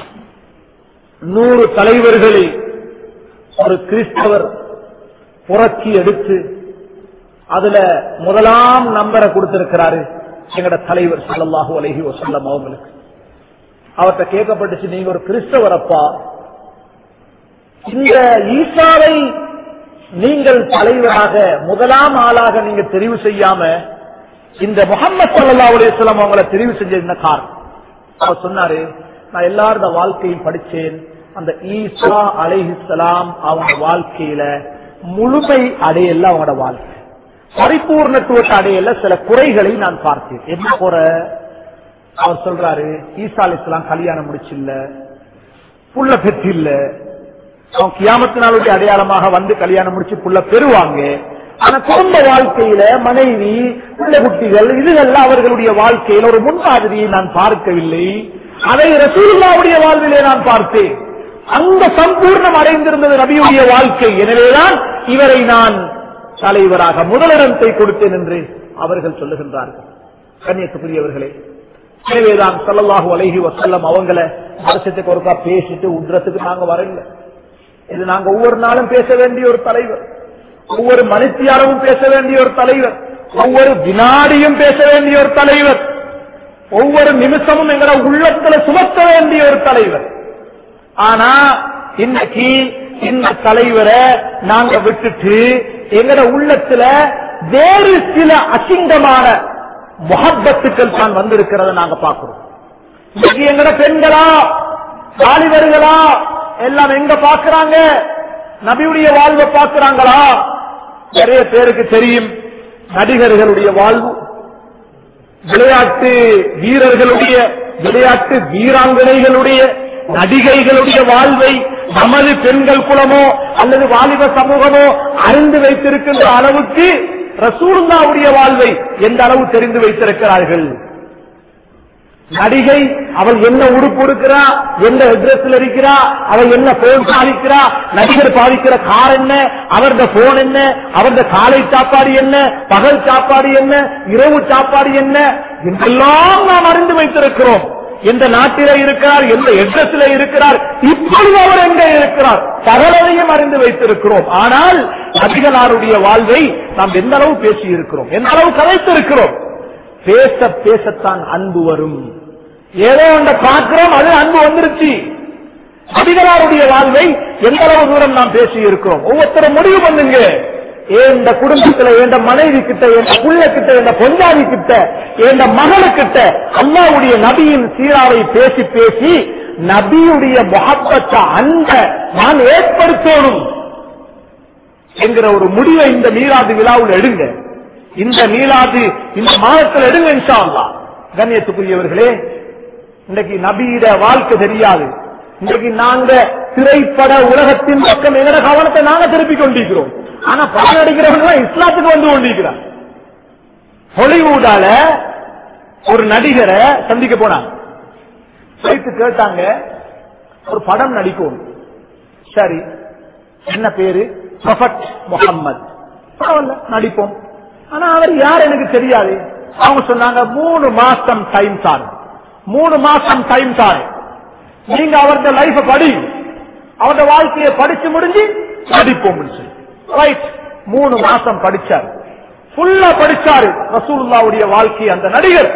நூறு தலைவர்களை ஒரு கிறிஸ்தவர் புரட்சி எடுத்து அதுல முதலாம் நம்பரை கொடுத்திருக்கிறாரு எங்கட தலைவர் ஸல்லல்லாஹு அலைஹி வஸல்லம் அவங்களுக்கு அவர்கிட்ட கேட்கப்பட்டுச்சு நீங்க ஒரு கிறிஸ்தவர் அப்பா இந்த ஈசாவை நீங்கள் தலைவராக முதலாம் ஆளாக நீங்க தெரிவு செய்யாம இந்த முகமது சல்லா அலிஸ்லாம் அவங்கள தெரிவு செஞ்ச என்ன காரணம் அவர் சொன்னாரு நான் எல்லாரோட வாழ்க்கையும் படிச்சேன் அந்த ஈசா அலைஹிஸ்லாம் அவங்க வாழ்க்கையில முழுமை அடையல அவங்களோட வாழ்க்கை பரிபூர்ணத்துவத்தை அடையல சில குறைகளை நான் பார்த்தேன் என்ன குறை அவர் சொல்றாரு ஈசா அலிஸ்லாம் கல்யாணம் முடிச்சில்ல புள்ள பெற்றில்ல அவன் கியாமத்து நாளுடைய அடையாளமாக வந்து கல்யாணம் முடிச்சு புள்ள பெறுவாங்க ஆனா குடும்ப வாழ்க்கையில மனைவி பிள்ளை குட்டிகள் இதுகள்லாம் அவர்களுடைய வாழ்க்கையில ஒரு முன்மாதிரியை நான் பார்க்கவில்லை அதை ரசூலுல்லாவுடைய வாழ்விலே நான் பார்த்தேன் அந்த சம்பூர்ணம் அடைந்திருந்தது நபியுடைய வாழ்க்கை எனவேதான் இவரை நான் தலைவராக முதலிடத்தை கொடுத்தேன் என்று அவர்கள் சொல்லுகின்றார்கள் கண்ணியத்துக்குரியவர்களே எனவேதான் ஸல்லல்லாஹு அலைஹி வஸல்லம் அவங்கள வருஷத்துக்கு ஒருக்கா பேசிட்டு உட்றதுக்கு நாங்க வரல இது நாங்க ஒவ்வொரு நாளும் பேச வேண்டிய ஒரு தலைவர் ஒவ்வொரு மனுஷியாரமும் பேச வேண்டிய ஒரு தலைவர் ஒவ்வொரு வினாடியும் பேச வேண்டிய ஒரு தலைவர் ஒவ்வொரு நிமிஷமும் எங்களோட உள்ளத்துல சுமத்த வேண்டிய ஒரு தலைவர் ஆனா இன்னைக்கு இந்த தலைவரை நாங்க விட்டுட்டு எங்கட உள்ளத்துல வேறு சில அசிங்கமான முகப்பத்துக்கள் தான் வந்திருக்கிறத நாங்க பார்க்கிறோம் இன்னைக்கு எங்கட பெண்களா வாலிபர்களா எல்லாம் எங்க பாக்குறாங்க நபியுடைய வாழ்வை பாக்குறாங்களா நிறைய பேருக்கு தெரியும் நடிகர்களுடைய வாழ்வு விளையாட்டு வீரர்களுடைய விளையாட்டு வீராங்கனைகளுடைய நடிகைகளுடைய வாழ்வை நமது பெண்கள் குலமோ அல்லது வாலிப சமூகமோ அறிந்து வைத்திருக்கின்ற அளவுக்கு ரசூலுல்லாவுடைய வாழ்வை எந்த அளவு தெரிந்து வைத்திருக்கிறார்கள் நடிகை அவள் என்ன உடுப்பு உடுக்கிறா எந்த ட்ரெஸ்ல இருக்கிறா அவள் என்ன போன் சாதிக்கிறா நடிகர் பாதிக்கிற கார் என்ன அவரது போன் என்ன அவரது காலை சாப்பாடு என்ன பகல் சாப்பாடு என்ன இரவு சாப்பாடு என்ன என்றெல்லாம் நாம் அறிந்து வைத்திருக்கிறோம் எந்த நாட்டில இருக்கிறார் எந்த எட்ரஸ்ல இருக்கிறார் இப்பொழுது அவர் எங்கே இருக்கிறார் சகலதையும் அறிந்து வைத்திருக்கிறோம் ஆனால் நபிகளாருடைய வாழ்வை நாம் எந்த அளவு பேசி இருக்கிறோம் எந்த அளவு கதைத்திருக்கிறோம் பேச பேசத்தான் அன்பு வரும் ஏதோ ஒன்றை பார்க்கிறோம் அது அன்பு வந்துருச்சு நபிகளாருடைய வாழ்வை எந்த அளவு தூரம் நாம் பேசி இருக்கிறோம் ஒவ்வொருத்தரும் முடிவு பண்ணுங்க இந்த குடும்பத்துல எந்த மனைவி கிட்ட எந்த புள்ள கிட்ட எந்த பொஞ்சாதி கிட்ட எந்த மகளுக்கிட்ட அல்லாவுடைய நபியின் சீராவை பேசி பேசி நபியுடைய முகப்பத்த அன்ப நான் ஏற்படுத்தணும் என்கிற ஒரு முடிவை இந்த மீளாது விழாவில் எடுங்க இந்த மீளாது இந்த மாதத்தில் எடுங்க இன்ஷா அல்லாஹ் கண்ணியத்துக்குரியவர்களே இன்னைக்கு நபியிட வாழ்க்கை தெரியாது இன்னைக்கு நாங்க திரைப்பட உலகத்தின் பக்கம் எங்கட கவனத்தை நாங்க திருப்பி கொண்டிருக்கிறோம் ஆனா படம் நடிக்கிறவங்க இஸ்லாத்துக்கு வந்து கொண்டிருக்கிறார் ஹாலிவுட்டால ஒரு நடிகரை சந்திக்க போனாங்க போயிட்டு கேட்டாங்க ஒரு படம் நடிக்கும் சரி என்ன பேரு ப்ரொஃபட் முகம்மது பரவாயில்ல நடிப்போம் ஆனா அவர் யார் எனக்கு தெரியாது அவங்க சொன்னாங்க மூணு மாசம் டைம் தாரு மூணு மாசம் டைம் தாரு நீங்க அவருடைய லைஃப் படி அவனோட வாழ்க்கையை படிச்சு முடிஞ்சு நடிப்போம் ரைட் மூணு மாசம் படிச்சார் ஃபுல்லா படிச்சாரு ரசூலுல்லாவுடைய வாழ்க்கை அந்த நடிகர்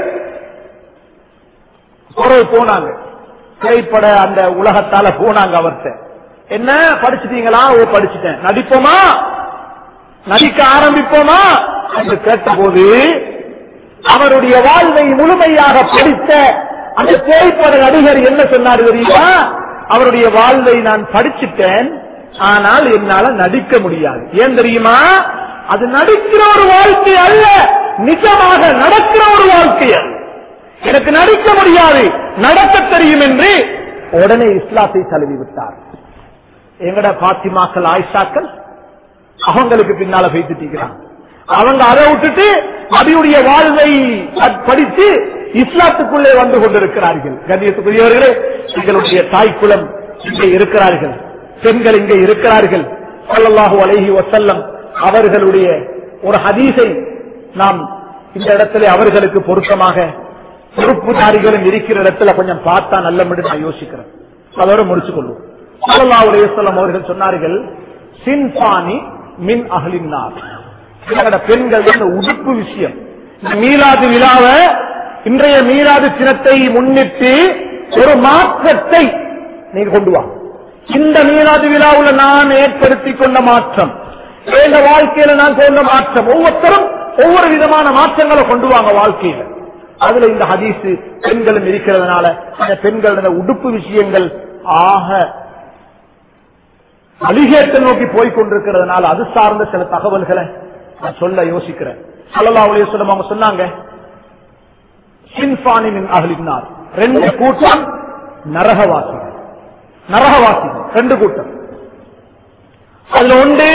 பிறகு போனாங்க திரைப்பட அந்த உலகத்தால போனாங்க அவர்கிட்ட என்ன படிச்சிட்டீங்களா ஓ படிச்சுட்டேன் நடிப்போமா நடிக்க ஆரம்பிப்போமா என்று கேட்டபோது அவருடைய வாழ்வை முழுமையாக படித்த அந்த திரைப்பட நடிகர் என்ன சொன்னார் தெரியுமா அவருடைய வாழ்வை நான் படிச்சுட்டேன் ஆனால் என்னால நடிக்க முடியாது ஏன் தெரியுமா அது நடிக்கிற ஒரு வாழ்க்கை அல்ல நிஜமாக நடக்கிற ஒரு வாழ்க்கை அல்ல எனக்கு நடிக்க முடியாது நடக்க தெரியும் என்று உடனே இஸ்லாத்தை தழுவி விட்டார் எங்கட பாத்திமாக்கள் ஆயிஷாக்கள் அவங்களுக்கு பின்னால வைத்துட்டீங்கிறான் அவங்க அதை விட்டுட்டு நபியுடைய வாழ்வை படித்து இஸ்லாத்துக்குள்ளே வந்து கொண்டிருக்கிறார்கள் கண்ணியத்துக்குரியவர்களே எங்களுடைய தாய்க்குளம் இங்கே இருக்கிறார்கள் பெண்கள் இங்கே இருக்கிறார்கள் ஸல்லல்லாஹு அலைஹி வஸல்லம் அவர்களுடைய ஒரு ஹதீஸை நாம் இந்த இடத்துல அவர்களுக்கு பொருத்தமாக பொறுப்புதாரிகளும் இருக்கிற இடத்துல கொஞ்சம் பார்த்தா நல்ல நான் யோசிக்கிறேன் அதோட முடிச்சு கொள்வோம் ஸல்லல்லாஹு அலைஹி வஸல்லம் அவர்கள் சொன்னார்கள் சின்பானி மின் அகலினார் எங்களோட பெண்கள் இந்த உடுப்பு விஷயம் இந்த மீலாது விழாவை இன்றைய மீலாது தினத்தை முன்னிட்டு ஒரு மாற்றத்தை நீங்க கொண்டு வா இந்த மீலாது விழாவுல நான் ஏற்படுத்தி கொண்ட மாற்றம் எங்க வாழ்க்கையில நான் கொண்ட மாற்றம் ஒவ்வொருத்தரும் ஒவ்வொரு விதமான மாற்றங்களை கொண்டு வாங்க வாழ்க்கையில அதுல இந்த ஹதீஸ் பெண்களும் இருக்கிறதுனால அந்த பெண்களோட உடுப்பு விஷயங்கள் ஆக அலிகேட்டை நோக்கி போய் கொண்டிருக்கிறதுனால அது சார்ந்த சில தகவல்களை நான் சொல்ல யோசிக்கிறேன் சல்லா சொல்லம் அவங்க சொன்னாங்க சின்பானின் அகலினார் ரெண்டு கூட்டம் நரகவாசிகள் நரகவாசிகள் ரெண்டு கூட்டம் அதுல ஒன்று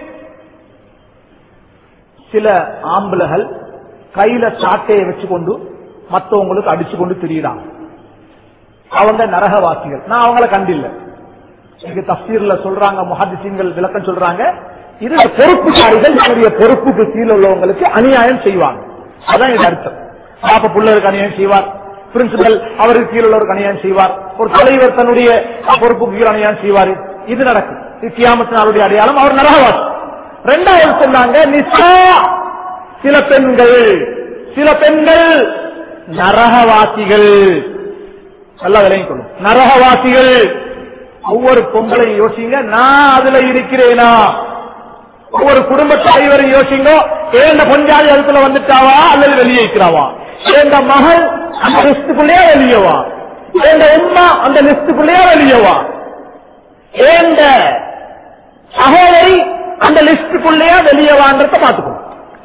சில ஆம்பளைகள் கையில சாட்டையை வச்சுக்கொண்டு மத்தவங்களுக்கு அடிச்சு கொண்டு திரியிறாங்க அவங்க நரகவாசிகள் நான் அவங்கள கண்டில்லை இங்க தப்சீர்ல சொல்றாங்க முஹாதிசீன்கள் விளக்கம் சொல்றாங்க இது பொறுப்புதாரிகள் தன்னுடைய பொறுப்புக்கு கீழே உள்ளவங்களுக்கு அநியாயம் செய்வாங்க அதான் இது அர்த்தம் பாப்ப பிள்ளைகளுக்கு அநியாயம் செய்வார் பிரின்சிபல் அவருக்கு கீழே உள்ளவருக்கு அநியாயம் செய்வார் ஒரு தலைவர் தன்னுடைய பொறுப்புக்கு கீழே அநியாயம் செய்வார் இது நடக்கும் இது கியாமத்து நாளுடைய அடையாளம் அவர் நரகவாசி ரெண்டாவது சொன்னாங்க நிசா சில பெண்கள் சில பெண்கள் நரகவாசிகள் நல்லா விளங்கிக் கொள்ளும் நரகவாசிகள் ஒவ்வொரு பொங்கலையும் யோசிங்க நான் அதுல இருக்கிறேனா ஒவ்வொரு குடும்ப தலைவரையும் யோசிங்க ஏண்ட பொஞ்சாதி அதுக்குள்ள வந்துட்டாவா அல்லது வெளியே இருக்கிறாவா ஏண்ட மகள் அந்த லிஸ்டுக்குள்ளேயே வெளியவா ஏண்ட உமா அந்த லிஸ்டுக்குள்ளேயே வெளியவா ஏண்ட சகோதரி அந்த லிஸ்டுக்குள்ளேயே வெளியவான்றத பாத்துக்கணும்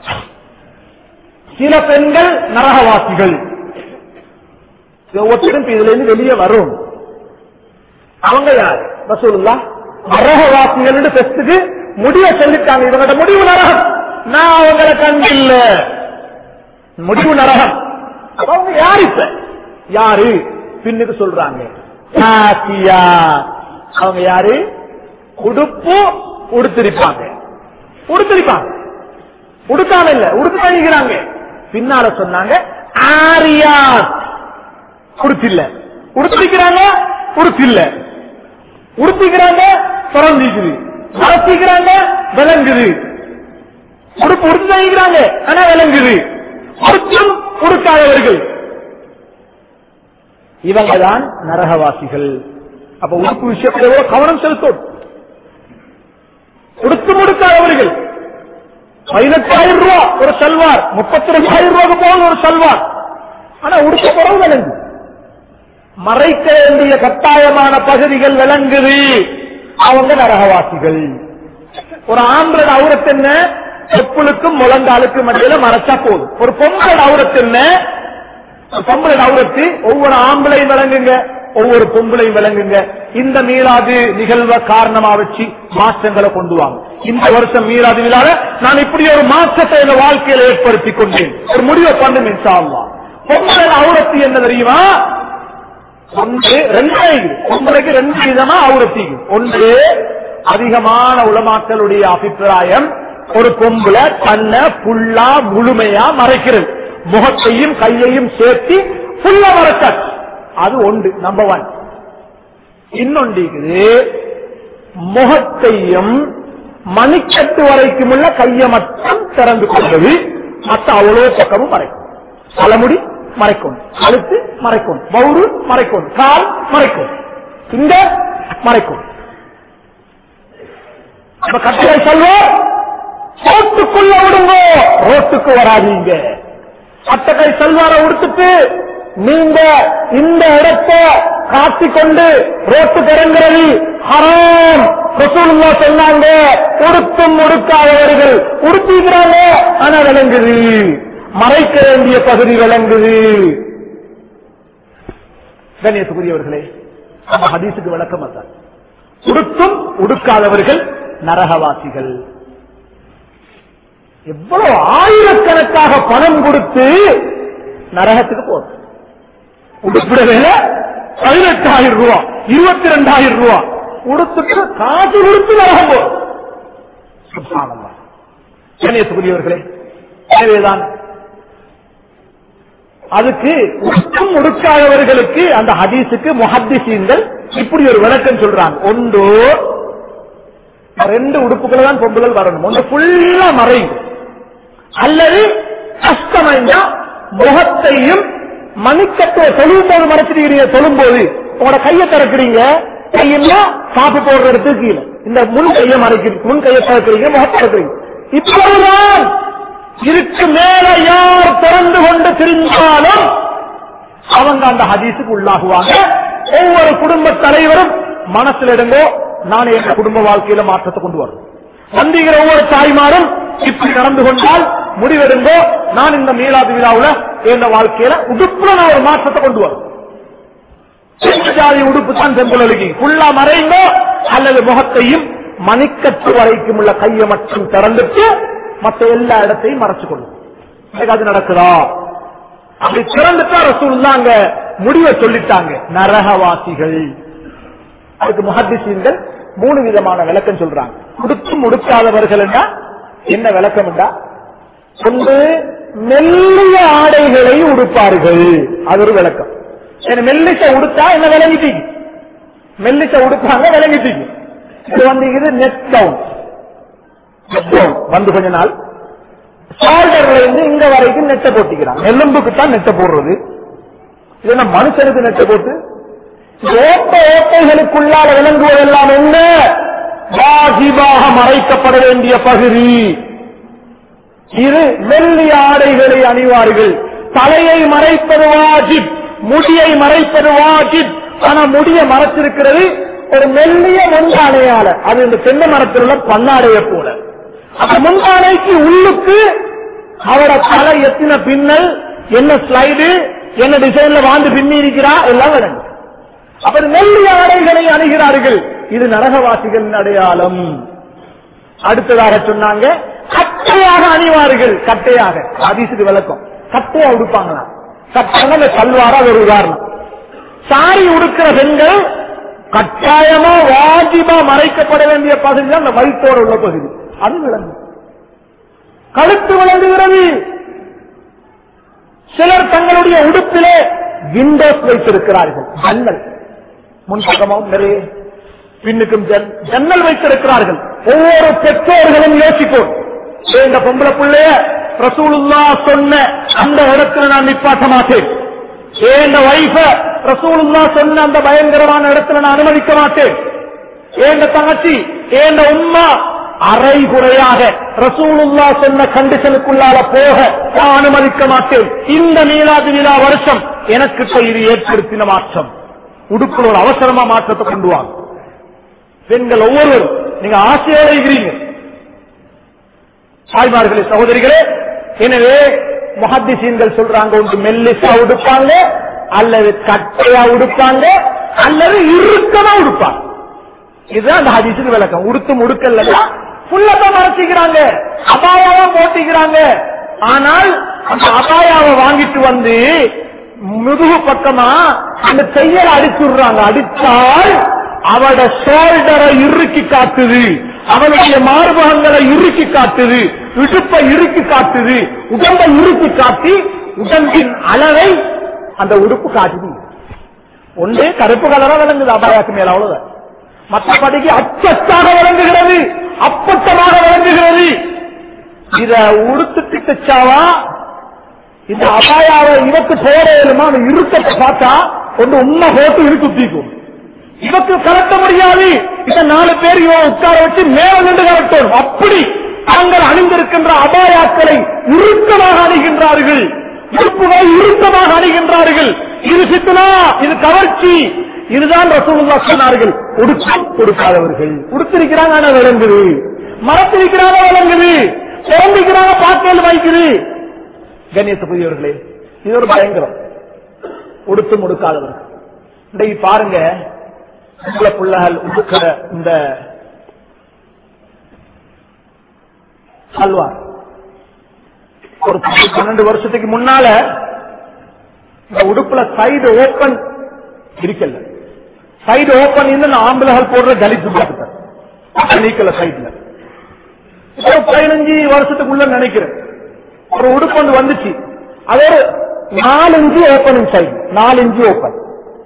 சில பெண்கள் நரகவாசிகள் ஒவ்வொருத்தரும் இதுல இருந்து வெளியே வரும் அவங்க யாரு ரசூலுல்லா நரகவாசிகள் பெஸ்டுக்கு முடிய சொல்லிட்டாங்க இவங்களோட முடிவு நரகம் நான் அவங்களை கண்டில்ல முடிவு நரகம் அப்ப அவங்க யாரு இப்ப யாரு பின்னுக்கு சொல்றாங்க ஆசியா. அவங்க யாரு உடுப்பு உடுத்திருப்பாங்க உடுத்திருப்பாங்க உடுக்காம இல்ல உடுத்து பண்ணிக்கிறாங்க பின்னால சொன்னாங்க ஆரியாத் உடுத்தில்ல உடுத்திக்கிறாங்க உடுத்தில்ல உடுத்திக்கிறாங்க திறந்திக்குது மறைச்சிக்கிறாங்க விளங்குது உடுப்பு உடுத்து தணிக்கிறாங்க ஆனா விளங்குது உடுத்தும் உடுக்காதவர்கள் இவங்க தான் நரகவாசிகள் அப்ப உடுப்பு விஷயத்துல எவ்வளவு கவனம் செலுத்தும் உடுத்து முடுக்காதவர்கள் பதினெட்டாயிரம் ரூபாய் ஒரு சல்வார் முப்பத்தி ரெண்டாயிரம் ரூபாய்க்கு போகுது ஒரு சல்வார் ஆனா உடுக்க போறது விளங்கு மறைக்க வேண்டிய கட்டாயமான பகுதிகள் விளங்குது அவங்க நரகவாசிகள் ஒரு ஆம்பளோட அவுரத்து என்ன செப்புளுக்கும் முழங்காலுக்கும் மத்தியில மறைச்சா போதும் ஒரு பொம்பளோட அவுரத்து என்ன ஒரு பொம்பளோட அவுரத்து ஒவ்வொரு ஆம்பளையும் விளங்குங்க ஒவ்வொரு பொம்பளையும் விளங்குங்க இந்த மீளாது நிகழ்வ காரணமா வச்சு மாற்றங்களை கொண்டு வாங்க இந்த வருஷம் மீளாது விழால நான் இப்படி ஒரு மாற்றத்தை என் வாழ்க்கையில ஏற்படுத்தி கொண்டேன் ஒரு முடிவை பண்ணும் இன்ஷா அல்லாஹ். பொம்பளோட அவுரத்து என்ன தெரியுமா ஒன்று ரெண்டு ஒன்றைக்கு ரெண்டு விதமா அவுரத்திக்கு ஒன்று அதிகமான உலமாக்களுடைய அபிப்பிராயம் ஒரு பொம்புல தன்னை புல்லா முழுமையா மறைக்கிறது முகத்தையும் கையையும் சேர்த்து புல்லா மறைச்சாச்சு அது ஒன்று நம்பர் ஒன் இன்னொன்று இருக்குது முகத்தையும் மணிக்கட்டு வரைக்கும் உள்ள கையை மட்டும் திறந்து கொண்டது மற்ற அவ்வளோ பக்கமும் மறைக்கும் தலைமுடி மறைக்கும் கழுத்து மறைக்கும் பவுரு மறைக்கும் கால் மறைக்கும் இந்த மறைக்கும் நம்ம கட்டளை சொல்வோம் ரோட்டுக்குள்ள விடுங்க ரோட்டுக்கு வராதீங்க அட்டகை செல்வார உடுத்துட்டு நீங்க இந்த இடத்தை காட்டிக்கொண்டு ரோட்டுக்கு இறங்குறது ஹராம் ரசூலுல்லா சொன்னாங்க உடுத்தும் உடுக்காதவர்கள் உடுத்திக்கிறாங்க ஆனா விளங்குது மறைக்க வேண்டிய பகுதி விளங்குது கண்ணியத்துக்குரியவர்களே நம்ம ஹதீஸுக்கு விளக்கம் அதான் உடுத்தும் உடுக்காதவர்கள் நரகவாசிகள் எவ்வளவு ஆயிரக்கணக்காக பணம் கொடுத்து நரகத்துக்கு போறது உடுப்பிட வேலை பதினெட்டாயிரம் ரூபா இருபத்தி ரெண்டாயிரம் ரூபா உடுத்துட்டு காசு கொடுத்து நரகம் போறது சுப்ஹானல்லாஹ். கண்ணியத்துக்குரியவர்களே எனவேதான் அதுக்கு உடுக்கும் உடுக்காதவர்களுக்கு அந்த ஹதீஸுக்கு முஹத்திசீன்கள் இப்படி ஒரு விளக்கம் சொல்றாங்க ஒன்று ரெண்டு உடுப்புகளை தான் பொம்புகள் வரணும் ஒன்று ஃபுல்லா மறையும் அல்லது கஷ்டமைந்தா முகத்தையும் மணிக்கட்டை தொழும் போது மறைச்சிருக்கிறீங்க தொழும் போது உங்களோட கையை திறக்கிறீங்க கையில காப்பு போடுற இடத்துக்கு கீழே இந்த முன் கையை மறைக்கிறீங்க முன் கையை திறக்கிறீங்க முகத்தை திறக்கிறீங்க இப்பொழுதுதான் இருக்கு மேல யார் திறந்து கொண்டு திரிந்தாலும் அவங்க அந்த ஹதீஸுக்கு உள்ளாகுவாங்க ஒவ்வொரு குடும்ப தலைவரும் மனசுல இருந்தோ நான் என் குடும்ப வாழ்க்கையில மாற்றத்தை கொண்டு வரும் வந்திகிற ஒவ்வொரு தாய்மாரும் இப்படி நடந்து கொண்டால் முடிவெடுங்கோ நான் இந்த மீளாது விழாவுல என் வாழ்க்கையில உடுப்புல நான் ஒரு மாற்றத்தை கொண்டு வரும் செஞ்ச ஜாதி உடுப்பு தான் செம்புலி ஃபுல்லா மறைந்தோ அல்லது முகத்தையும் மணிக்கட்டு வரைக்கும் உள்ள கையை மட்டும் திறந்துட்டு மற்ற எல்லா இடத்தையும் மறைச்சு கொள்ளும் எனக்கு அது நடக்குதா அப்படி திறந்துட்டா ரசூல்லாங்க முடிவை சொல்லிட்டாங்க நரகவாசிகள் அதுக்கு முஹத்திசீன்கள் மூணு விதமான விளக்கம் சொல்றாங்க உடுத்தும் உடுக்காதவர்கள் என்ன விளக்கம் என்றா ஒன்று மெல்லிய ஆடைகளை உடுப்பார்கள் அது ஒரு விளக்கம் ஏன்னா மெல்லிச உடுத்தா என்ன விளங்கிட்டீங்க மெல்லிச உடுப்பாங்க விளங்கிட்டீங்க இது வந்து இது நெட் டவுன் வந்து கொஞ்ச நாள் ஷோல்டர்ல இருந்து இங்க வரைக்கும் நெட்டை போட்டிக்கிறான் எலும்புக்கு தான் நெட்டை போடுறது இது என்ன மனுஷனுக்கு நெட்டை போட்டு ஓட்ட ஓட்டைகளுக்குள்ளால விளங்குவதெல்லாம் என்ன வாஜிபாக மறைக்கப்பட வேண்டிய பகுதி இது மெல்லிய ஆடைகளை அணிவார்கள் தலையை மறைப்பது வாஜிப் முடியை மறைப்பது வாஜிப் ஆனா முடிய மறைச்சிருக்கிறது ஒரு மெல்லிய முன்கானையால அது இந்த தென்னை மரத்தில் உள்ள பன்னாடைய போல அந்த முன்கானைக்கு உள்ளுக்கு அவட தலை எத்தின பின்னல் என்ன ஸ்லைடு என்ன டிசைன்ல வாழ்ந்து பின்னி இருக்கிறா எல்லாம் விளங்கும் அப்ப மெல்லிய ஆடைகளை அணுகிறார்கள் இது நரகவாசிகள் அடையாளம் அடுத்ததாக சொன்னாங்க கட்டையாக அணிவார்கள் கட்டையாக அதிசுக்கு விளக்கம் கட்டையா உடுப்பாங்களாம் கட்டாங்க அந்த சல்வாரா ஒரு உதாரணம் சாரி உடுக்கிற பெண்கள் கட்டாயமா வாஜிபா மறைக்கப்பட வேண்டிய பகுதி தான் அந்த வயிற்றோடு உள்ள பகுதி அது விளங்கும் கழுத்து விளங்குகிறது சிலர் தங்களுடைய உடுப்பிலே விண்டோஸ் வைத்திருக்கிறார்கள் ஜன்னல் முன்பக்கமும் நிறைய பின்னுக்கும் ஜன்- ஜன்னல் வைத்திருக்கிறார்கள் ஒவ்வொரு பெற்றோர்களும் யோசிப்போம் ஏ, இந்த பொம்பளை பிள்ளைய ரசூலுல்லா சொன்ன அந்த இடத்துல நான் நிப்பாட்ட மாட்டேன் ஏ, இந்த வைஃப ரசூலுல்லா சொன்ன அந்த பயங்கரமான இடத்துல நான் அனுமதிக்க மாட்டேன் ஏண்ட தங்கச்சி ஏண்ட உம்மா அரை குறையாக ரசூலுல்லா சொன்ன கண்டிஷனுக்குள்ளால போக நான் அனுமதிக்க மாட்டேன் இந்த மீலாது விழா வருஷம் எனக்கு இப்ப இது ஏற்படுத்தின மாற்றம் உடுப்புல ஒரு அவசரமா மாற்றத்தை கொண்டு வாங்க பெண்கள் ஒவ்வொருவரும் நீங்க ஆசையோட இருக்கிறீங்க தாய்மார்களே சகோதரிகளே எனவே முஹத்திசீன்கள் சொல்றாங்க ஒன்று மெல்லிசா உடுப்பாங்க அல்லது கட்டையா உடுப்பாங்க அல்லது இறுக்கமா உடுப்பாங்க இதுதான் அந்த ஹதீஸுக்கு விளக்கம் உடுத்தும் உடுக்கல்ல புல்லத்தான் மறைச்சிக்கிறாங்க அபாயாவை போட்டிக்கிறாங்க ஆனால் அந்த அபாயாவை வாங்கிட்டு வந்து முதுகு பக்கமா அந்த செய்யல அடிச்சுடுறாங்க அடித்தால் அவட ஷோல்டரை இறுக்கி காட்டுது அவனுடைய மார்பகங்களை இறுக்கி காட்டுது இடுப்பை இறுக்கி காட்டுது உடம்பை இறுக்கி காட்டி உடம்பின் அளவை அந்த உடுப்பு காட்டுது ஒன்றே கருப்பு கலரா விளங்குது அபாயாக்கு மேல அவ்வளவுதான் மற்றபடிக்கு அச்சத்தாக விளங்குகிறது அப்பட்டமாக விளங்குகிறது இத உடுத்துட்டு தச்சாவா இந்த அபாயாவை இவக்கு போறேனுமா அந்த இருக்கத்தை பார்த்தா ஒன்று உண்மை போட்டு இருக்கு தீக்கும் இவக்கு கலட்ட முடியாது இந்த நாலு பேர் இவன் உட்கார வச்சு மேல நின்று கலட்டணும் அப்படி தாங்கள் அணிந்திருக்கின்ற அபாயாக்களை இறுக்கமாக அணிகின்றார்கள் இருப்புகளை இறுக்கமாக அணிகின்றார்கள் இது சித்தனா இது கவர்ச்சி இதுதான் ரசூலுல்லா சொன்னார்கள் உடுக்க கொடுக்காதவர்கள் உடுத்திருக்கிறாங்க ஆனா விளங்குது மரத்திருக்கிறாங்க விளங்குது சிறந்திக்கிறாங்க பாக்கையில் வைக்குது கண்ணியத்துக்குரியவர்களே இது ஒரு பயங்கரம் உடுத்து முடுக்காதவர்கள் இன்றைக்கு பாருங்க உங்கள பிள்ளைகள் உடுக்கிற இந்த சல்வார் ஒரு பத்து, பன்னெண்டு வருஷத்துக்கு முன்னால இந்த உடுப்புல சைடு ஓபன் இருக்கல சைடு ஓபன் இருந்து ஆம்பளைகள் போடுற கலிப்பு பார்த்துட்டேன் நீக்கல சைடுல ஒரு பதினஞ்சு வருஷத்துக்குள்ள நினைக்கிறேன் ஒரு உடுப்பு ஒன்று வந்துச்சு அது ஒரு நாலு இன்ச்சு ஓப்பனிங் சைடு நாலு இன்ச்சு ஓப்பன்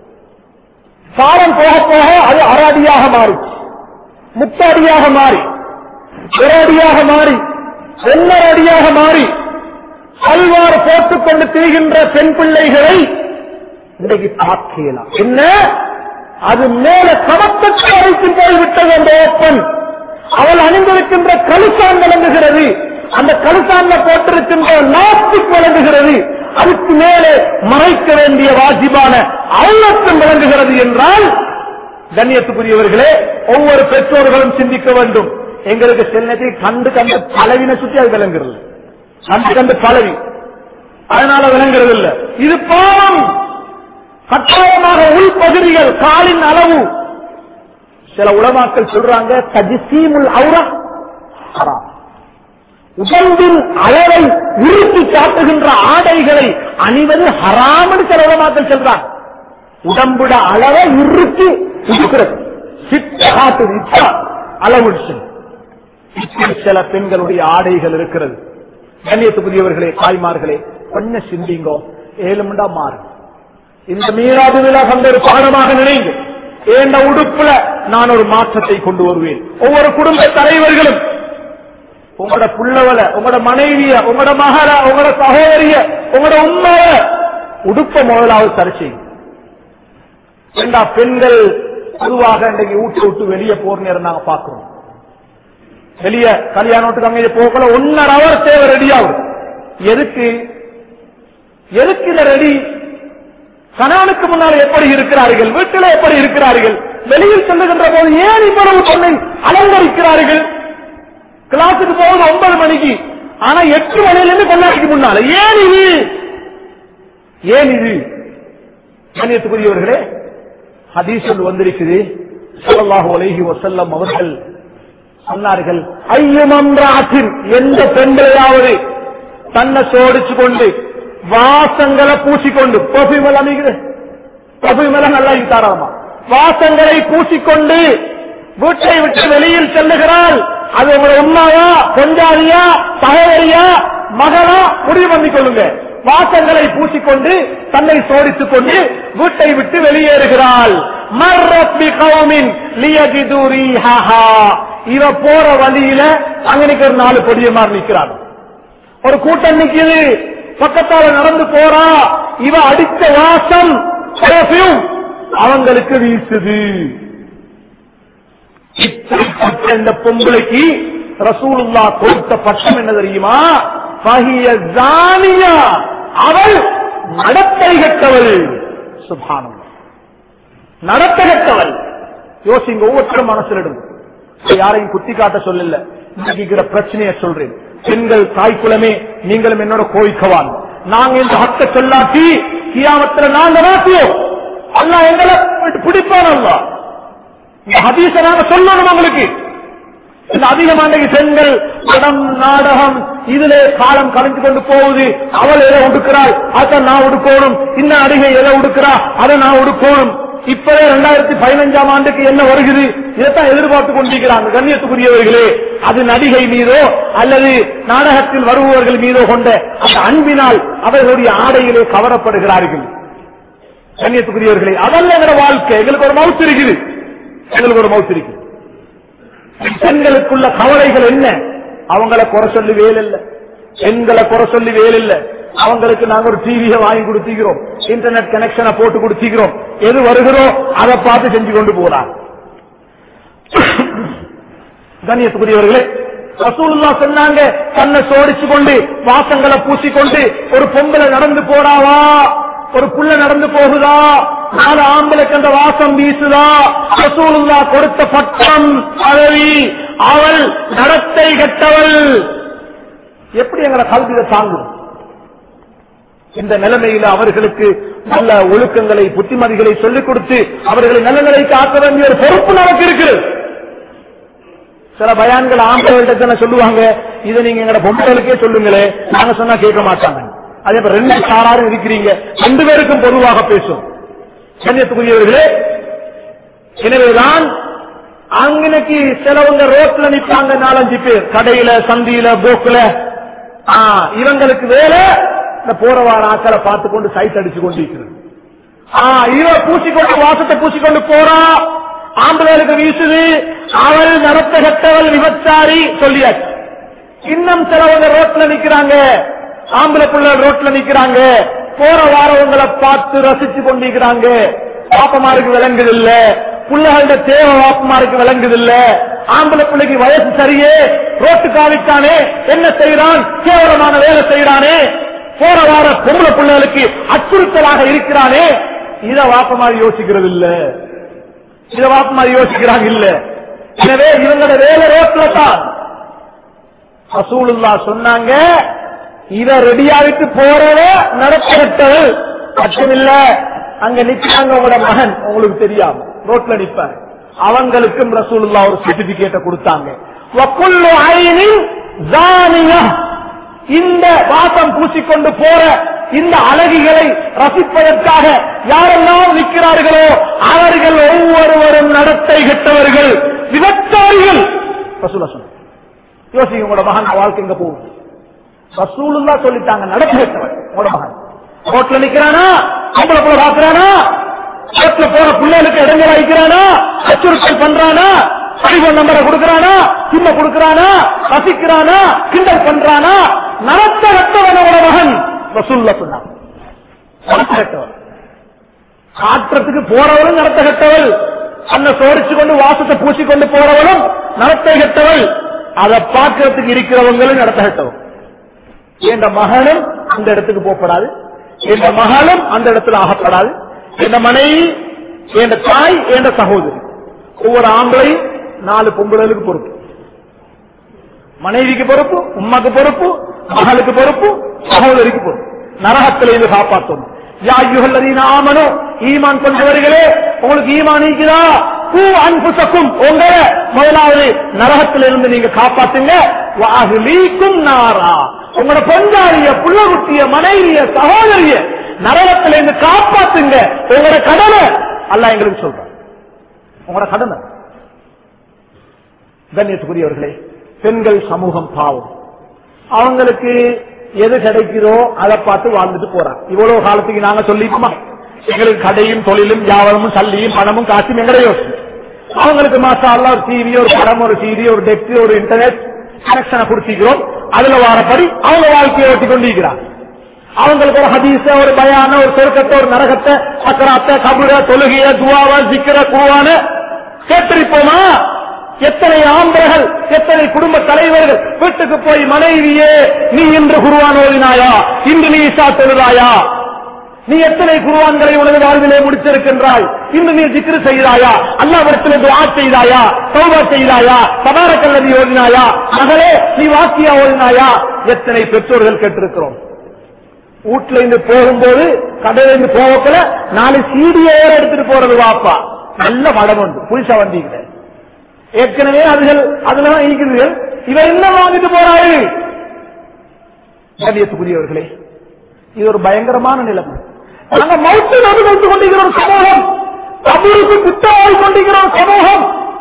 காலம் போக போக அது அரை அடியாக மாறிச்சு முப்ப அடியாக மாறி ஒரு அடியாக மாறி ஒன்னரை அடியாக மாறி அல்வாறு போட்டுக் கொண்டு திரிகின்ற பெண் பிள்ளைகளை இன்றைக்கு பார்க்கலாம் என்ன அது மேல சமத்துக்கு வரைக்கும் போய்விட்டது அந்த ஓப்பன் அவள் அணிந்திருக்கின்ற கழுசான் விளங்குகிறது அந்த கழுசான்ல போட்டிருக்கின்ற நாஸ்டிக் விளங்குகிறது அதுக்கு மேலே மறைக்க வேண்டிய வாஜிபான அவுலத்தம் விளங்குகிறது என்றால் கண்ணியத்துக்குரியவர்களே ஒவ்வொரு பெற்றோர்களும் சிந்திக்க வேண்டும் எங்களுக்கு செல்லத்தை கண்டு கண்டு பலவின சுற்றி அது விளங்குறது கண்டு கண்டு பலவி அதனால விளங்குறது இல்ல இது பாவம் கட்டாயமாக உள்பகுதிகள் காலின் அளவு சில உலமாக்கள் சொல்றாங்க தஜிசீமுல் அவுரா ஹராம். உடம்பின் அளவை உருட்டி காட்டுகின்ற ஆடைகளை அணிவது ஹராம்னு சில உலமாக்கள் சொல்றாங்க உடம்புட அளவை உருட்டி உடுக்கிறது சித்த காட்டுது இச்சா அளவு இப்படி சில பெண்களுடைய ஆடைகள் இருக்கிறது கண்ணியத்துக்குரியவர்களே தாய்மார்களே கொஞ்சம் சிந்திங்கோ ஏழுமண்டா மாறும் இந்த மீறாது விழா கண்ட ஒரு பாடமாக நினைங்க ஏண்ட உடுப்புல நான் ஒரு மாற்றத்தை கொண்டு வருவேன் ஒவ்வொரு குடும்ப தலைவர்களும் உங்களோட புள்ளவல உங்களோட மனைவிய உங்களோட மகள உங்களோட சகோதரிய உங்களோட உண்மைய உடுப்ப முதலாவது சரி செய்யும் ஏண்டா பெண்கள் பொதுவாக இன்றைக்கு ஊட்டு விட்டு வெளியே போற நேரம் நாங்க பாக்குறோம் வெளியே கல்யாணத்துக்கு அங்கே போகல ஒன்னரை அவர் தேவை ரெடி ஆகும் எதுக்கு எதுக்கு இந்த ரெடி கணவனுக்கு முன்னால் எப்படி இருக்கிறார்கள் வீட்டில் எப்படி இருக்கிறார்கள் வெளியில் செல்லுகின்ற போது ஏன் இவ்வளவு பொண்ணை அலங்கரிக்கிறார்கள் கிளாஸுக்கு போகுது ஒன்பது மணிக்கு ஆனா எட்டு மணில இருந்து கொண்டாடிக்கு முன்னால ஏன் இது ஏன் இது கண்ணியத்துக்குரியவர்களே ஹதீஸில் வந்திருக்குது ஸல்லல்லாஹு அலைஹி வஸல்லம் அவர்கள் சொன்னார்கள் ஐயமன்றாற்றின் எந்த பெண்களையாவது தன்னை சோடிச்சு கொண்டு வாசங்களை பூசிக்கொண்டு பர்ஃபியூம் அமைகிறது பர்ஃபியூம் எல்லாம் நல்லா தாராளமா வாசங்களை பூசிக்கொண்டு வீட்டை விட்டு வெளியில் செல்லுகிறாள் அது உங்களை உண்மாவா கொண்டாடியா சகோதரியா மகளா முடிவு பண்ணிக் கொள்ளுங்க வாசங்களை பூசிக்கொண்டு தன்னை சோடித்துக் கொண்டு வீட்டை விட்டு வெளியேறுகிறாள் மர்ரப்பி கௌமின் லியஜிது ரீஹஹா. இவ போற வழியில அங்க நிக்கிற நாலு பொடியமார் நிக்கிறார் ஒரு கூட்டம் நிக்குது பக்கத்தால நடந்து போறா இவ அடித்த வாசம் perfume அவங்களுக்கு வீசுது இப்படிப்பட்ட இந்த பொம்பளைக்கு ரசூலுல்லா கொடுத்த பட்டம் என்ன தெரியுமா ஃபஹிய ஜானியா. அவள் நடத்தை கட்டவள் சுபானம் நடத்தை கட்டவள் யோசிங்க ஒவ்வொருத்தரும் மனசிலிடும் யாரையும் குத்தி காட்ட சொல்லல இன்னைக்கு இருக்கிற பிரச்சனையை சொல்றேன் பெண்கள் தாய்க்குலமே நீங்களும் என்னோட கோவிக்கவான் நாங்க இந்த ஹக்க சொல்லாட்டி கியாமத்துல நாங்க நாட்டியோம் அல்லா எங்களை பிடிப்பான் அல்லா இந்த ஹதீஸ நாங்க சொல்லணும் உங்களுக்கு இந்த அதிகமான பெண்கள் படம் நாடகம் இதிலே காலம் கலைஞ்சு கொண்டு போகுது அவள் எதை உடுக்கிறாள் அதை நான் உடுக்கணும் இந்த நடிகை எதை உடுக்கிறா அதை நான் உடுக்கணும் இப்பவே ரெண்டாயிரத்தி பதினஞ்சாம் ஆண்டுக்கு என்ன வருகிறது இதைத்தான் எதிர்பார்த்து கொண்டிருக்கிறாங்க கண்ணியத்துக்குரியவர்களே அது நடிகை மீதோ அல்லது நாடகத்தில் வருபவர்கள் மீதோ கொண்ட அந்த அன்பினால் அவர்களுடைய ஆடையிலே கவரப்படுகிறார்கள் கண்ணியத்துக்குரியவர்களே அதல்ல எங்களோட வாழ்க்கை எங்களுக்கு ஒரு மவுத்து இருக்குது எங்களுக்கு ஒரு மவுத் இருக்கு பெண்களுக்குள்ள கவலைகள் என்ன அவங்கள குறை சொல்லி வேல் இல்ல பெண்களை குறை சொல்லி வேல் இல்ல அவங்களுக்கு நாங்க ஒரு டிவியை வாங்கி கொடுத்திக்கிறோம் இன்டர்நெட் கனெக்ஷனை போட்டு கொடுத்திக்கிறோம் எது வருகிறோம் அதை பார்த்து செஞ்சு கொண்டு போறாங்க கண்ணியத்துக்குரியவர்களே ரசூலுல்லா சொன்னாங்க கண்ணை சோடிச்சு கொண்டு வாசங்களை பூசிக்கொண்டு ஒரு பொம்பளை நடந்து போறாவா ஒரு புள்ள நடந்து போகுதா நாலு ஆம்பளைக்கு அந்த வாசம் வீசுதா ரசூலுல்லா கொடுத்த பட்டம் பதவி அவள் நடத்தை கெட்டவள் எப்படி எங்களை கல்வியை தாங்கும் இந்த நிலைமையில அவர்களுக்கு நல்ல ஒழுக்கங்களை புத்திமதிகளை சொல்லிக் கொடுத்து அவர்களை நல்ல நிலைக்கு ஆக்க வேண்டிய ஒரு பொறுப்பு நமக்கு இருக்கு சில பயான்கள் ஆம்பளைகிட்ட சொல்லுவாங்க இதை நீங்க எங்கட பொம்பளைகளுக்கே சொல்லுங்களே நாங்க சொன்னா கேட்க மாட்டாங்க அதே போல ரெண்டு சாராரும் இருக்கிறீங்க ரெண்டு பேருக்கும் பொதுவாக பேசும் கண்ணியத்துக்குரியவர்களே எனவேதான் அங்கனைக்கு சிலவங்க ரோட்ல நிப்பாங்க நாலஞ்சு பேர் கடையில சந்தியில போக்குல ஆ, இவங்களுக்கு வேலை இந்த போறவார ஆக்களை பார்த்து கொண்டு சைட் அடிச்சு கொண்டு இருக்கிறது ஆ, இவ பூசிக்கொண்டு வாசத்தை பூசிக்கொண்டு போறா ஆம்பளைகளுக்கு வீசுது அவள் நடத்த கட்டவள் விபச்சாரி சொல்லியாச்சு இன்னும் சிலவங்க ரோட்ல நிக்கிறாங்க ஆம்பளை பிள்ளை ரோட்ல நிக்கிறாங்க போற வாரவங்களை பார்த்து ரசிச்சு கொண்டிருக்கிறாங்க பாப்பமாருக்கு விளங்குது இல்ல பிள்ளைகளோட தேவை வாப்பமாருக்கு விளங்குது இல்ல ஆம்பளை பிள்ளைக்கு வயசு சரியே ரோட்டு காவிட்டானே என்ன செய்யறான் கேவலமான வேலை செய்யறானே போற வார பொம்பளை பிள்ளைகளுக்கு அச்சுறுத்தலாக இருக்கிறானே இத வாப்பமாரி யோசிக்கிறது இல்ல இத வாப்பமாரி யோசிக்கிறாங்க இல்ல எனவே இவங்களோட வேலை ரோட்ல தான் ரசூலுல்லா சொன்னாங்க இத ரெடியாவிட்டு போறவ நடத்தட்டவள் மட்டுமில்ல அங்க நிக்கிறாங்க உங்களோட மகன் உங்களுக்கு தெரியாம ரோட்ல நிப்பாங்க அவங்களுக்கும் ரசூலுல்லா ஒரு சர்டிபிகேட்டை கொடுத்தாங்க வக்குல்லு ஐனின் ஜானியா. இந்த வாசம் பூசிக்கொண்டு போற இந்த அழகிகளை ரசிப்பதற்காக யாரெல்லாம் நிற்கிறார்களோ அவர்கள் ஒவ்வொருவரும் நடத்தை கெட்டவர்கள் விபச்சாரிகள் ரசூலா சொன்னாங்க யோசிங்க உங்களோட மகன் வாழ்க்கை எங்க போகும் ரசூலுல்லா சொல்லிட்டாங்க நடத்திட்டவன் உங்களோட மகன் ரோட்ல நிக்கிறானா அவங்கள போல பாக்குறானா ரோட்ல போற பிள்ளைகளுக்கு இடங்கள் வைக்கிறானா அச்சுறுத்தல் பண்றானா டெலிபோன் நம்பரை கொடுக்கறானா சிம்ம கொடுக்கறானா ரசிக்கிறானா கிண்டல் பண்றானா நடத்த கட்டவன் உங்களோட மகன் ரசூல்லா சொன்னாங்க நடத்த கட்டவன் காட்டுறதுக்கு போறவளும் நடத்த கட்டவள் அன்ன சோடிச்சு கொண்டு வாசத்தை பூசிக்கொண்டு போறவளும் நடத்தை கட்டவள் அதை பார்க்கறதுக்கு இருக்கிறவங்களும் நடத்த கட்டவள் என்ற மகனும் அந்த இடத்துக்கு போகப்படாது என்ற மகளும் அந்த இடத்துல ஆகப்படாது என்ற மனைவி என்ற தாய் என்ற சகோதரி ஒவ்வொரு ஆம்பளையும் நாலு பொம்பளைகளுக்கு பொறுப்பு மனைவிக்கு பொறுப்பு உம்மாக்கு பொறுப்பு மகளுக்கு பொறுப்பு சகோதரிக்கு பொறுப்பு நரகத்திலிருந்து காப்பாற்றணும் யாயுகல்லதீன ஆமனோ ஈமான் கொண்டவர்களே உங்களுக்கு ஈமான் நீக்குதா பூ அன்புசக்கும் உங்களை முதலாவது நரகத்திலிருந்து நீங்க காப்பாத்துங்க வாகுலீக்கும் நாரா உங்களோட பொஞ்சாரிய புள்ளகுட்டிய மனைவிய சகோதரிய நரகத்திலிருந்து காப்பாத்துங்க உங்களோட கடமை அல்ல எங்களுக்கு சொல்றேன் உங்களோட கடமை கண்ணியத்துக்குரியவர்களே பெண்கள் சமூகம் பாவம் அவங்களுக்கு எது கிடைக்குதோ அதை பார்த்து வாழ்ந்துட்டு போறாங்க இவ்வளவு காலத்துக்கு நாங்க சொல்லிட்டோமா எங்களுக்கு கடையும் தொழிலும் வியாபாரமும் சல்லியும் பணமும் காசும் எங்கட யோசனை அவங்களுக்கு மாசா அல்ல ஒரு டிவி ஒரு படம் ஒரு சிடி ஒரு டெக் ஒரு இன்டர்நெட் கனெக்ஷனை கொடுத்திக்கிறோம் அதுல வாரப்படி அவங்க வாழ்க்கையை ஓட்டி கொண்டிருக்கிறாங்க அவங்களுக்கு ஒரு ஹதீஸ ஒரு பயான ஒரு சொர்க்கத்தை ஒரு நரகத்தை சக்கராத்த கபுர தொழுகைய துவாவ சிக்கிற குருவான கேட்டிருப்போமா எத்தனை ஆம்பர்கள் எத்தனை குடும்ப தலைவர்கள் வீட்டுக்கு போய் மனைவியே நீ இன்று குருவான் ஓதினாயா இன்று நீ இசா தொழுதாயா நீ எத்தனை குருவான்களை உனது வாழ்விலே முடித்திருக்கின்றாய் இன்று நீ ஜிக்ரு செய்தாயா அல்லாவிடத்தில் துஆ செய்தாயா சௌபா செய்தாயா சபாரக்கல்லதி ஓதினாயா மகளே நீ வாக்கியா ஓதினாயா எத்தனை பெற்றோர்கள் கேட்டிருக்கிறோம் வீட்டுல இருந்து போகும்போது கடையில இருந்து போகக்குள்ள நாலு சீடியோட எடுத்துட்டு போறது வாப்பா நல்ல மடம் உண்டு புதுசா வந்தீங்க ஏற்கனவே அதுகள் அதுலதான் இருக்கிறீர்கள் இவர் என்ன வாங்கிட்டு போறாரு கண்ணியத்துக்குரியவர்களே இது ஒரு பயங்கரமான நிலைமை நாங்க மௌத்தை அனுபவித்துக் கொண்டிருக்கிற ஒரு சமூகம் கபூருக்கு குத்தவாய் கொண்டிருக்கிற ஒரு சமூகம்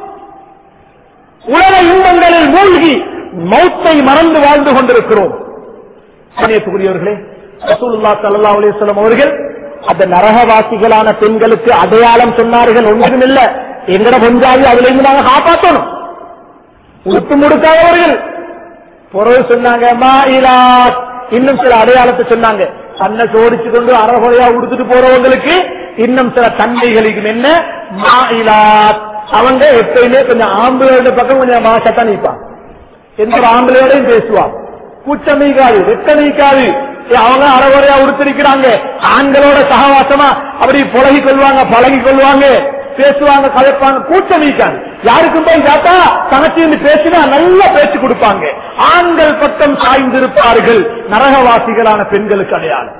உலக இன்பங்களில் மூழ்கி மௌத்தை மறந்து வாழ்ந்து கொண்டிருக்கிறோம் கண்ணியத்துக்குரியவர்களே ரசூலுல்லா ஸல்லல்லாஹு அலைஹி வஸல்லம் அவர்கள் அந்த நரகவாசிகளான பெண்களுக்கு அடையாளம் சொன்னார்கள் ஒன்றுமில்ல எங்கட பஞ்சாபி அதுல இருந்து நாங்க காப்பாற்றணும் உடுத்து முடுக்காதவர்கள் பொருள் சொன்னாங்க மாயிலா இன்னும் சில அடையாளத்தை சொன்னாங்க தன்னை சோடிச்சு கொண்டு அறகுறையா உடுத்துட்டு போறவங்களுக்கு இன்னும் சில தன்மைகளுக்கு என்ன மாயிலா அவங்க எப்பயுமே கொஞ்சம் ஆம்பளையோட பக்கம் கொஞ்சம் மாசத்தான் நிற்பாங்க எந்த ஒரு ஆம்பளையோடையும் பேசுவான் கூச்சம் நீக்காது வெட்ட நீக்காது ஏ, அவங்க அறகுறையா உடுத்திருக்கிறாங்க ஆண்களோட சகவாசமா அப்படி பழகி கொள்வாங்க பழகி கொள்வாங்க பேசுவாங்க கலைப்பாங்க கூச்சம் நீக்காது யாருக்கும் போய் கேட்டா தனக்கு பேசினா நல்ல பேச்சு கொடுப்பாங்க ஆண்கள் பக்கம் சாய்ந்திருப்பார்கள் நரகவாசிகளான பெண்களுக்கு அடையாளம்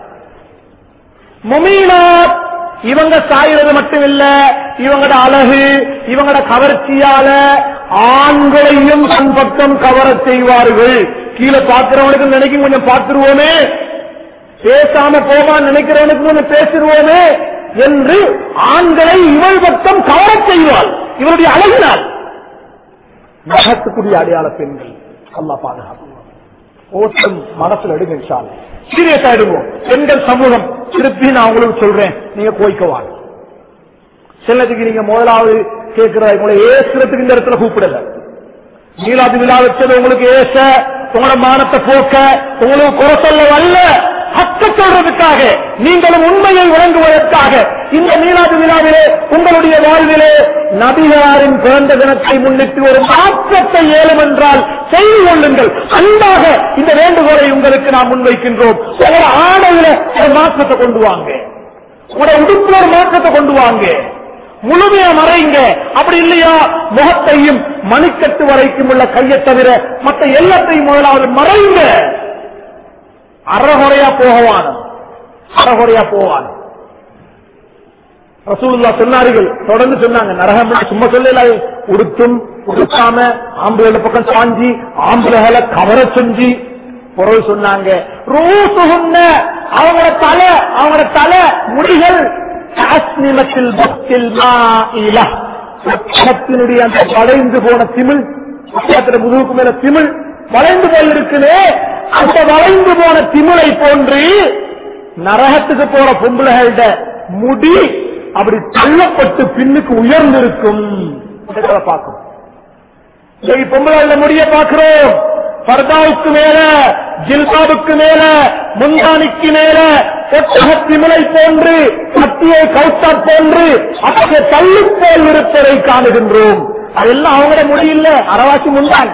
முமீனாத் இவங்க சாயிறது மட்டும் இல்ல இவங்கட அழகு இவங்கட கவர்ச்சியால ஆண்களையும் தன் பக்கம் கவர செய்வார்கள் கீழே பார்க்கிறவனுக்கு நினைக்கும் கொஞ்சம் பார்த்துருவோமே பேசாம போவான்னு நினைக்கிறவனுக்கு கொஞ்சம் பேசிடுவோமே என்று ஆண்களை இவள் பக்கம் கவர செய்வாள் இவருடைய அழகினால் நகத்துக்குரிய அடையாள பெண்கள் அல்லா பாதுகாப்பு ஓட்டம் மனசுல எடுங்க சாலை சீரியஸ் ஆயிடுவோம் பெண்கள் சமூகம் திருப்பி நான் உங்களுக்கு சொல்றேன் நீங்க கோய்க்கவாங்க சிலதுக்கு நீங்க முதலாவது கேட்கிற உங்களை ஏசுறதுக்கு இந்த இடத்துல கூப்பிடல நீலாதி விழா வச்சது உங்களுக்கு ஏச உங்களோட மானத்தை போக்க உங்களுக்கு குறை சொல்ல வல்ல ஹக்க சொல்றதுக்காக நீங்களும் உண்மையை விளங்குவதற்காக இந்த மீளாது விழாவிலே உங்களுடைய வாழ்விலே நபிகளாரின் பிறந்த தினத்தை முன்னிட்டு ஒரு மாற்றத்தை ஏலும் என்றால் செய்து கொள்ளுங்கள் அன்பாக இந்த வேண்டுகோளை உங்களுக்கு நாம் முன்வைக்கின்றோம் உங்களோட ஆடையில ஒரு மாற்றத்தை கொண்டு வாங்க உங்களோட உடுப்புல ஒரு மாற்றத்தை கொண்டு வாங்க முழுமையா மறைங்க அப்படி இல்லையா முகத்தையும் மணிக்கட்டு வரைக்கும் உள்ள கையை தவிர மற்ற எல்லாத்தையும் முதலாவது மறைங்க அறகுறையா போகவான அறகுறையா போவான் ரசூலுல்லா சொன்னார்கள் தொடர்ந்து சொன்னாங்க நரகம் சும்மா சொல்லல உடுத்தும் உடுத்தாம ஆம்பளை பக்கம் சாஞ்சி ஆம்பளைகளை கவர செஞ்சு பொருள் சொன்னாங்க ரூசுகுன்ன அவங்களோட தலை அவங்களோட தலை முடிகள் காஸ்மிமத்தில் பக்தில் மாயிலா பக்தத்தினுடைய அந்த வளைந்து போன திமிழ் பக்கத்துல முதுகுக்கு மேல திமிழ் வளைந்து போய் இருக்குதே அந்த வளைந்து போன திமிழை போன்று நரகத்துக்கு போற பொம்பளைகள முடி அப்படி தள்ளப்பட்டு பின்னுக்கு உயர்ந்திருக்கும் இதை பார்க்கும் இன்னைக்கு பொம்பளை முடிய பார்க்கிறோம் பர்தாவுக்கு மேல ஜில்பாபுக்கு மேல முந்தானிக்கு மேல ஒட்டகத்திமிலை போன்று கத்தியை கவுத்தா போன்று அப்படியே தள்ளி போல் இருப்பதை காணுகின்றோம் அதெல்லாம் அவங்கள முடியல அறவாசி முந்தான்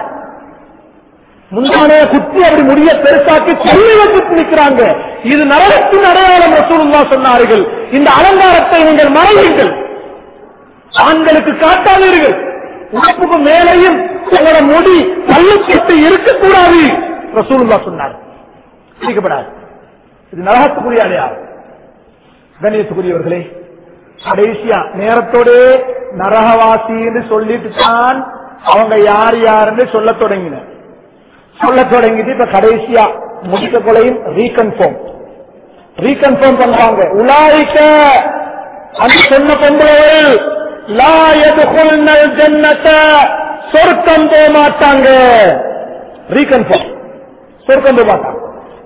முந்தானைய குத்தி அப்படி முடிய பெருசாக்கி தள்ளி வச்சு நிற்கிறாங்க இது நரகத்தின் அடையாளம் ரசூலுல்லா சொன்னார்கள் இந்த அலங்காரத்தை நீங்கள் மறைவீர்கள் ஆண்களுக்கு காட்டாதீர்கள் உடம்புக்கு மேலையும் உங்களோட முடி தள்ளுப்பட்டு இருக்கக்கூடாது ரசூலுல்லா சொன்னார் பிடிக்கப்படாது இது நரகத்துக்குரிய அடையாளம் கணியத்துக்குரியவர்களே கடைசியா நேரத்தோட நரகவாசி என்று சொல்லிட்டு தான் அவங்க யார் யாருன்னு சொல்ல தொடங்கின சொல்ல தொடங்கிட்டு இப்ப கடைசியா முடிக்க கொலையும் ரீகன்ஃபார்ம் ரீகன்ஃபார்ம் பண்றாங்க உலாய்க்க அந்த சொன்ன பொம்பளைகள் லா எதுகுல்னல் ஜன்னத சொர்க்கம் போக மாட்டாங்க ரீகன்ஃபார்ம் சொர்க்கம் போக மாட்டாங்க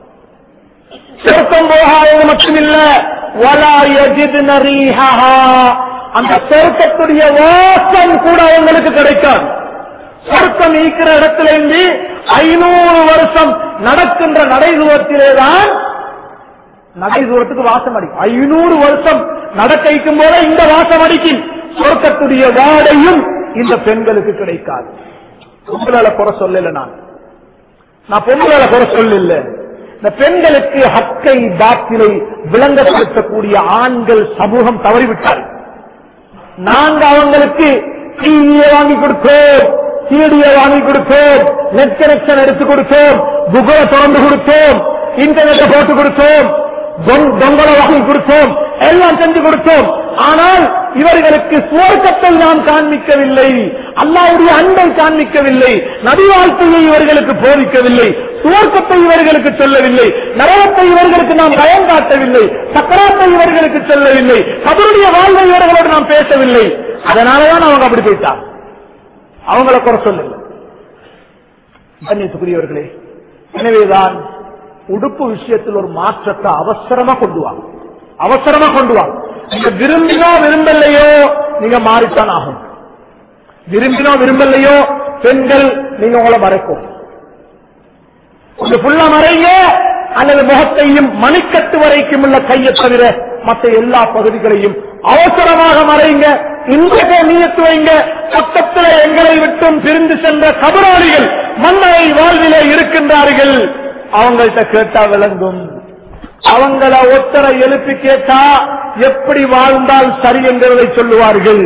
சொர்க்கம் போகாதது மட்டுமில்ல வலா யஜித்ன ரீஹஹா அந்த சொர்க்கத்துடைய வாசம் கூட அவங்களுக்கு கிடைக்காது சொர்க்கம் ஈக்கிற இடத்துல இருந்து ஐநூறு வருஷம் நடக்கின்ற நடை தூரத்திலேதான் நடை தூரத்துக்கு வாசம் அடிக்கும் ஐநூறு வருஷம் நடக்கைக்கும் போல இந்த வாசம் அடிக்கும் சொர்க்கத்துடைய வாடையும் இந்த பெண்களுக்கு கிடைக்காது பொம்பளால குறை சொல்லல நான் நான் பொம்பளால குறை சொல்லல இந்த பெண்களுக்கு ஹக்கை பாத்திலை விளங்கப்படுத்தக்கூடிய ஆண்கள் சமூகம் தவறிவிட்டார் நாங்க அவங்களுக்கு டிவியை வாங்கி கொடுத்தோம் சீடியை வாங்கி கொடுத்தோம் நெட் கனெக்ஷன் எடுத்து கொடுத்தோம் குகலை திறந்து கொடுத்தோம் இன்டர்நெட்டை போட்டு கொடுத்தோம் தொங்- தொங்கலை வாங்கி கொடுத்தோம் எல்லாம் செஞ்சு கொடுத்தோம் ஆனால் இவர்களுக்கு சுவர்க்கத்தை நாம் காண்பிக்கவில்லை அல்லாவுடைய அன்பை காண்பிக்கவில்லை நபி வாழ்க்கையை இவர்களுக்கு போதிக்கவில்லை சுவர்க்கத்தை இவர்களுக்கு சொல்லவில்லை நரகத்தை இவர்களுக்கு நாம் பயம் காட்டவில்லை சக்கராத்தை இவர்களுக்கு சொல்லவில்லை கபருடைய வாழ்வை இவர்களோடு நாம் பேசவில்லை அதனாலதான் அவங்க அப்படி போயிட்டாங்க அவங்கள குறை சொல்லல கண்ணியத்துக்குரியவர்களே எனவேதான் உடுப்பு விஷயத்தில் ஒரு மாற்றத்தை அவசரமா கொண்டு வாங்க அவசரமா கொண்டு வாங்க நீங்க விரும்பினோ விரும்பலையோ நீங்க மாறித்தான் ஆகும் விரும்பினோ விரும்பலையோ பெண்கள் நீங்க உங்களை மறைக்கும் உங்க புள்ள மறைங்க அல்லது முகத்தையும் மணிக்கட்டு வரைக்கும் உள்ள கையை தவிர மற்ற எல்லா பகுதிகளையும் அவசரமாக மறைங்க இன்றைய நீயத்து வைங்க பக்கத்தில் எங்களை விட்டும் பிரிந்து சென்ற கபராளிகள் மன்னரை வாழ்விலே இருக்கின்றார்கள் அவங்கள்ட்ட கேட்டா விளங்கும் அவங்கள ஒத்தரை எழுப்பி கேட்டா எப்படி வாழ்ந்தால் சரி என்கிறதை சொல்லுவார்கள்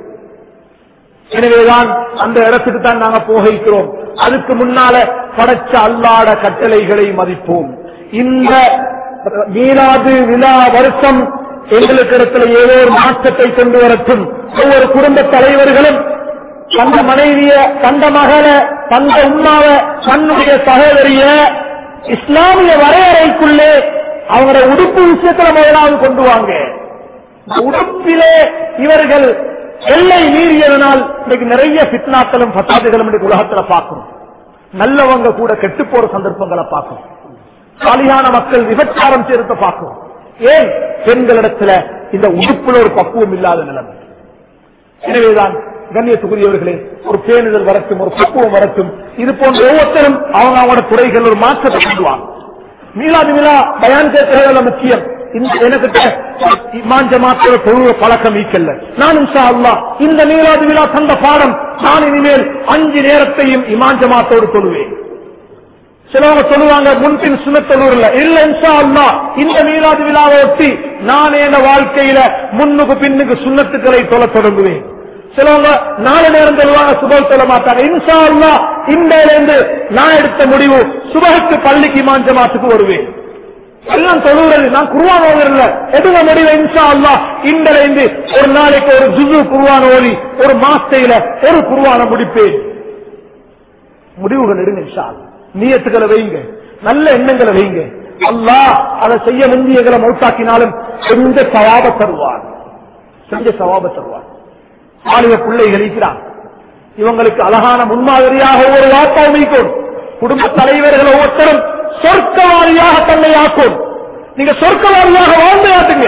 எனவேதான் அந்த இடத்துக்கு தான் நாங்க போகிறோம் அதுக்கு முன்னால படைச்ச அல்லாட கட்டளைகளை மதிப்போம் இந்த மீனாது விழா வருஷம் எங்களுக்கு இடத்துல ஏதோ ஒரு மாற்றத்தை கொண்டு வரட்டும் ஒவ்வொரு குடும்ப தலைவர்களும் தந்த மனைவிய தந்த மகள தந்த உண்ணாவ தன்னுடைய சகோதரிய இஸ்லாமிய வரையறைக்குள்ளே அவங்களோட உடுப்பு விஷயத்துல முதலாவது கொண்டு வாங்க உடுப்பிலே இவர்கள் எல்லை மீறியதனால் இன்னைக்கு நிறைய பித்னாக்களும் பத்தாதுகளும் இன்னைக்கு உலகத்துல பார்க்கணும் நல்லவங்க கூட கெட்டு போற சந்தர்ப்பங்களை பார்க்கணும் சாலியான மக்கள் விபச்சாரம் செய்யறத பார்க்கணும் ஏன் பெண்களிடத்துல இந்த உடுப்புல ஒரு பக்குவம் இல்லாத நிலைமை எனவேதான் கண்ணியத்துக்குரியவர்களே ஒரு பேணுதல் வரட்டும் ஒரு பக்குவம் வரட்டும் இது போன்ற ஒவ்வொருத்தரும் அவங்க அவங்களோட துறைகள் ஒரு மாற்றத்தை கொண்டுவாங்க மீளாது விழா பயான் கேட்கறதுல முக்கியம் இந்த எனக்கிட்ட இமான் ஜமாத்தோட தொழுவ பழக்கம் ஈக்கல்ல நான் இன்ஷா அல்லாஹ் இந்த மீளாது விழா தந்த பாடம் நான் இனிமேல் அஞ்சு நேரத்தையும் இமான் ஜமாத்தோடு தொழுவேன் சிலவங்க சொல்லுவாங்க முன்பின் சுனத்தொழுவர்ல இல்ல இன்ஷா அல்லாஹ் இந்த மீளாது விழாவை ஒட்டி நான் என் வாழ்க்கையில முன்னுக்கு பின்னுக்கு சுண்ணத்துக்களை தொலை தொடங்குவேன் சிலவங்க நாலு நேரம் சொல்லுவாங்க சுபம் சொல்ல மாட்டாங்க இன்ஷா அல்லாஹ் இந்தியிலிருந்து நான் எடுத்த முடிவு சுபகுக்கு பள்ளிக்கு இமான் ஜமாத்துக்கு வருவேன் எல்லாம் தொழுகிறது நான் குருவான் ஓதுறல எடுங்க முடிவு இன்ஷா அல்லா இன்றிலிருந்து ஒரு நாளைக்கு ஒரு ஜுசு குருவான் ஓதி ஒரு மாசத்தையில ஒரு குருவான முடிப்பேன் முடிவுகள் எடுங்க இன்ஷா அல்லாஹ். நியத்துக்களை வைங்க நல்ல எண்ணங்களை வைங்க அல்லாஹ் அதை செய்ய முந்தியங்களை மௌத்தாக்கினாலும் செஞ்ச சவாப தருவார் செஞ்ச சவாப தருவார் ஆளுக பிள்ளைகள் இருக்கிறான் இவங்களுக்கு அழகான முன்மாதிரியாக ஒரு வார்த்தை வைக்கும் குடும்ப தலைவர்கள் ஒவ்வொருத்தரும் சொர்க்கவாரியாக தன்னை ஆக்கும் நீங்க சொர்க்கவாரியாக வாழ்ந்து காட்டுங்க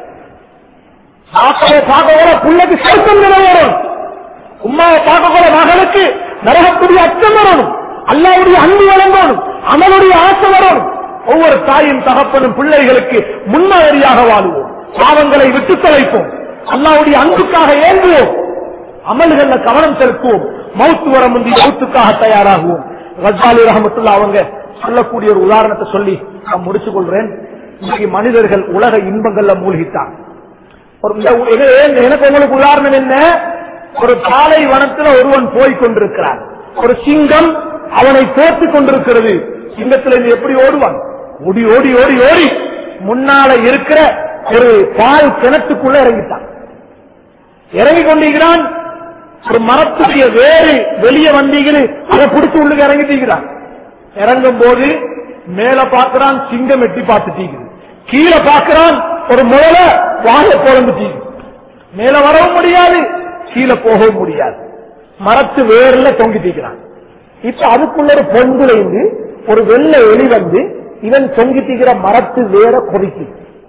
பார்க்கவே பார்க்க கூட பிள்ளைக்கு சொர்க்கம் நிறைவேறும் உமாவை பார்க்க கூட மகளுக்கு நரகத்துடைய அச்சம் வரணும் அல்லாவுடைய அன்பு வழங்கணும் அமலுடைய ஆசை வரணும் ஒவ்வொரு தாயின் தகப்பனும் பிள்ளைகளுக்கு முன்மாதிரியாக வாழுவோம் பாவங்களை விட்டு தொலைப்போம் அல்லாவுடைய அன்புக்காக ஏங்குவோம் அமல்கள்ல கவனம் செலுத்துவோம் மௌத்து வர முந்தி மௌத்துக்காக தயாராகுவோம் ரஜாலி ரஹமத்துல்லா அவங்க சொல்லக்கூடிய ஒரு உதாரணத்தை சொல்லி நான் முடிச்சு கொள்றேன் இன்னைக்கு மனிதர்கள் உலக இன்பங்கள்ல மூழ்கிட்டாங்க ஒரு இந்த உ- எங்க- எங்க- எனக்கு உங்களுக்கு உதாரணம் என்ன ஒரு பாலை வனத்துல ஒருவன் போய் கொண்டிருக்கிறான் ஒரு சிங்கம் அவனை தோற்றுக் கொண்டிருக்கிறது சிங்கத்துல இருந்து எப்படி ஓடுவான் ஓடி ஓடி ஓடி ஓடி முன்னால இருக்கிற ஒரு பால் கிணத்துக்குள்ள இறங்கிட்டான் இறங்கி கொண்டிருக்கிறான் ஒரு மரத்துடைய வேறு வெளியே வந்தீங்கன்னு அதை பிடிச்சு உள்ளுக்கு இறங்கிட்டீங்கிறான் இறங்கும் போது மேல பார்க்கிறான் சிங்கம் எட்டி பார்த்துட்டீங்க கீழே பார்க்கிறான் ஒரு முதல வாழ போலந்துட்டீங்க மேல வரவும் முடியாது கீழே போகவும் முடியாது மரத்து வேர்ல தொங்கிட்டீங்கிறான் இப்ப அதுக்குள்ள ஒரு பொங்குல இருந்து ஒரு வெள்ளை எலி வந்து இவன் தொங்கிட்டீங்கிற மரத்து வேற கொதிக்கு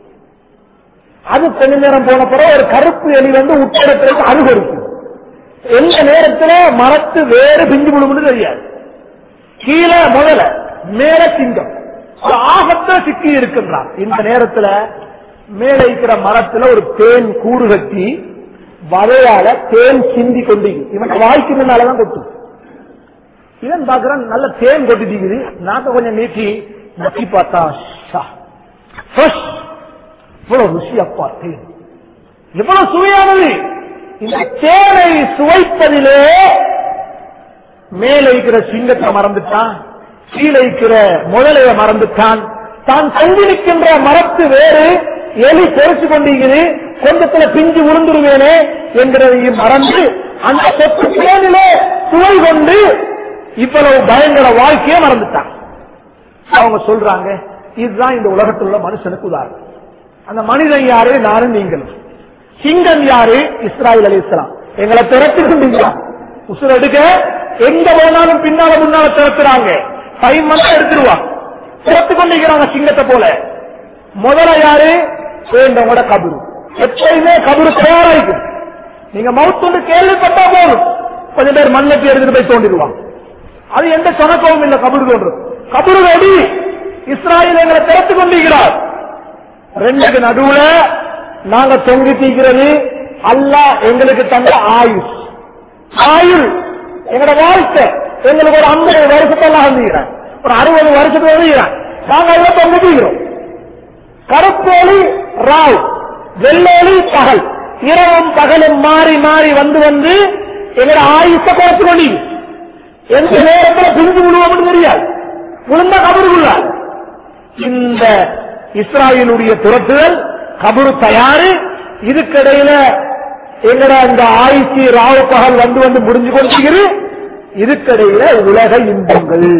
அது கொஞ்ச நேரம் போன பிறகு ஒரு கருப்பு எலி வந்து உட்படத்திற்கு அருகருக்கு எந்த நேரத்துல மரத்து வேறு பிஞ்சு விழுமுன்னு தெரியாது கீழே முதல மேல சிங்கம் ஒரு ஆபத்தை சிக்கி இருக்கின்றான் இந்த நேரத்துல மேல இருக்கிற மரத்துல ஒரு தேன் கூடு கட்டி வதையால தேன் சிந்தி கொண்டு இவன் வாய்க்கு முன்னாலதான் கொட்டு இவன் பாக்குறான் நல்ல தேன் கொட்டிட்டு நாக்க கொஞ்சம் நீட்டி நக்கி பார்த்தா ஷா. ஃப்ரெஷ். இவ்வளவு ருசி அப்பா தேன் எவ்வளவு சுவையானது இந்த தேனை சுவைப்பதிலே மேல இருக்கிற சிங்கத்தை மறந்துட்டான் கீழே இருக்கிற முதலைய மறந்துட்டான் தான் தங்கி நிற்கின்ற மரத்து வேறு எலி தெரிச்சு கொண்டிருக்குது கொஞ்சத்துல பிஞ்சு உளுந்துருவேனே என்கிறதையும் மறந்து அந்த சொத்து தேனிலே சுவை கொண்டு இவ்வளவு பயங்கர வாழ்க்கையே மறந்துட்டான் அவங்க சொல்றாங்க இதுதான் இந்த உலகத்தில் உள்ள மனுஷனுக்கு உதாரணம் அந்த மனிதன் யாரு நானும் நீங்களும் சிங்கம் யாரு இஸ்ராயல் அலி இஸ்லாம் எங்களை திறத்து கொண்டீங்களா உசுர் எடுக்க எங்க போனாலும் பின்னால முன்னால திறத்துறாங்க ஃபைவ் மந்த் எடுத்துருவாங்க திறத்து கொண்டிருக்கிறாங்க சிங்கத்தை போல முதல்ல யாரு வேண்டவங்களோட கபரு எப்பயுமே கபரு தயாராயிக்கும் நீங்க மவுத்து வந்து கேள்விப்பட்டா போதும் கொஞ்சம் பேர் மண்ணத்தை எடுத்துட்டு போய் தோண்டிடுவாங்க அது எந்த கணக்கவும் இல்லை கபரு தோன்றும் கபரு வெடி இஸ்ராயல் எங்களை திறத்து கொண்டிருக்கிறார் ரெண்டுக்கு நடுவுல நாங்க தொங்கி தீக்கிறது அல்லாஹ் எங்களுக்கு தந்த ஆயுஷ் ஆயுள் எங்களோட வாழ்க்கை எங்களுக்கு ஒரு ஐம்பது வருஷத்தெல்லாம் வந்துகிறான் ஒரு அறுபது வருஷத்துக்கு வந்துகிறான் நாங்க எல்லாம் தொங்கி தீக்கிறோம் கருப்போலி ராவ் வெள்ளோலி பகல் இரவும் பகலும் மாறி மாறி வந்து வந்து எங்களோட ஆயுஷ குறைச்சு கொண்டீங்க எந்த நேரத்தில் பிரிஞ்சு விடுவோம்னு தெரியாது விழுந்த கபருக்குள்ள இந்த இஸ்ராயலுடைய துரத்துதல் கபரு தயாரு இதுக்கிடையில எங்கட இந்த ஆயுஷி ராவு பகல் வந்து வந்து முடிஞ்சு கொண்டிருக்கிறது இதுக்கிடையில உலக இன்பங்கள்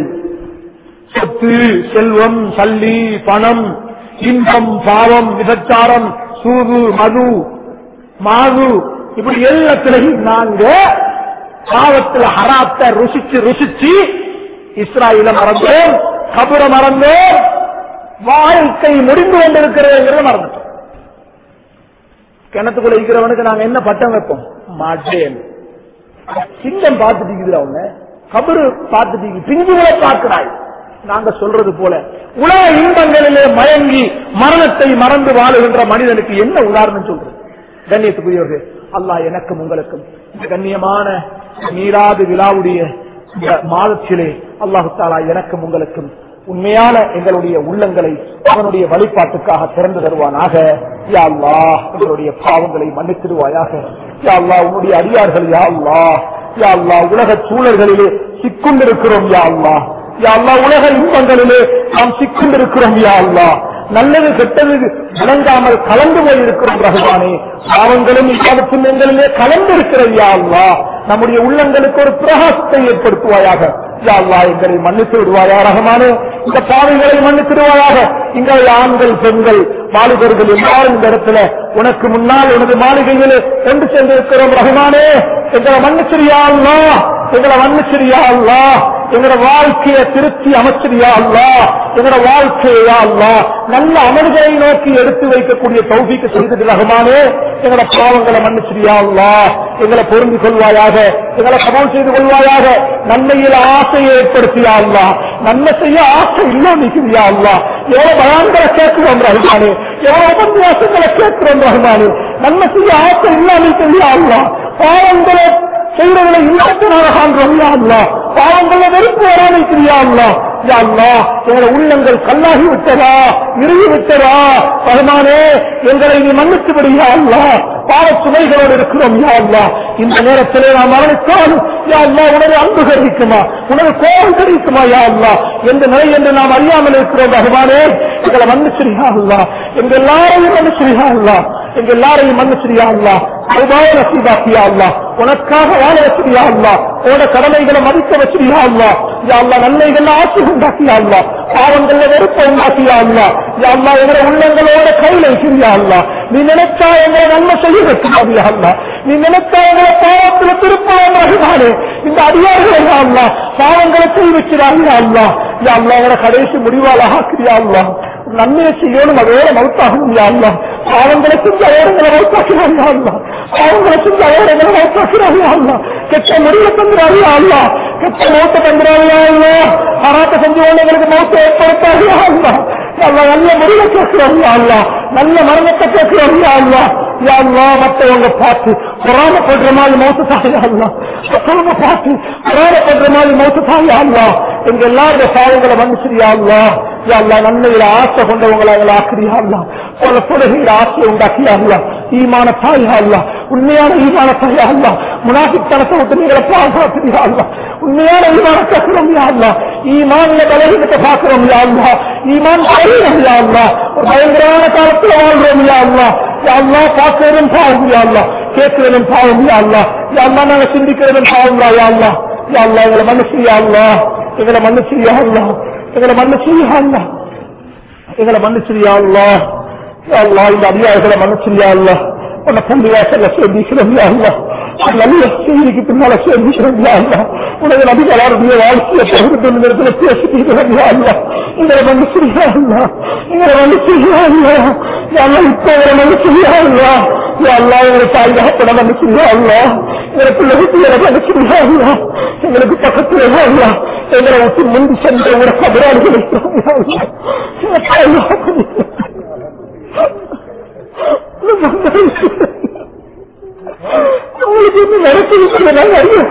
சொத்து செல்வம் சல்லி பணம் இன்பம் பாவம் விபச்சாரம் சூது மது மாது இப்படி எல்லாத்திலையும் நாங்க பாவத்துல ஹராத்த ருசிச்சு ருசிச்சு இஸ்ராயில மறந்தோம் கபுர மறந்தோம் வாழ்க்கை முடிந்து கொண்டிருக்கிறதுங்கிறத மறந்துட்டோம் கிணத்துக்குள்ள இருக்கிறவனுக்கு நாங்க என்ன பட்டம் வைப்போம் மாட்டேன் சிங்கம் பார்த்துட்டு அவங்க கபரு பார்த்துட்டு பிஞ்சுகளை பார்க்கிறாய் நாங்க சொல்றது போல உலக இன்பங்களிலே மயங்கி மரணத்தை மறந்து வாழுகின்ற மனிதனுக்கு என்ன உதாரணம் சொல்றது கண்ணியத்துக்குரியவர்கள் அல்லாஹ் எனக்கும் உங்களுக்கும் இந்த கண்ணியமான நீராது விழாவுடைய இந்த மாதத்திலே அல்லாஹு தாலா எனக்கும் உங்களுக்கும் உண்மையான எங்களுடைய உள்ளங்களை அவனுடைய வழிபாட்டுக்காக திறந்து தருவானாக யா அல்லாஹ் எங்களுடைய பாவங்களை மன்னித்திடுவாயாக யா அல்லாஹ் உன்னுடைய அடியார்கள் யா அல்லாஹ் யா அல்லாஹ் உலக சூழல்களிலே சிக்கொண்டிருக்கிறோம் யா அல்லாஹ் யா அல்லாஹ் உலக இன்பங்களிலே நாம் சிக்கொண்டிருக்கிறோம் யா அல்லாஹ் நல்லது கெட்டது விளங்காமல் கலந்து போய் இருக்கிறோம் ரகுமானே பாவங்களும் இப்பாவற்றும் எங்களிலே கலந்து இருக்கிறது யா அல்லாஹ் நம்முடைய உள்ளங்களுக்கு ஒரு பிரகாசத்தை ஏற்படுத்துவாயாக யா அல்லாஹ் எங்களை மன்னித்து விடுவாயா ரகமானே இந்த பாவைகளை மன்னித்து விடுவாயாக எங்களை ஆண்கள் பெண்கள் வாலிபர்கள் எல்லாரும் இந்த இடத்துல உனக்கு முன்னால் உனது மாளிகையிலே கொண்டு சென்றிருக்கிறோம் ரகுமானே எங்களை மன்னிச்சிரியா அல்லா எங்களை மன்னிச்சிரியா அல்லா எங்களோட வாழ்க்கையை திருத்தி அமைச்சிரியா அல்லா எங்களோட வாழ்க்கையா அல்லா நல்ல அமல்களை நோக்கி எடுத்து வைக்கக்கூடிய தௌபிக்கு செய்தது ரகுமானே எங்களோட பாவங்களை மன்னிச்சிரியா அல்லா எங்களை பொருந்தி கொள்வாயாக எங்களை கபல் செய்து கொள்வாயாக நன்மையில் ஆசையை ஏற்படுத்தியா அல்லா நன்மை செய்ய ஆசை இல்லாமிக்கிறியா அல்லா எவ்வளவு பயான்களை கேட்கிறோம் ரகுமானே எவ்வளவு உபன்யாசங்களை கேட்கிறோம் ரகுமானே நன்மை செய்ய ஆசை இல்லாமிக்கிறியா அல்லா பாவங்களை செய்வர்களை இல்லாதனால காண்றோம் யா அல்லா பாவங்கள வெறுப்பு வராமைக்கிறியா அல்லா யா அல்லா எங்களை உள்ளங்கள் கல்லாகி விட்டதா இறுகி விட்டதா பகமானே எங்களை நீ மன்னித்து விடுயா அல்லா பாவ சுமைகளோடு இருக்கிறோம் யா அல்லா இந்த நேரத்திலே நாம் மரணித்தால் யா அல்லா உனது அன்பு கிடைக்குமா உனது கோபம் கிடைக்குமா யா அல்லா எந்த நிலை என்று நாம் அறியாமல் இருக்கிறோம் பகவானே எங்களை மன்னிச்சிரியா அல்லா எங்க எல்லாரையும் மன்னிச்சிரியா அல்லா எங்க எல்லாரையும் மன்னிச்சிரியா அல்லா அதுதான் நசீபாக்கியா அல்லா உனக்காக வாழ வச்சிருயா அல்லா உன கடமைகளை மதிக்க வச்சிருயா அல்லா யா அல்லா நன்மைகள் ஆட்சி உண்டாக்கியா அல்லா பாவங்கள்ல வெறுப்ப உண்டாக்கியா அல்லா யா அல்லா எங்களை உள்ளங்களோட கையில வச்சிருயா அல்லா நீ நினைச்சா எங்களை நன்மை செய்ய வைக்கிறாரு யா அல்லா நீ நினைச்சா எங்களை பாவத்துல திருப்பாவம் ரகுமானே இந்த அதிகாரிகளை யா அல்லா பாவங்களை செய்ய வைக்கிறாரு யா அல்லா யா அல்லா எங்களை கடைசி முடிவாக ஆக்கிறியா அல்லா நன்மையை செய்யணும் அதோட மவுத்தாகணும் யா அல்லா பாவங்களை செஞ்ச ஓரங்களை மவுத்தாக்கிறான் யா அல்லா பாவங்களை செஞ்ச ஓரங்களை மவுத்தாக்கிறான் யா அல்லா கெட்ட முடிவை தந்துறாரு யா அல்லா கெட்ட மௌத்த தந்துறாரு யா அல்லா ஹராத்த செஞ்ச ஓரங்களுக்கு மௌத்த ஏற்படுத்தாரு யா அல்லா யா அல்லா நல்ல முடிவை கேட்கிறோம் யா அல்லா நல்ல மரணத்தை கேட்கிறோம் யா அல்லா யா அல்லா மற்றவங்க பார்த்து பொறாமப்படுற மாதிரி மௌத்த தாயா அல்லா மற்றவங்க பார்த்து பொறாமப்படுற மாதிரி மௌத்த தாயா அல்லா எங்க எல்லாருடைய பாவங்களை மன்னிச்சிரியா அல்லா யா அல்லா நன்மையில ஆசை கொண்டவங்களை எங்களை ஆக்கிரியா அல்லா பல தொழுகையில ஆசையை உண்டாக்கியா அல்லா ஈமான தாயா அல்லா உண்மையான ஈமான தாயா அல்லா முனாஃபித்தனத்தை விட்டு நீங்களை பாதுகாத்துறியா அல்லா உண்மையான ஈமான கேட்கிறோம் யா அல்லா ஈமான்ல பலகீனத்தை பார்க்கிறோம் யா அல்லா ஈமான் பலகீனம் யா அல்லா ஒரு பயங்கரமான காலத்துல வாழ்றோம் யா அல்லா யா அல்லா பார்க்கிறதும் பாவம் யா அல்லா கேட்கிறதும் பாவம் யா அல்லா யா அல்லா நாங்க சிந்திக்கிறதும் பாவம் யா அல்லா யா அல்லா எங்களை மனுஷி யா அல்லா எங்களை மன்னிச்சு யா அல்லா எங்களை மன்னிச்சு யா அல்லா எங்களை மன்னிச்சிரியா அல்லா யா அல்லா இந்த அதிகாரிகளை மன்னிச்சிரியா அல்லா உன்னை பள்ளி வாசல்ல சேர்ந்திக்கிறோம் யா அல்லா நல்ல செய்திக்கு பின்னால சேர்ந்திக்கிறோம் யா அல்லா உனது நபிகளாருடைய வாழ்க்கையை பகிர்ந்து இடத்துல பேசிக்கிறோம் யா அல்லா எங்களை மன்னிச்சிரியா அல்லா எங்களை மன்னிச்சிரியா அல்லா யா அல்லா இப்போ எங்களை மன்னிச்சிரியா அல்லா அல்லா எங்களை பாதுகாப்பட மன்னிச்சுங்க அல்லா எங்களை பிள்ளை வீட்டுல மன்னிச்சுங்க அல்லா எங்களுக்கு பக்கத்துல அல்லா எங்களை விட்டு முந்தி சென்ற ஒரு கபராளிகளை உங்களுக்கு இன்னும் நடத்தி நாங்க அறிய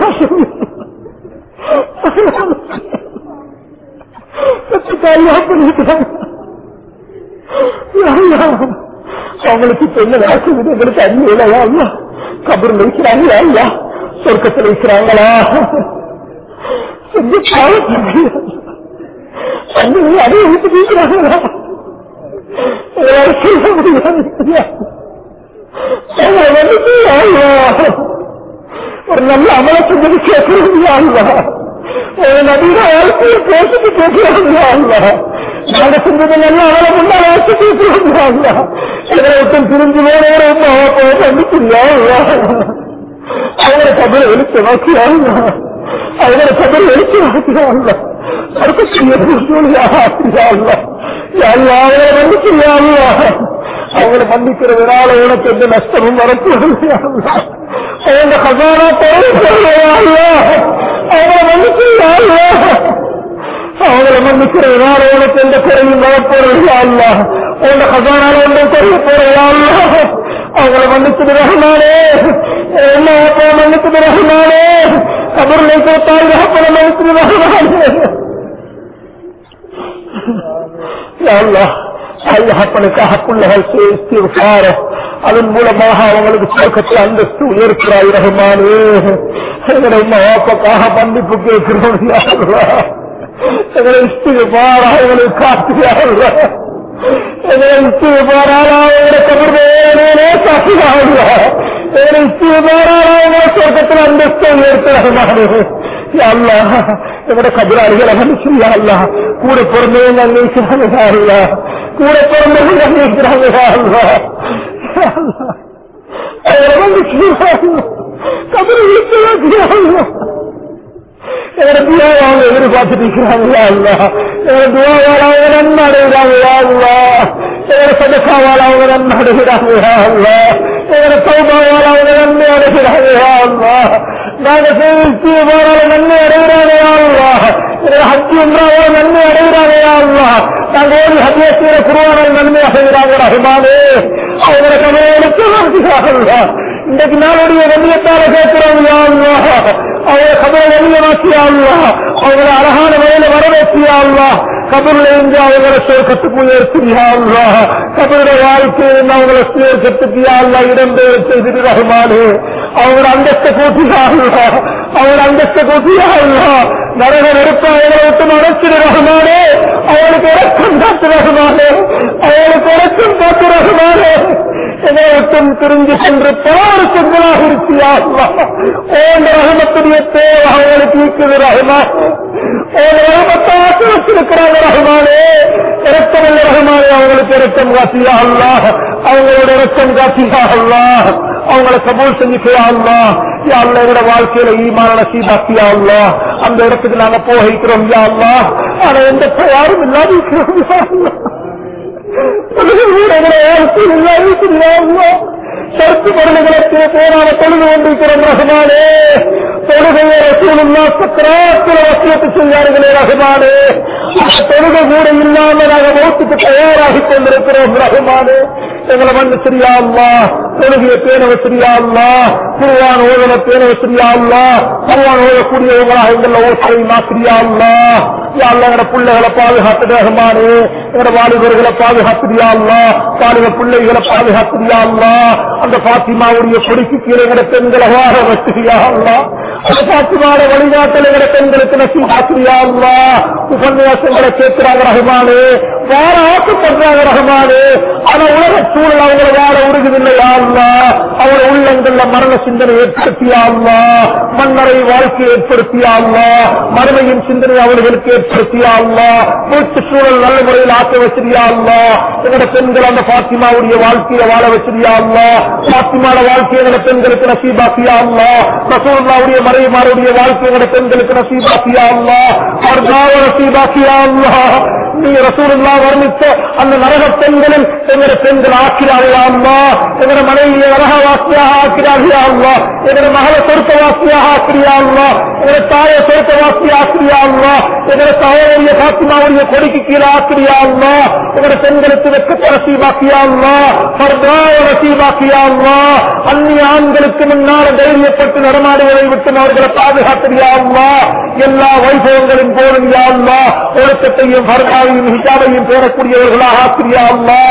அவங்களுக்கு இப்ப என்ன நடக்குது எங்களுக்கு அறியலையா ஐயா கபூர்ல இருக்கிறாங்களா ஐயா சொர்க்கத்தில் இருக்கிறாங்களா செஞ்சு பாவத்தை அதே விட்டு இருக்கிறாங்களா சொல்ல முடியாது ஐயா. அவங்களை வந்துட்டு ஐயா, ஒரு நல்ல அமல செஞ்சது கேட்கறது ஒரு நபீன வாழ்க்கையை பேசிட்டு கேட்கிறாங்க நாங்க செஞ்சது நல்ல அமல முன்னால வச்சு கேட்கிறாங்க எங்களை விட்டு பிரிஞ்சு போனவரை கண்டிப்பில்லையா அவரை கபலை வெளிச்ச நோக்கியாங்க அவரை கபலை வெளிச்ச நோக்கியாங்க அவரை மன்னிச்சிருக்காங்க அவங்களை மன்னிக்கிறதுனால உனக்கு எந்த நஷ்டமும் வரக்கூடாது அவங்க கசானா அவங்களை மன்னிச்சிருக்காங்க அவங்களை மன்னிக்கிறதுனால உனக்கு எந்த குறையும் வரப்போறது அல்ல உங்க கசானால ஒன்றை தெரிய போறதா அல்ல அவங்களை மன்னிச்சது ரஹ்மானே என்ன அப்போ மன்னிச்சது ரஹ்மானே கபர்லை கொடுத்தால் அப்போ மன்னிச்சது ரஹ்மானே யா அல்லாஹ் ஐயப்பனுக்காக பிள்ளைகள் இஸ்திஃபார் அதன் மூலமாக அவங்களுக்கு சுருக்கத்தில் அந்தஸ்து உயர்க்கிறாய் ரஹ்மானே எங்களை மாப்பக்காக மன்னிப்பு கேட்கிறோம் யா அல்லாஹ் எங்களை இஸ்திஃபார் அவங்களை காத்துகிறார்கள் எங்களை இஸ்திஃபாரால் அவங்களை கபர்லே காத்துகிறார்கள் எங்களை இஸ்திஃபாரால் அவங்களை சுருக்கத்தில் அந்தஸ்து உயர்த்த ரஹ்மானே அல்லா எங்களோட கபிராளிகளை மன்னிச்சியா அல்லா கூட பிறந்தவங்க அன்னைக்கிறாங்க அல்லா கூட பிறந்தவங்க அன்னைக்கிறாங்க அல்லா எங்களோட துவாவை அவங்க எதிர்பார்த்துட்டு இருக்கிறாங்களா அல்லா எங்களோட துவாவால் அவங்க நன்மை அடைகிறாங்களா அல்லா எங்களோட சதக்காவால் அவங்க நன்மை அடைகிறாங்களா அல்லா எங்களோட சௌபாவால் அவங்க நன்மை அடைகிறாங்களா அல்லா நாங்க சேவிச்சு போறால நன்மை அடைகிறாங்களா அல்லா எங்களோட ஹஜ்ஜி உண்டாவோட நன்மை அடைகிறாங்களா அல்லா நாங்க ஓடி ஹஜ்ஜிய சீர குருவானால் நன்மை அடைகிறாங்க ரஹ்மானே அவங்களோட கமையெழுத்து நடத்துகிறார்களா இன்றைக்கு நாளுடைய நன்மையத்தால கேட்கிறோம் அவங்களை கபரை வெளியமாக்கியா அவங்களை அழகான வயல வரவேற்றியா கபரில் இருந்து அவங்களை சொர்க்கத்துக்கு உயர்த்தியா கபருடைய வாழ்க்கையில் அவங்களை சுயர்க்கத்துக்கு அல்லா இடம்பெயர் செய்திரு ரஹ்மானே அவங்களோட அந்தஸ்தை கூட்டியா அவங்களோட அந்தஸ்தை கூட்டியா நரக நெருப்ப அவங்களை விட்டு மறைச்சிரு ரஹ்மானே அவளுக்கு இறக்கம் காத்து ரஹ்மானே அவளுக்கு இறக்கம் காத்து ரஹ்மானே எங்களுக்கும் திரிஞ்சு சென்று பாரு செங்கலாக இருக்கியா ஓண்ட ரகமத்துடைய தேவை அவங்களுக்கு இருக்குது ரஹமா ஓண்ட ரகமத்தாக்கி வச்சிருக்கிறாங்க ரஹமானே இரத்தமல்ல ரஹமானே அவங்களுக்கு இரத்தம் காட்டியா அல்லா அவங்களோட இரத்தம் காட்டியா அல்லா அவங்களை கபூல் செஞ்சுக்கையா அல்லா யா அல்லா எங்களோட வாழ்க்கையில ஈமான நசீபாக்கியா அல்லா அந்த இடத்துக்கு நாங்க போகிறோம் யா அல்லா ஆனா எந்த யாரும் இல்லாத இருக்கிறோம் யா அல்லா சர்த்து பொருள்களுக்கு போராட தொழுது கொண்டிருக்கிறோம் ரஹமானே தொழுகையை ரசூலுல்லா சக்கராத்தில் வசியத்து செய்யார்களே ரஹமானே தொழுகை கூட இல்லாம நாங்கள் மௌத்துக்கு தயாராகி கொண்டிருக்கிறோம் ரஹமானே எங்களை மண்ணு சரியா அல்லா தொழுகையை பேண வசரியா அல்லா குருவான் ஓதல பேண வசரியா அல்லா குருவான் ஓதக்கூடியவங்களாக எங்களை ஓசை மாத்திரியா அல்லா யாழ்ல எங்கட பிள்ளைகளை பாதுகாத்து ரஹமானே எங்கட வாலிபர்களை பாதுகாத்துறியா அல்லா வாலிப பிள்ளைகளை பாதுகாத்துறியா அல்லா அந்த பாத்திமாவுடைய கொடிக்கு கீழே எங்கட பெண்களை வாழ வச்சுறியா அல்லா அந்த பாத்திமாவோட வழிகாட்டல் எங்கட பெண்களுக்கு நசி காத்துறியா அல்லா உபன்யாசங்களை கேட்கிறாங்க ரஹமானே வாழ ஆசைப்படுறாங்க ரஹமானே ஆனா உலக சூழல் அவங்களை வாழ உருகுதில்லையா அல்லா அவங்கள உள்ளங்கள்ல மரண சிந்தனை ஏற்படுத்தியா அல்லா மன்னரை வாழ்க்கை ஏற்படுத்தியா அல்லா மறுமையின் சிந்தனை அவர்களுக்கு ஏற்படுத்தியா அல்லா வீட்டு சூழல் நல்ல முறையில் ஆக்க வச்சிருயா அல்லா எங்கட பெண்கள் அந்த பாத்திமாவுடைய வாழ்க்கையை வாழ வச்சிருயா அல்லா பாத்திமாட வாழ்க்கை எங்கட பெண்களுக்கு நசீபாக்கியா அல்லா ரசூல்லாவுடைய மறைமாருடைய வாழ்க்கை எங்கட பெண்களுக்கு நசீபாக்கியா அல்லா அவர்காவ நசீபாக்கியா அல்லா நீ ரசூலுல்லா வர்ணித்த அந்த நரக பெண்களில் எங்களை பெண்கள் ஆக்கிறார்களா அல்லா எங்களை மனைவியை நரகவாசியாக ஆக்கிறார்களா அல்லா எங்களை மகளை சொருக்கவாசியாக ஆக்கிரியா அல்லா எங்களை தாயை சொருக்கவாசி ஆக்கிரியா அல்லா எங்களை தாயுடைய பாத்திமாவுடைய கொடிக்கு கீழே ஆக்கிரியா அல்லா எங்களை பெண்களுக்கு வெக்கத்தை நசீபாக்கியா அல்லா பர்தாவை நசீபாக்கியா அல்லா அந்நிய ஆண்களுக்கு முன்னால் தைரியப்பட்டு நடமாடுவதை விட்டு அவர்களை பாதுகாத்திரியா அல்லா எல்லா வைபவங்களின் போலும் யா அல்லா ஒழுக்கத்தையும் பர்தாவையும் ஹிஜாபையும் பேரக்கூடியவர்களாக ஆக்கிரியா அல்லா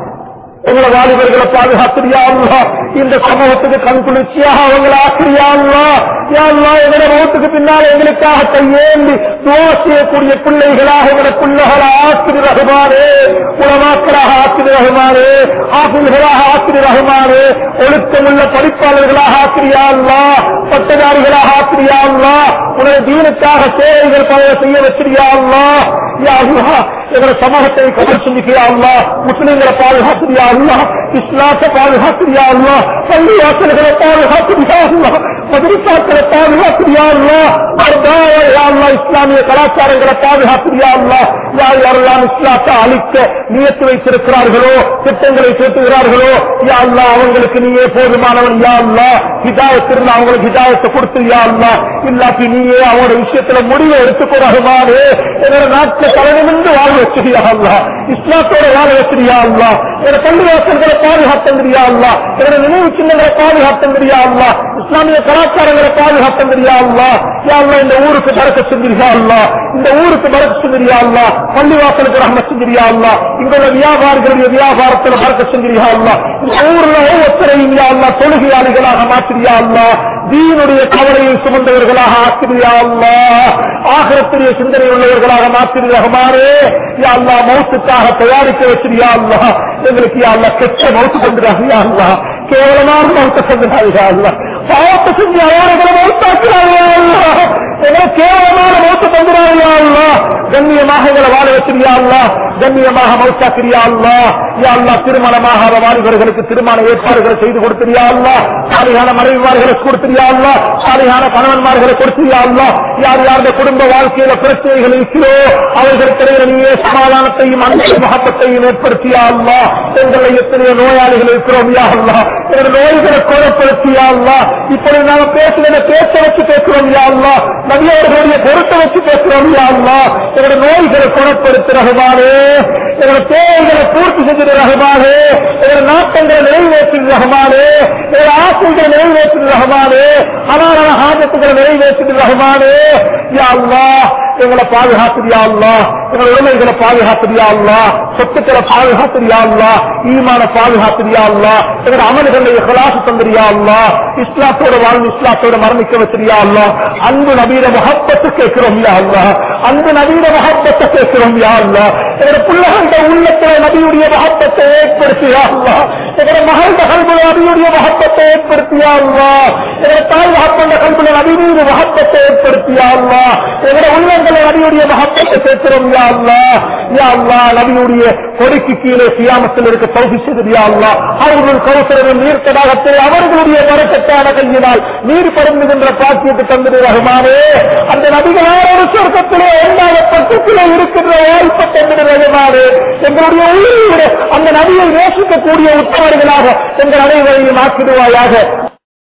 எங்களை வாலிபர்களை பாதுகாத்திரியா அல்லா இந்த சமூகத்துக்கு கண் குளிர்ச்சியாக அவங்களை ஆக்கிரியா அல்லா யா அல்லா எங்களை முகத்துக்கு பின்னால் எங்களுக்காக கையேந்தி துவா செய்யக்கூடிய பிள்ளைகளாக எங்களை பிள்ளைகளை ஆக்கிரி ரகுமானே உலமாக்களாக ஆக்கிரி ரகுமானே ஆசிரியர்களாக ஆக்கிரி ரகுமானே ஒழுக்கமுள்ள படிப்பாளர்களாக ஆக்கிரியா அல்லா பட்டதாரிகளாக ஆக்கிரியா அல்லா உனது தீனுக்காக சேவைகள் பல செய்ய வச்சிருயா அல்லா யா அல்லா எங்களை சமூகத்தை கவர் செஞ்சுக்கியா அல்லா முஸ்லிம்களை பாதுகாத்திரியா அல்லா இஸ்லாத்தை பாதுகாத்திரியா அல்லா பள்ளி வாசல்களை பாதுகாத்திரியா அல்லா மதுரசாக்களை பாதுகாத்திரியா அல்லா அர்தாயா யா அல்லா இஸ்லாமிய கலாச்சாரங்களை பாதுகாத்திரியா அல்லா யார் யாரெல்லாம் இஸ்லாத்தை அழிக்க நியத்து வைத்திருக்கிறார்களோ திட்டங்களை தீட்டுகிறார்களோ யா அல்லா அவங்களுக்கு நீயே போதுமானவன் யா அல்லா ஹிதாயத்திருந்து அவங்களுக்கு ஹிதாயத்தை கொடுத்து யா அல்லா இல்லாட்டி நீயே அவங்களோட விஷயத்துல முடிவை எடுத்துக்கோ ரகுமானே எங்களோட நாட்டில் தலைநிமிந்து வாழ வச்சிருயா அல்லா இஸ்லாத்தோட வாழ வச்சிருயா அல்லா எங்களோட பள்ளி வாசல்களை பாதுகாத்தந்திரியா அல்லா எங்களோட நினைவு சின்னங்களை பாதுகாத்தந்திரியா அல்லா இஸ்லாமிய கலாச்சாரங்களை பாதுகாத்தந்திரியா அல்லா யா அல்லா இந்த ஊருக்கு பறக்க செஞ்சிருயா அல்லா இந்த ஊருக்கு பறக்க செஞ்சிருயா அல்லா பள்ளி வாசலுக்கு ரஹ்ம செஞ்சிருயா அல்லா இங்குள்ள வியாபாரிகளுடைய வியாபாரத்தில் பறக்க செஞ்சிருயா அல்லா இந்த ஊர்ல ஒவ்வொருத்தரையும் யா அல்லா தொழுகையாளிகளாக மாற்றியா அல்லா தீனுடைய கவலையை சுமந்தவர்களாக ஆக்கிரியா அல்லா ஆகரத்துடைய சிந்தனை உள்ளவர்களாக மாற்றிருமாறு யா அல்லா மௌத்துக்காக தயாரிக்க வச்சிருயா அல்லா எங்களுக்கு யா அல்லா கெட்ட மௌத்து கொண்டுறாங்க யா அல்லா கேவலமான மௌத்த கொண்டுறாங்க யா அல்லா பாவத்தை செஞ்சு அவர்களை மௌத்தாக்குறாங்க யா அல்லா எங்களை கேவலமான மௌத்து கொண்டுறாங்க யா அல்லா கண்ணியமாக எங்களை வாழ வச்சிருயா அல்லா கண்ணியமாக மௌத்தாக்கிறியா அல்லா யா அல்லா திருமணமாக வாலிபர்களுக்கு திருமண ஏற்பாடுகளை செய்து கொடுத்திரியா அல்லா சாலிகான மனைவிமார்களை கொடுத்திரியா அல்லா சாலிகான கணவன்மார்களை கொடுத்திரியா அல்லா யார் யாருடைய குடும்ப வாழ்க்கையில பிரச்சனைகள் இருக்கிறோ அவர்களுக்கிடையே நீயே சமாதானத்தையும் அன்பையும் மகப்பத்தையும் ஏற்படுத்தியா அல்லா எங்களை எத்தனையோ நோயாளிகள் இருக்கிறோம் யா அல்லா எங்களுடைய நோய்களை குணப்படுத்தியா அல்லா இப்படி நாம பேசுகிற பேச்ச வச்சு பேசுறோம் யா அல்லா நபியவர்களுடைய பொருட்டை வச்சு பேசுறோம் யா அல்லா எங்களுடைய நோய்களை குணப்படுத்த ரகுமானே எங்களுடைய தேவைகளை பூர்த்தி செஞ்சது ரகுமானே எங்களுடைய நாட்டங்களை நிறைவேற்றது ரகுமானே எங்களுடைய ஆசைகளை நிறைவேற்றது ரகுமானே அனாரான ஆபத்துகளை நிறைவேற்றது ரகுமானே யா அல்லா எங்களை பாதுகாத்துறியா அல்லா எங்களை உடமைகளை பாதுகாத்துறியா அல்லா சொத்துக்களை பாதுகாத்துறியா அல்லா ஈமான பாதுகாத்துறியா அல்லா எங்களை அமல்களை கலாசு தந்திரியா அல்லா இஸ்லாத்தோட வாழ்ந்து இஸ்லாத்தோட மரணிக்க வச்சிருயா அல்லா அன்பு நபீர மகப்பத்து கேட்கிறோம் யா அல்லா அன்பு நபீர மகப்பத்தை கேட்கிறோம் யா அல்லா எங்களை பிள்ளைகள உள்ளத்துல நபியுடைய மகப்பத்தை ஏற்படுத்தியா அல்லா எங்களை மகள் கல்புல நபியுடைய மகப்பத்தை ஏற்படுத்தியா அல்லா எங்களை தாய் மகப்பந்த கல்புல நபி மீது மகப்பத்தை ஏற்படுத்தியா அல்லா எங்களை உள்ளங்களை நபியுடைய மகப்பத்தை சேர்க்கிறோம் யா அல்லா யா அல்லா நபியுடைய கொடிக்கு கீழே சியாமத்தில் இருக்க தௌகி செய்தது யா அல்லா அவர்கள் கௌசரவின் நீர் தடாகத்தில் அவர்களுடைய வரக்கட்டான கையினால் நீர் பருந்துகின்ற பாக்கியத்தை தந்தது ரகுமானே அந்த நபிகளாரோடு சொர்க்கத்திலே இரண்டாவது பக்கத்திலே இருக்கின்ற வாய்ப்பை தந்தது ரகுமானே எங்களுடைய உயிரை அந்த நபியை நேசிக்கக்கூடிய உத்தவர்களாக எங்கள் அனைவரையும் ஆக்கிடுவாயாக